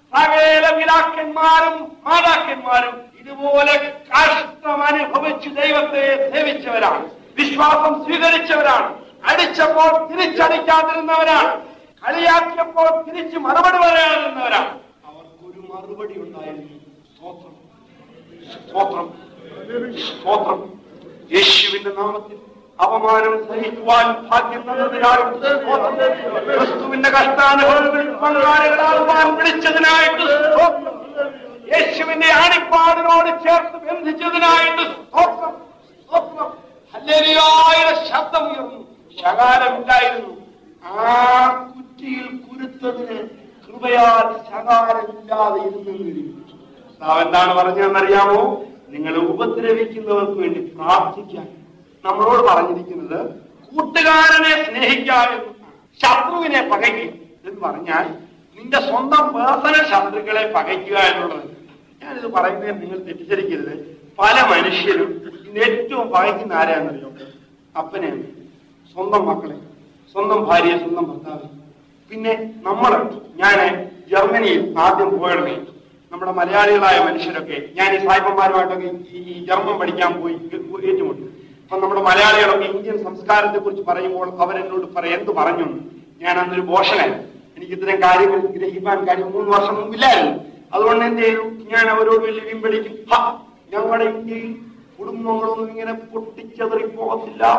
സകല പിതാക്കന്മാരും മാതാക്കന്മാരും ഇതുപോലെ കഷ്ടം അനുഭവിച്ച് ദൈവത്തെ സേവിച്ചവരാണ് വിശ്വാസം സ്വീകരിച്ചവരാണ് അടിച്ചപ്പോൾ തിരിച്ചടിക്കാതിരുന്നവരാണ് കളിയാക്കിയപ്പോൾ തിരിച്ച് മറുപടി പറയാതിരുന്നവരാണ് അവർക്കൊരു മറുപടി ഉണ്ടായിരുന്നു സ്തോത്രം സ്തോത്രം സ്തോത്രം യേശുവിന്റെ നാമത്തിൽ അപമാനം സഹിക്കുവാൻ ഭാഗ്യം തന്നതിനായിട്ട് സ്തോത്രം. ക്രിസ്തുവിന്റെ കഷ്ടാനുഭവങ്ങളിൽ പങ്കാളികളാകുവാൻ വിളിച്ചതിനായിട്ട് സ്തോത്രം. യേശുവിന്റെ ആണിപ്പാടിനോട് ചേർത്ത് ബന്ധിച്ചതിനായിട്ട് സ്തോത്രം സ്തോത്രം ഹല്ലേലൂയായുടെ ശബ്ദം ഉയർന്നു ശകാരമില്ലായിരുന്നു ആ കുറ്റിയിൽ കുരുത്തതിന് കൃപയാൽ ശകാരമില്ലാതെ ഇരുന്നു കർത്താവ് എന്താണ് പറഞ്ഞതെന്നറിയാമോ നിങ്ങളെ ഉപദ്രവിക്കുന്നവർക്ക് വേണ്ടി പ്രാർത്ഥിക്കാൻ നമ്മളോട് പറഞ്ഞിരിക്കുന്നത് കൂട്ടുകാരനെ സ്നേഹിക്കാതെ ശത്രുവിനെ പകയ്ക്കുക എന്ന് പറഞ്ഞാൽ നിന്റെ സ്വന്തം പേഴ്സണൽ ശത്രുക്കളെ പകയ്ക്കുക എന്നുള്ളത് ഞാനിത് പറയുന്നത് നിങ്ങൾ തെറ്റിദ്ധരിക്കരുത് പല മനുഷ്യരും ഇന്ന് ഏറ്റവും പകയ്ക്കുന്ന ആരാന്നറിയോ അപ്പനെ സ്വന്തം മക്കളെ സ്വന്തം ഭാര്യയെ സ്വന്തം ഭർത്താവ് പിന്നെ നമ്മൾ ഞാൻ ജർമ്മനിയിൽ ആദ്യം പോയിടണേ നമ്മുടെ മലയാളികളായ മനുഷ്യരൊക്കെ ഞാൻ ഈ സായിപ്പന്മാരുമായിട്ടൊക്കെ ഈ ഈ ജർമ്മൻ പഠിക്കാൻ പോയി ഏറ്റുമുട്ടി അപ്പൊ നമ്മുടെ മലയാളികളൊക്കെ ഇന്ത്യൻ സംസ്കാരത്തെ കുറിച്ച് പറയുമ്പോൾ അവരെന്നോട് പറയും എന്ത് പറഞ്ഞു എന്ന്. ഞാൻ അന്നൊരു ഭോഷനായി എനിക്ക് ഇത്തരം കാര്യങ്ങൾ ഗ്രഹിക്കാൻ കാര്യം മൂന്ന് വർഷം മുമ്പില്ലായിരുന്നു അതുകൊണ്ട് എന്ത് ചെയ്തു ഞാൻ അവരോട് വലിയ വിമ്പടിക്കും "ഹ, ഞങ്ങളുടെ ഇന്ത്യയിൽ കുടുംബങ്ങളൊന്നും ഇങ്ങനെ പൊട്ടിച്ചെതറി പോകത്തില്ല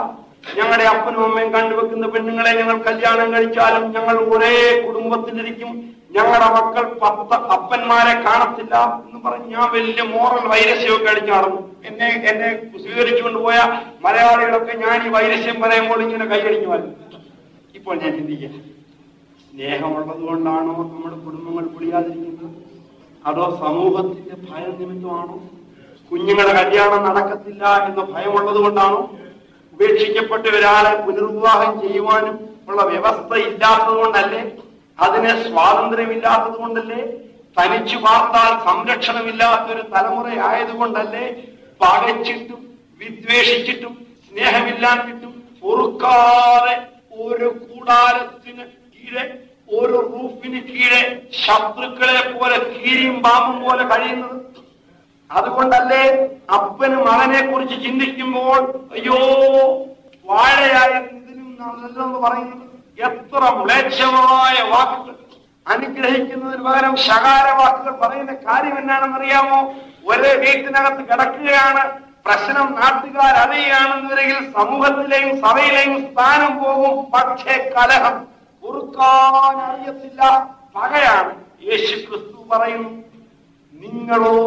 ഞങ്ങളുടെ അപ്പനും അമ്മയും കണ്ടുവെക്കുന്ന പെണ്ണുങ്ങളെ ഞങ്ങൾ കല്യാണം കഴിച്ചാലും ഞങ്ങൾ ഒരേ കുടുംബത്തിലിരിക്കും ഞങ്ങളുടെ മക്കൾ പത്ത് അപ്പന്മാരെ കാണത്തില്ല എന്ന് പറഞ്ഞ് ഞാൻ വലിയ മോറൽ വൈരസ്യമൊക്കെ അടിച്ചു നടന്നു എന്നെ എന്നെ സ്വീകരിച്ചുകൊണ്ട് പോയ മലയാളികളൊക്കെ ഞാൻ ഈ വൈരസ്യം പറയുമ്പോൾ ഇങ്ങനെ കൈയടിഞ്ഞു വരും ഇപ്പോൾ ഞാൻ ചിന്തിക്കുക സ്നേഹമുള്ളത് കൊണ്ടാണോ നമ്മുടെ കുടുംബങ്ങൾ പൊളിയാതിരിക്കുന്നത് അതോ സമൂഹത്തിന്റെ ഭയം നിമിത്തമാണോ കുഞ്ഞുങ്ങളുടെ കല്യാണം നടക്കത്തില്ല എന്ന ഭയമുള്ളത് കൊണ്ടാണോ ഉപേക്ഷിക്കപ്പെട്ട ഒരാളെ പുനർവിവാഹം ചെയ്യുവാനും ഉള്ള വ്യവസ്ഥ ഇല്ലാത്തത് കൊണ്ടല്ലേ അതിന് സ്വാതന്ത്ര്യമില്ലാത്തത് കൊണ്ടല്ലേ തനിച്ചു പാർത്താൽ സംരക്ഷണമില്ലാത്ത ഒരു തലമുറ ആയതുകൊണ്ടല്ലേ പകച്ചിട്ടും വിദ്വേഷിച്ചിട്ടും സ്നേഹമില്ലാഞ്ഞിട്ടും പൊറുക്കാതെ ഒരു കൂടാരത്തിന് കീഴെ ഒരു റൂഫിന് കീഴെ ശത്രുക്കളെ പോലെ കീരിയും പാമ്പും പോലെ കഴിയുന്നത് അതുകൊണ്ടല്ലേ അപ്പന് മകനെ കുറിച്ച് ചിന്തിക്കുമ്പോൾ അയ്യോ വാഴയായിരുന്നു ഇതിനും നല്ലതെന്ന് പറയുന്നത് എത്ര മ്ലേച്ഛമായ വാക്കുകൾ അനുഗ്രഹിക്കുന്നതിന് പകരം ശകാര വാക്കുകൾ പറയുന്ന കാര്യം എന്നാണെന്നറിയാമോ ഒരേ വീട്ടിനകത്ത് കിടക്കുകയാണ് പ്രശ്നം നാട്ടുകാർ അറിയുകയാണെന്നുവരെങ്കിൽ സമൂഹത്തിലെയും സഭയിലെയും സ്ഥാനം പോകും പക്ഷേ കലഹം പൊറുക്കാൻ അറിയത്തില്ല പകയാണ് യേശു ക്രിസ്തു പറയുന്നു നിങ്ങളോ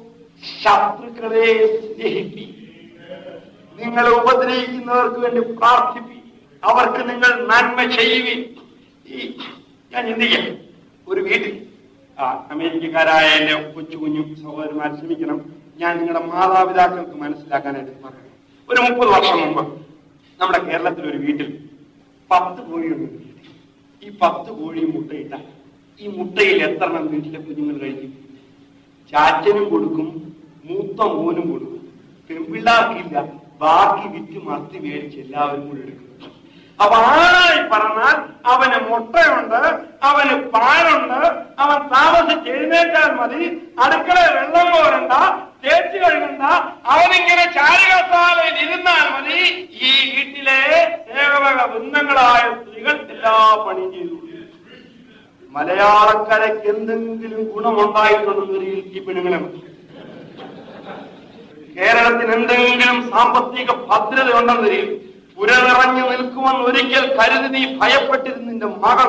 ശത്രുക്കളെ സ്നേഹിപ്പി നിങ്ങളെ ഉപദ്രവിക്കുന്നവർക്ക് വേണ്ടി പ്രാർത്ഥിപ്പി അവർക്ക് നിങ്ങൾ നന്മ ചെയ്യുവിൻ ഈ ഞാൻ ചിന്തിക്കാം ഒരു വീട്ടിൽ ആ അമേരിക്കക്കാരായ എന്റെ കൊച്ചു കുഞ്ഞു സഹോദരന്മാർ ശ്രമിക്കണം ഞാൻ നിങ്ങളുടെ മാതാപിതാക്കൾക്ക് മനസ്സിലാക്കാനായിട്ട് പറഞ്ഞു ഒരു മുപ്പത് വർഷം മുമ്പ് നമ്മുടെ കേരളത്തിൽ ഒരു വീട്ടിൽ പത്ത് കോഴിയുണ്ട് ഈ പത്ത് കോഴി മുട്ടയിട്ട ഈ മുട്ടയിൽ എത്ര എണ്ണം വീട്ടിലെ കുഞ്ഞുങ്ങൾ കഴിക്കും ചാച്ചനും കൊടുക്കും മൂത്ത മോനും കൊടുക്കും പെൺപിള്ളാർക്കില്ല ബാക്കി വിറ്റ് മത്തി മേടിച്ച് എല്ലാവരും കൂടി എടുക്കും അപ്പൊ ആണായി പറഞ്ഞാൽ അവന് മുട്ടയുണ്ട് അവന് പാലുണ്ട് അവൻ താമസിച്ച് എഴുന്നേറ്റാൽ മതി അടുക്കളയിൽ വെള്ളം പോരണ്ട തേച്ച് കഴുകണ്ട അവനിങ്ങനെ ചാരികസാലയിൽ ഇരുന്നാൽ മതി ഈ വീട്ടിലെ സേവക വൃന്ദങ്ങളായ സ്ത്രീകൾ എല്ലാ പണിയും ചെയ്തു മലയാളക്കരയ്ക്ക് എന്തെങ്കിലും ഗുണമുണ്ടായിട്ടുണ്ടെന്നൊരു ഈ പെണ്ണുങ്ങളെ മതി. കേരളത്തിന് എന്തെങ്കിലും സാമ്പത്തിക ഭദ്രത ഉണ്ടെന്നൊരു പുരനിറഞ്ഞു നിൽക്കുമെന്ന് ഒരിക്കൽ കരുതി നീ ഭയപ്പെട്ടിരുന്നിന്റെ മകൾ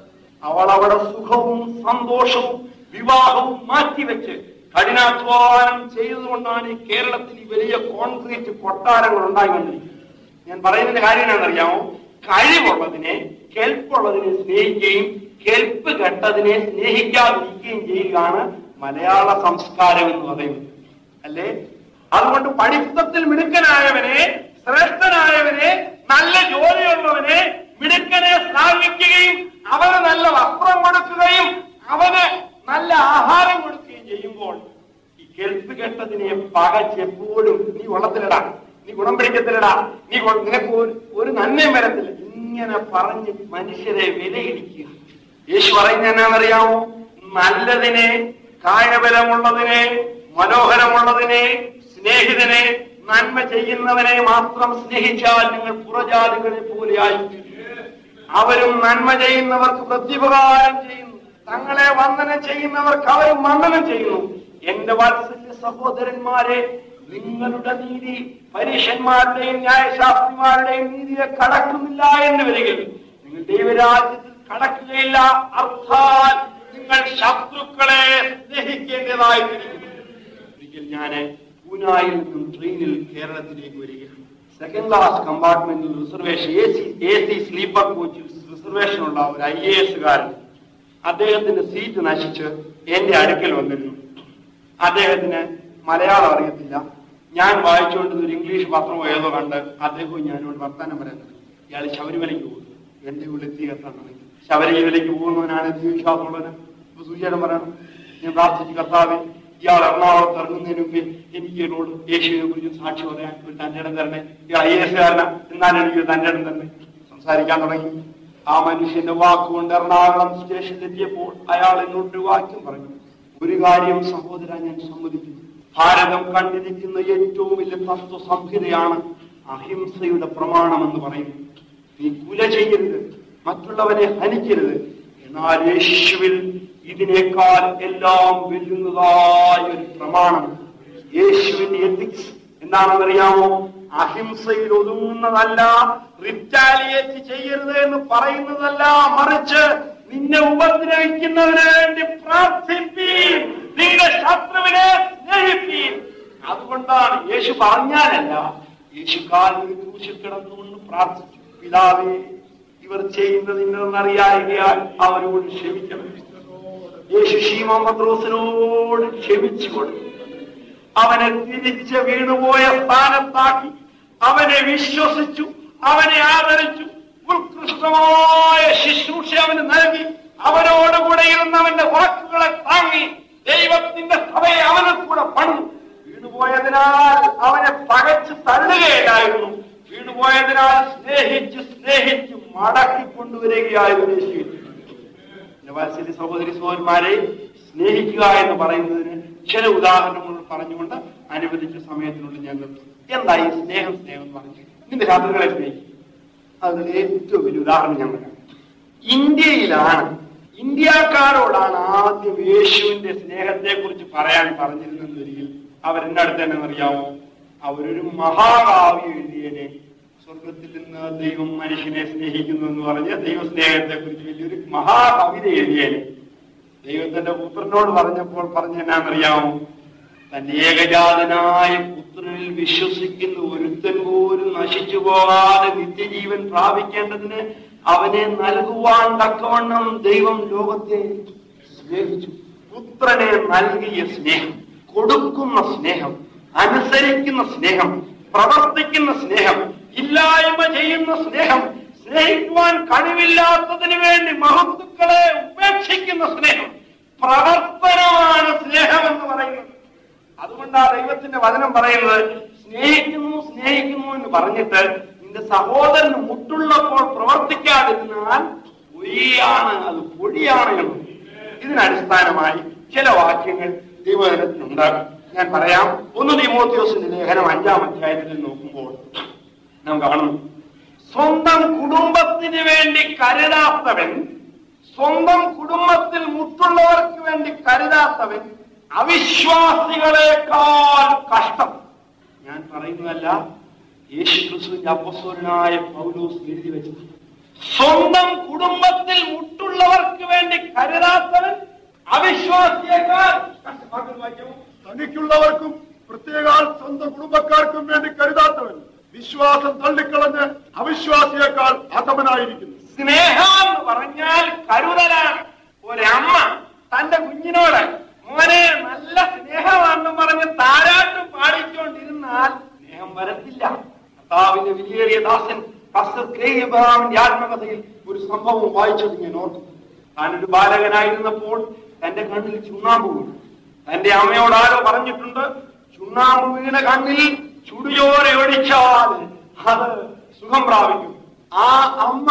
അവൾ അവിടെ സുഖവും സന്തോഷവും വിവാഹവും മാറ്റിവെച്ച് കഠിനാധ്വാനം ചെയ്തുകൊണ്ടാണ് ഈ കേരളത്തിൽ ഈ വലിയ കോൺക്രീറ്റ് കൊട്ടാരങ്ങൾ ഉണ്ടായി വന്നിരിക്കുന്നത് ഞാൻ പറയുന്നതിന്റെ കാര്യം എന്താണെന്നറിയാമോ കഴിവുള്ളതിനെ കെൽപ്പുള്ളതിനെ സ്നേഹിക്കുകയും കെൽപ്പ് കെട്ടതിനെ സ്നേഹിക്കാതിരിക്കുകയും ചെയ്യുകയാണ് മലയാള സംസ്കാരം എന്ന് പറയുന്നത് അല്ലേ അതുകൊണ്ട് പഠിത്തത്തിൽ മിടുക്കനായവനെ ശ്രേഷ്ഠനായവനെ നല്ല ജോലിയുള്ളവനെ മിടുക്കനെ സ്ഥാപിക്കുകയും അവന് നല്ല വസ്ത്രം കൊടുക്കുകയും അവന് നല്ല ആഹാരം കൊടുക്കുകയും ചെയ്യുമ്പോൾ ഈ കെൽപ്പ് കെട്ടതിനെ പകച്ചെപ്പോഴും നീ വെള്ളത്തിലിടാ നീ ഗുണം പിടിക്കത്തിലിടാ നീ കൊ- നിനക്ക് ഒരു- ഒരു നന്മയും വരത്തില്ല ഇങ്ങനെ പറഞ്ഞ് മനുഷ്യരെ വിലയിടിക്കുക യേശു പറയുന്നത് എന്നാണെന്നറിയാമോ നല്ലതിനെ കായബലമുള്ളതിനെ മനോഹരമുള്ളതിനെ സ്നേഹിതനെ നന്മ ചെയ്യുന്നവനെ മാത്രം സ്നേഹിച്ചാൽ നിങ്ങൾ പുറജാതികളെ പോലെ ആയിരിക്കും അവരും നന്മ ചെയ്യുന്നവർക്ക് പ്രത്യുപകാരം ചെയ്യുന്നു തങ്ങളെ വന്ദനം ചെയ്യുന്നവർക്ക് അവരും വന്ദനം ചെയ്യുന്നു എന്റെ വാത്സല്യ സഹോദരന്മാരെ നിങ്ങളുടെ നീതി പരീക്ഷന്മാരുടെയും ന്യായശാസ്ത്രിമാരുടെയും നീതിയെ കടക്കുന്നില്ല എന്ന് വരികിൽ നിങ്ങൾ ദൈവരാജ്യത്തിൽ കടക്കുകയില്ല അർത്ഥാൽ നിങ്ങൾ ശത്രുക്കളെ സ്നേഹിക്കേണ്ടതായിരിക്കും ഒരിക്കൽ ഞാൻ പൂനായിൽ നിന്നും ട്രെയിനിൽ കേരളത്തിലേക്ക് വരികയാണ് സെക്കൻഡ് ക്ലാസ് കമ്പാർട്ട്മെന്റിൽ reservation A C A C sleeper കോച്ചിൽ റിസർവേഷൻ ഉള്ള ഒരു ഐ എ എസുകാരൻ അദ്ദേഹത്തിന്റെ സീറ്റ് നശിച്ച് എന്റെ അടുക്കൽ വന്നിരുന്നു അദ്ദേഹത്തിന് മലയാളം അറിയത്തില്ല ഞാൻ വായിച്ചുകൊണ്ടിരുന്ന ഒരു ഇംഗ്ലീഷ് പത്രമോ ഏതോ കണ്ട് അദ്ദേഹവും ഞാനോട് വർത്താനം പറയുന്നത് ഇയാൾ ശബരിമലയ്ക്ക് പോകുന്നു എന്റെ ഉള്ളിൽ തീ കത്താണെങ്കിൽ ശബരിമലയ്ക്ക് പോകുന്നവനാണ് വിശ്വാസമുള്ളവന് ഇപ്പൊ സൂചിയുടെ പറയണം ഞാൻ പ്രാർത്ഥിച്ചു കർത്താവ് ഇയാൾ എറണാകുളത്ത് ഇറങ്ങുന്നതിന് മുമ്പ് എനിക്ക് എന്നോട് യേശുവിനെ കുറിച്ച് സാക്ഷി പറയാൻ ഒരു തന്റെ ഇടം തരണേ ഇയാൾ ഐ എസ് കാരന എന്നാലും എനിക്ക് തന്റെ ഇടം തന്നെ സംസാരിക്കാൻ തുടങ്ങി ആ മനുഷ്യന്റെ വാക്കുകൊണ്ട് എറണാകുളം സ്റ്റേഷനിലെത്തിയപ്പോൾ അയാൾ എന്നോട് ഒരു വാക്യം പറഞ്ഞു ഒരു കാര്യം സഹോദര ഞാൻ സമ്മതിക്കുന്നു ഭാരതം കണ്ടിരിക്കുന്ന ഏറ്റവും വലിയ തത്വ സംഹിതയാണ് അഹിംസയുടെ പ്രമാണം എന്ന് പറയുന്നത് നീ കുല ചെയ്യരുത് മറ്റുള്ളവനെ ഹനിക്കരുത് എന്നാൽ യേശുവിൽ ഇതിനേക്കാൾ എല്ലാം വെല്ലുന്നതായ ഒരു പ്രമാണം യേശുവിന്റെ എത്തിക്സ് എന്താണെന്നറിയാമോ അഹിംസയിൽ ഒതുങ്ങുന്നതല്ല റിറ്റാലിയേറ്റ് ചെയ്യരുത് എന്ന് പറയുന്നതല്ല മറിച്ച് നിന്നെ ഉപദ്രവിക്കുന്നതിന് വേണ്ടി പ്രാർത്ഥിപ്പീൻ നിന്റെ ശത്രുവിനെ സ്നേഹിപ്പീൻ അതുകൊണ്ടാണ് യേശു പറഞ്ഞാലല്ല യേശു കാലിൽ ക്രൂശിൽ കിടന്നുകൊണ്ട് പ്രാർത്ഥിച്ചു പിതാവേ ഇവർ ചെയ്യുന്നത് ഇന്നറിയായികയാൽ അവരോട് ക്ഷമിക്കണം യേശു ശീമ പത്രോസിനോട് ക്ഷമിച്ചു കൊടുത്തു അവനെ തിരിച്ച് വീണുപോയ സ്ഥാനത്താക്കി അവനെ വിശ്വസിച്ചു അവനെ ആദരിച്ചു ഉത്കൃഷ്ടമായ ശുശ്രൂഷ അവന് നൽകി അവനോടുകൂടെ ഇരുന്നവന്റെ വാക്കുകളെ താങ്ങി ദൈവത്തിന്റെ സഭയെ അവനെ കൂടെ പണിതു വീണുപോയതിനാൽ അവനെ പകച്ച് തള്ളുകയില്ലായിരുന്നു വീണുപോയതിനാൽ സ്നേഹിച്ച് സ്നേഹിച്ച് മടക്കി കൊണ്ടുവരികയായിരുന്നു യേശു വാത്സല്യ സഹോദരി സഹോദരന്മാരെ സ്നേഹിക്കുക എന്ന് പറയുന്നതിന് ചില ഉദാഹരണങ്ങൾ പറഞ്ഞുകൊണ്ട് അനുവദിച്ച സമയത്തിനുള്ളിൽ ഞാൻ നിർത്തും എന്താ ഈ സ്നേഹം സ്നേഹം എന്ന് പറഞ്ഞു നിന്റെ ശത്രുക്കളെ സ്നേഹിക്കും അതിന് ഏറ്റവും വലിയ ഉദാഹരണം ഞാൻ പറയാം ഇന്ത്യയിലാണ് ഇന്ത്യക്കാരോടാണ് ആദ്യം യേശുവിന്റെ സ്നേഹത്തെ കുറിച്ച് പറയാൻ പറഞ്ഞിരുന്നെന്നൊരിക്കൽ അവരെന്റെ അടുത്ത് തന്നെ അറിയാമോ അവരൊരു മഹാകാവ്യം എഴുതിയനെ സ്വർഗത്തിൽ നിന്ന് ദൈവം മനുഷ്യനെ സ്നേഹിക്കുന്നു എന്ന് പറഞ്ഞ് ദൈവസ്നേഹത്തെ കുറിച്ച് വലിയൊരു മഹാകവിത എഴുതിയേനെ ദൈവത്തിന്റെ പുത്രനോട് പറഞ്ഞപ്പോൾ പറഞ്ഞ എന്നാണെന്നറിയാമോ തന്റെ ഏകജാതനായ പുത്രനിൽ വിശ്വസിക്കുന്ന ഒരുത്തൻ പോലും നശിച്ചു പോകാതെ നിത്യജീവൻ പ്രാപിക്കേണ്ടതിന് അവനെ നൽകുവാൻ തക്കവണ്ണം ദൈവം ലോകത്തെ സ്നേഹിച്ചു പുത്രനെ നൽകിയ സ്നേഹം കൊടുക്കുന്ന സ്നേഹം അനുസരിക്കുന്ന സ്നേഹം പ്രവർത്തിക്കുന്ന സ്നേഹം ഇല്ലായ്മ ചെയ്യുന്ന സ്നേഹം സ്നേഹിക്കുവാൻ കഴിവില്ലാത്തതിന് വേണ്ടി മഹത്തുക്കളെ ഉപേക്ഷിക്കുന്ന സ്നേഹം പ്രവർത്തനമാണ് സ്നേഹം എന്ന് പറയുന്നത് അതുകൊണ്ടാ ദൈവത്തിന്റെ വചനം പറയുന്നത് സ്നേഹിക്കുന്നു സ്നേഹിക്കുന്നു എന്ന് പറഞ്ഞിട്ട് നിന്റെ സഹോദരന് മുട്ടുള്ളപ്പോൾ പ്രവർത്തിക്കാതിരുന്നാൽ പൊയ്യാണ് അത് പൊടിയാണ് എന്ന് ഇതിനടിസ്ഥാനമായി ചില വാക്യങ്ങൾ ദൈവജനത്തിനുണ്ട് ഞാൻ പറയാം ഒന്ന് തിമോത്യോസിന്റെ ലേഖനം അഞ്ചാം അധ്യായത്തിൽ നോക്കുമ്പോൾ നാം കാണുന്നു സ്വന്തം കുടുംബത്തിന് വേണ്ടി കരുതാത്തവൻ സ്വന്തം കുടുംബത്തിൽ മുട്ടുള്ളവർക്ക് വേണ്ടി കരുതാത്തവൻ അവിശ്വാസികളെക്കാൾ കഷ്ടം ഞാൻ പറയുന്നതല്ല യേശു ക്രിസ്തുവിന്റെ അപ്പസ്വരനായ പൗലോസ് എഴുതി വെച്ചത് സ്വന്തം കുടുംബത്തിൽ മുട്ടുള്ളവർക്ക് വേണ്ടി കരുതാത്തവൻ അവിശ്വാസിയേക്കാൾ കഷ്ടമാക്കുന്ന വാക്യവും തനിക്കുള്ളവർക്കും പ്രത്യേകാൽ സ്വന്തം കുടുംബക്കാർക്കും വേണ്ടി കരുതാത്തവൻ വിശ്വാസം തള്ളിക്കളഞ്ഞ് അവിശ്വാസിയേക്കാൾ അധമനായിരിക്കുന്നു സ്നേഹം എന്ന് പറഞ്ഞാൽ കരുതലാണ് ഒരമ്മ തന്റെ കുഞ്ഞിനോട് മോനെ നല്ല സ്നേഹമാണെന്ന് പറഞ്ഞ് താരാട്ടും പാടിക്കൊണ്ടിരുന്നാൽ സ്നേഹം വരത്തില്ല കർത്താവിന്റെ വിലയേറിയ ദാസൻ പാസ്റ്റർ കെ എബ്രഹാമിന്റെ ആത്മകഥയിൽ ഒരു സംഭവം വായിച്ചത് ഞാൻ ഓർത്തു താനൊരു ബാലകനായിരുന്നപ്പോൾ തന്റെ കണ്ണിൽ ചുണ്ണാമ്പ് വീണു തന്റെ അമ്മയോട് ആരോ പറഞ്ഞിട്ടുണ്ട് ചുണ്ണാമ്പ് വീണ കണ്ണിൽ ചുടുചോര ഒഴിച്ചാൽ അത് സുഖം പ്രാപിക്കും ആ അമ്മ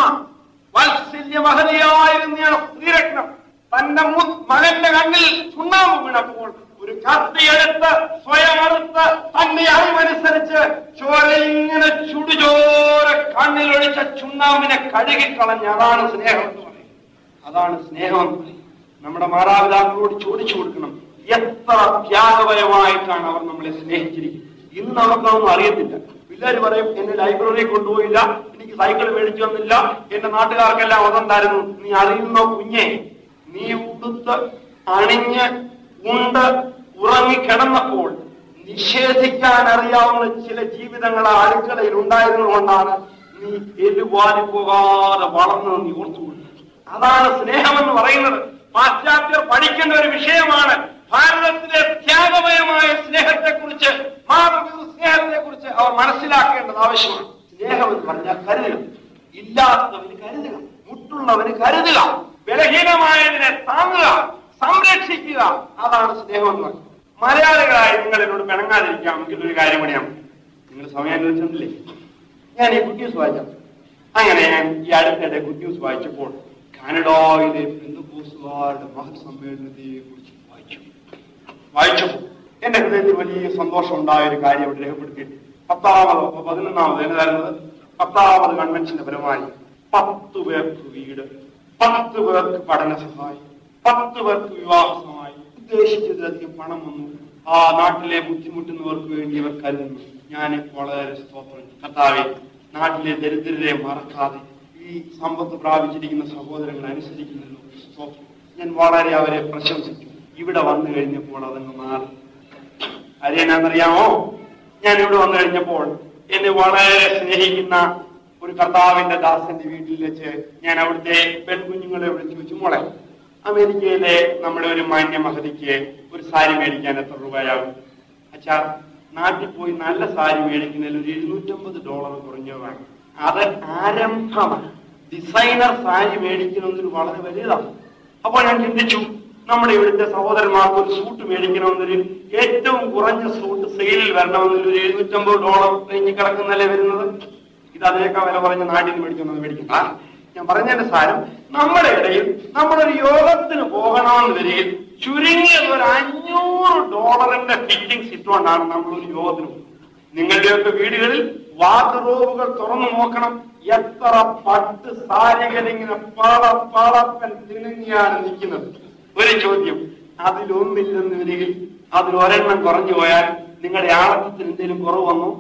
വാത്സല്യമഹതയായിരുന്ന സ്ത്രീരത്നം തന്റെ മു- മകന്റെ കണ്ണിൽ ചുണ്ണാമ്പ് വീണപ്പോൾ ഒരു കത്തിയെടുത്ത് സ്വയം എടുത്ത് തന്റെ അറിവനുസരിച്ച് ചോര ഇങ്ങനെ ചുടുചോര കണ്ണിലൊഴിച്ച ചുണ്ണാമ്പിനെ കഴുകിക്കളഞ്ഞ അതാണ് സ്നേഹം എന്ന് പറയുന്നത് അതാണ് സ്നേഹം എന്ന് പറയുന്നത് നമ്മുടെ മാതാപിതാക്കളോട് ചോദിച്ചു കൊടുക്കണം എത്ര ത്യാഗപരമായിട്ടാണ് അവർ നമ്മളെ സ്നേഹിച്ചിരിക്കുന്നത് ഇന്ന് നമുക്കൊന്നും അറിയത്തില്ല പിള്ളേര് പറയും എന്നെ ലൈബ്രറി കൊണ്ടുപോയില്ല എനിക്ക് സൈക്കിൾ മേടിച്ചു തന്നില്ല എന്റെ നാട്ടുകാർക്കെല്ലാം അതുണ്ടായിരുന്നു നീ അറിയുന്നോ കുഞ്ഞെ നീ ഉടുത്ത് അണിഞ്ഞ് ഉണ്ട് ഉറങ്ങിക്കിടന്നപ്പോൾ നിഷേധിക്കാൻ അറിയാവുന്ന ചില ജീവിതങ്ങൾ ആ അടുക്കളയിൽ ഉണ്ടായിരുന്നുകൊണ്ടാണ് നീ എല്ലുപാലി പോകാതെ വളർന്നത് നീ ഓർത്തുകൊണ്ടു അതാണ് സ്നേഹമെന്ന് പറയുന്നത് പാശ്ചാത്യർ പഠിക്കേണ്ട ഒരു വിഷയമാണ് ഭാരതത്തിലെ ത്യാഗമയമായ സ്നേഹത്തെക്കുറിച്ച് മാതൃപിതൃ സ്നേഹത്തെക്കുറിച്ച് അവർ മനസ്സിലാക്കേണ്ടത് ആവശ്യമാണ് സ്നേഹം എന്ന് പറഞ്ഞാൽ കരുതുക ഇല്ലാത്തവന് കരുതുക മുട്ടുള്ളവന് കരുതുക ബലഹീനമായതിനെ താങ്ങുക സംരക്ഷിക്കുക അതാണ് സ്നേഹം എന്ന് പറയുന്നത് മലയാളികളായി നിങ്ങൾ എന്നോട് പിണങ്ങാതിരിക്കാമെങ്കിൽ ഒരു കാര്യം പണിയാം നിങ്ങൾ സമയം അനുവദിച്ചിട്ടില്ലേ ഞാൻ ഈ ഗുഡ് ന്യൂസ് വായിക്കാം അങ്ങനെ ഞാൻ ഈ അടുത്തിടെ ഗുഡ് ന്യൂസ് വായിച്ചപ്പോൾ കാനഡയിലെ പെന്തക്കോസുകാരുടെ മഹത് സമ്മേളനത്തെ കുറിച്ച് വായിച്ചു വായിച്ചപ്പോൾ എന്റെ ഹൃദയത്തിൽ വലിയ സന്തോഷം ഉണ്ടായ ഒരു കാര്യം അവിടെ രേഖപ്പെടുത്തി പത്താമത് പതിനൊന്നാമത് എന്നതായിരുന്നത് പത്താമത് കൺവെൻഷന്റെ പരമായി പത്ത് പേർക്ക് വീട് പത്ത് പേർക്ക് പഠന സഹായം പത്ത് പേർക്ക് വിവാഹ സഹായം ഉദ്ദേശിച്ചതിലധികം പണം വന്നു ആ നാട്ടിലെ ബുദ്ധിമുട്ടുന്നവർക്ക് വേണ്ടി അവർ കരുതുന്നു ഞാൻ വളരെ സ്തോത്രം കർത്താവെ നാട്ടിലെ ദരിദ്രരെ മറക്കാതെ ഈ സമ്പത്ത് പ്രാപിച്ചിരിക്കുന്ന സഹോദരങ്ങൾ അനുസരിക്കുന്നല്ലോ സ്തോത്രം ഞാൻ വളരെ അവരെ പ്രശംസിച്ചു ഇവിടെ വന്നു കഴിഞ്ഞപ്പോൾ അതങ്ങ് മാറി അറിയാനാണെന്നറിയാമോ ഞാൻ ഇവിടെ വന്നു കഴിഞ്ഞപ്പോൾ എന്നെ വളരെ സ്നേഹിക്കുന്ന ഒരു കർത്താവിന്റെ ദാസന്റെ വീട്ടിൽ വെച്ച് ഞാൻ അവിടുത്തെ പെൺകുഞ്ഞുങ്ങളെ വിളിച്ചു വെച്ചു മോളെ അമേരിക്കയിലെ നമ്മുടെ ഒരു മാന്യ മഹതിക്ക് ഒരു സാരി മേടിക്കാൻ എത്ര രൂപയാകും അച്ഛാ നാട്ടിൽ പോയി നല്ല സാരി മേടിക്കുന്നതിൽ ഒരു എഴുന്നൂറ്റമ്പത് ഡോളർ കുറഞ്ഞതാണ് അത് ആരംഭമാണ് ഡിസൈനർ സാരി മേടിക്കണമെന്നൊരു വളരെ വലുതാണ് അപ്പോൾ ഞാൻ ചിന്തിച്ചു നമ്മുടെ ഇവിടുത്തെ സഹോദരന്മാർക്ക് ഒരു സൂട്ട് മേടിക്കണമെന്നൊരു ഏറ്റവും കുറഞ്ഞ സൂട്ട് സെയിലിൽ വരണമെന്നൊരു ഒരു എഴുന്നൂറ്റമ്പത് ഡോളർ റേഞ്ചിൽ കിടക്കുന്നല്ലേ വരുന്നത് ഇത് അതിനേക്കാൾ വില കുറഞ്ഞ നാട്ടിൽ നിന്ന് മേടിക്കുന്നത് മേടിക്കണ്ട ഞാൻ പറഞ്ഞതിന്റെ സാരം നമ്മുടെ ഇടയിൽ നമ്മുടെ ഒരു യോഗത്തിന് പോകണമെന്ന് വരികയിൽ ചുരുങ്ങിയത് ഒരു അഞ്ഞൂറ് ഡോളറിന്റെ ഫിറ്റിംഗ്സ് ഇട്ടുകൊണ്ടാണ് നമ്മൾ ഒരു യോഗത്തിന് പോകുന്നത് നിങ്ങളുടെയൊക്കെ വീടുകളിൽ വാർഡ്രോബുകൾ തുറന്നു നോക്കണം എത്ര പട്ട് സാരികൾ ഇങ്ങനെ പള പളപ്പൻ തിണങ്ങിയാണ് നിൽക്കുന്നത് ഒരു ചോദ്യം അതിലൊന്നില്ലെന്ന് വരികിൽ അതിൽ ഒരെണ്ണം കുറഞ്ഞു പോയാൽ നിങ്ങളുടെ ആളത്തിൽ എന്തെങ്കിലും കുറവ് വന്നു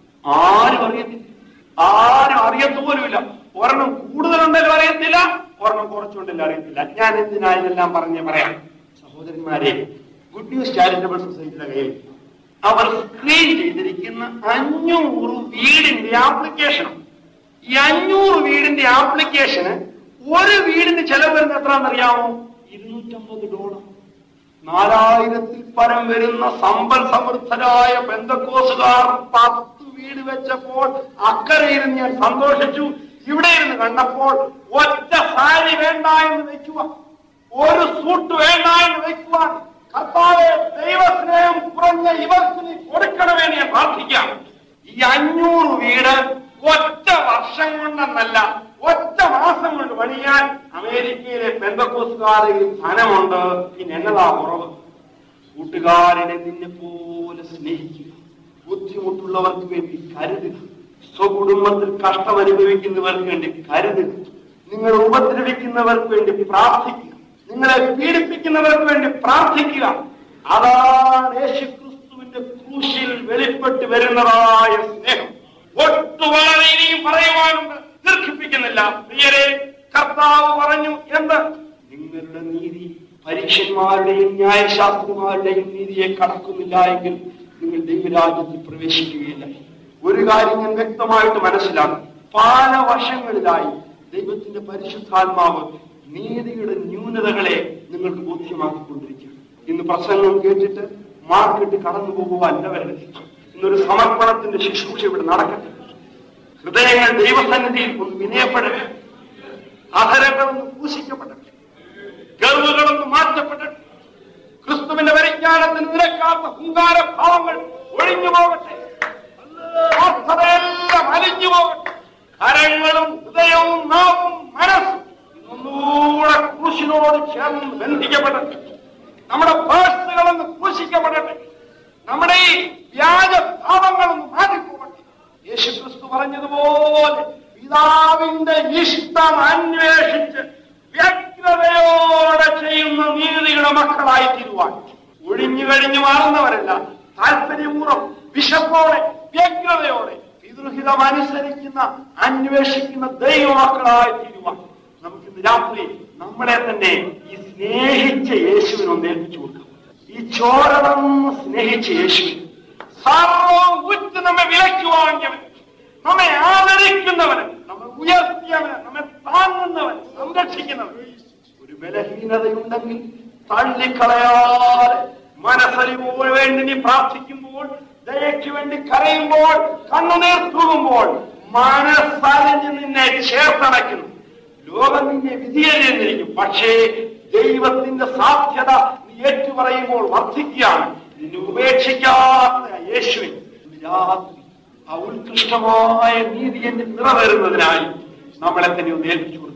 ആരും അറിയത്തില്ല ആരും അറിയത്തുപോലുമില്ല ഒരെണ്ണം കൂടുതലുണ്ടെങ്കിലും അറിയത്തില്ല ഒരെണ്ണം കുറച്ചുണ്ടെങ്കിലും അറിയത്തില്ല ഞാൻ എന്തിനാ ഇതെല്ലാം പറഞ്ഞ് പറയാം സഹോദരന്മാരെ ഗുഡ് ന്യൂസ് ചാരിറ്റബിൾ സൊസൈറ്റിയുടെ കയ്യിൽ അവർ സ്ക്രീൻ ചെയ്തിരിക്കുന്ന അഞ്ഞൂറ് വീടിന്റെ ആപ്ലിക്കേഷൻ ഈ അഞ്ഞൂറ് വീടിന്റെ ആപ്ലിക്കേഷന് ഒരു വീടിന് ചെലവ് വരുന്ന എത്രയാണെന്നറിയാമോ ഇരുന്നൂറ്റമ്പത് ഡോളർ നാലായിരത്തിൽ പരം വരുന്ന സമ്പൽ സമൃദ്ധരായ ബന്ധക്കോസുകാർ പത്ത് വീട് വെച്ചപ്പോൾ അക്കരയിരുന്ന് ഞാൻ സന്തോഷിച്ചു ഇവിടെ ഇരുന്ന് കണ്ടപ്പോൾ ഒറ്റ സാരി വേണ്ട എന്ന് വെക്കുക ഒരു സൂട്ട് വേണ്ട എന്ന് വെക്കുവാൻ കർത്താവെ ദൈവസ്നേഹം കുറഞ്ഞ ഇവർക്ക് നീ കൊടുക്കണമേ എന്ന് ഞാൻ പ്രാർത്ഥിക്കാം ഈ അഞ്ഞൂറ് വീട് ഒറ്റ വർഷം കൊണ്ടെന്നല്ല ഒറ്റ മാസം കൊണ്ട് പണിയാൻ അമേരിക്കയിലെ പെന്തക്കോസുകാരിൽ ധനമുണ്ട് പിന്നെ എന്നതാ കുറവ് കൂട്ടുകാരനെ നിന്നെ പോലെ സ്നേഹിക്കുക ബുദ്ധിമുട്ടുള്ളവർക്ക് വേണ്ടി കരുതുക സ്വകുടുംബത്തിൽ കഷ്ടം അനുഭവിക്കുന്നവർക്ക് വേണ്ടി കരുതുക നിങ്ങൾ ഉപദ്രവിക്കുന്നവർക്ക് വേണ്ടി പ്രാർത്ഥിക്കുക നിങ്ങളെ പീഡിപ്പിക്കുന്നവർക്ക് വേണ്ടി പ്രാർത്ഥിക്കുക അതാണ് യേശു ക്രിസ്തുവിന്റെ ക്രൂശിൽ വെളിപ്പെട്ട് വരുന്നതായ സ്നേഹം ഒട്ടു വളരെ ഇനിയും പറയുവാനുണ്ട് ദീർഘിപ്പിക്കുന്നില്ല പ്രിയരെ കർത്താവ് പറഞ്ഞു എന്ത് നിങ്ങളുടെ നീതി പരീക്ഷന്മാരുടെയും ന്യായശാസ്ത്രന്മാരുടെയും നീതിയെ കടക്കുന്നില്ല എങ്കിൽ നിങ്ങൾ ദൈവരാജ്യത്തിൽ പ്രവേശിക്കുകയില്ല ഒരു കാര്യം ഞാൻ വ്യക്തമായിട്ട് മനസ്സിലാക്കും പല വർഷങ്ങളിലായി ദൈവത്തിന്റെ പരിശുദ്ധാത്മാവ് നീതിയുടെ ന്യൂനതകളെ നിങ്ങൾക്ക് ബോധ്യമാക്കിക്കൊണ്ടിരിക്കുകയാണ് ഇന്ന് പ്രസംഗം കേട്ടിട്ട് മാർക്കിട്ട് കടന്നു പോകുവാൻ വരരുത് ഇന്നൊരു സമർപ്പണത്തിന്റെ ശുശ്രൂഷ ഇവിടെ നടക്കട്ടെ ഹൃദയങ്ങൾ ദൈവസന്നിധിയിൽ ഒന്ന് വിനയപ്പെടട്ടെ അധരങ്ങളൊന്ന് പൂശിക്കപ്പെടട്ടെ ഗർവുകളൊന്ന് മാറ്റപ്പെടട്ടെ ക്രിസ്തുവിന്റെ പരിജ്ഞാനത്തിന് നിരക്കാത്ത ഹുങ്കാര ഭാവങ്ങൾ ഒഴിഞ്ഞു പോകട്ടെ പ്രാർത്ഥനയെല്ലാം അലിഞ്ഞു പോകട്ടെ കരങ്ങളും ഹൃദയവും നാവും മനസ്സും ഒന്നുകൂടെ ക്രൂശിനോട് ചേർന്ന് ബന്ധിക്കപ്പെടട്ടെ നമ്മുടെ പേഴ്സുകളൊന്ന് ക്രൂശിക്കപ്പെടട്ടെ നമ്മുടെ ഈ വ്യാജ ഭാവങ്ങളൊന്ന് മാറിപ്പോകട്ടെ യേശു ക്രിസ്തു പറഞ്ഞതുപോലെ പിതാവിന്റെ ഇഷ്ടം അന്വേഷിച്ച് വ്യഗ്രതയോടെ ചെയ്യുന്ന നീതിയുടെ മക്കളായി തീരുവാൻ ഒഴിഞ്ഞു കഴിഞ്ഞു മാറുന്നവരല്ല താല്പര്യപൂർവ്വം വിശപ്പോടെ വ്യഗ്രതയോടെ പിതൃഹിതം അനുസരിക്കുന്ന അന്വേഷിക്കുന്ന ദൈവമക്കളായി തീരുവാൻ നമുക്കിന്ന് രാത്രി നമ്മളെ തന്നെ ഈ സ്നേഹിച്ച യേശുവിനൊന്ന് ഏൽപ്പിച്ചു കൊടുക്കാം ഈ ചോരതന്ന് സ്നേഹിച്ച യേശുവിന് സർവം ഉറ്റ് നമ്മെ വിലയ്ക്ക് വാങ്ങിയവൻ നമ്മെ ആദരിക്കുന്നവൻ നമ്മെ ഉയർത്തിയവൻ നമ്മെ താങ്ങുന്നവൻ സംരക്ഷിക്കുന്നവൻ ഒരു ബലഹീനതയുണ്ടെങ്കിൽ തള്ളിക്കളയാതെ മനസ്സലിപ്പോൾ വേണ്ടി നീ പ്രാർത്ഥിക്കുമ്പോൾ ദയയ്ക്ക് വേണ്ടി കരയുമ്പോൾ കണ്ണുനീർ തൂകുമ്പോൾ മനസ്സലിഞ്ഞ് നിന്നെ ചേർത്തണയ്ക്കുന്നു ലോകം നിന്നെ വിധിയെഴുന്നിരിക്കും പക്ഷേ ദൈവത്തിന്റെ സാധ്യത നീ ഏറ്റുപറയുമ്പോൾ വർദ്ധിക്കുകയാണ് നിന്നെ ഉപേക്ഷിക്കാത്ത യേശുവിൻ ഇന്ന് രാത്രി ആ ഉത്കൃഷ്ടമായ നീതി എന്നിൽ നിറവേറുന്നതിനായി നമ്മളെ തന്നെ ഒന്ന് ഏൽപ്പിച്ചു കൊടുക്കാം.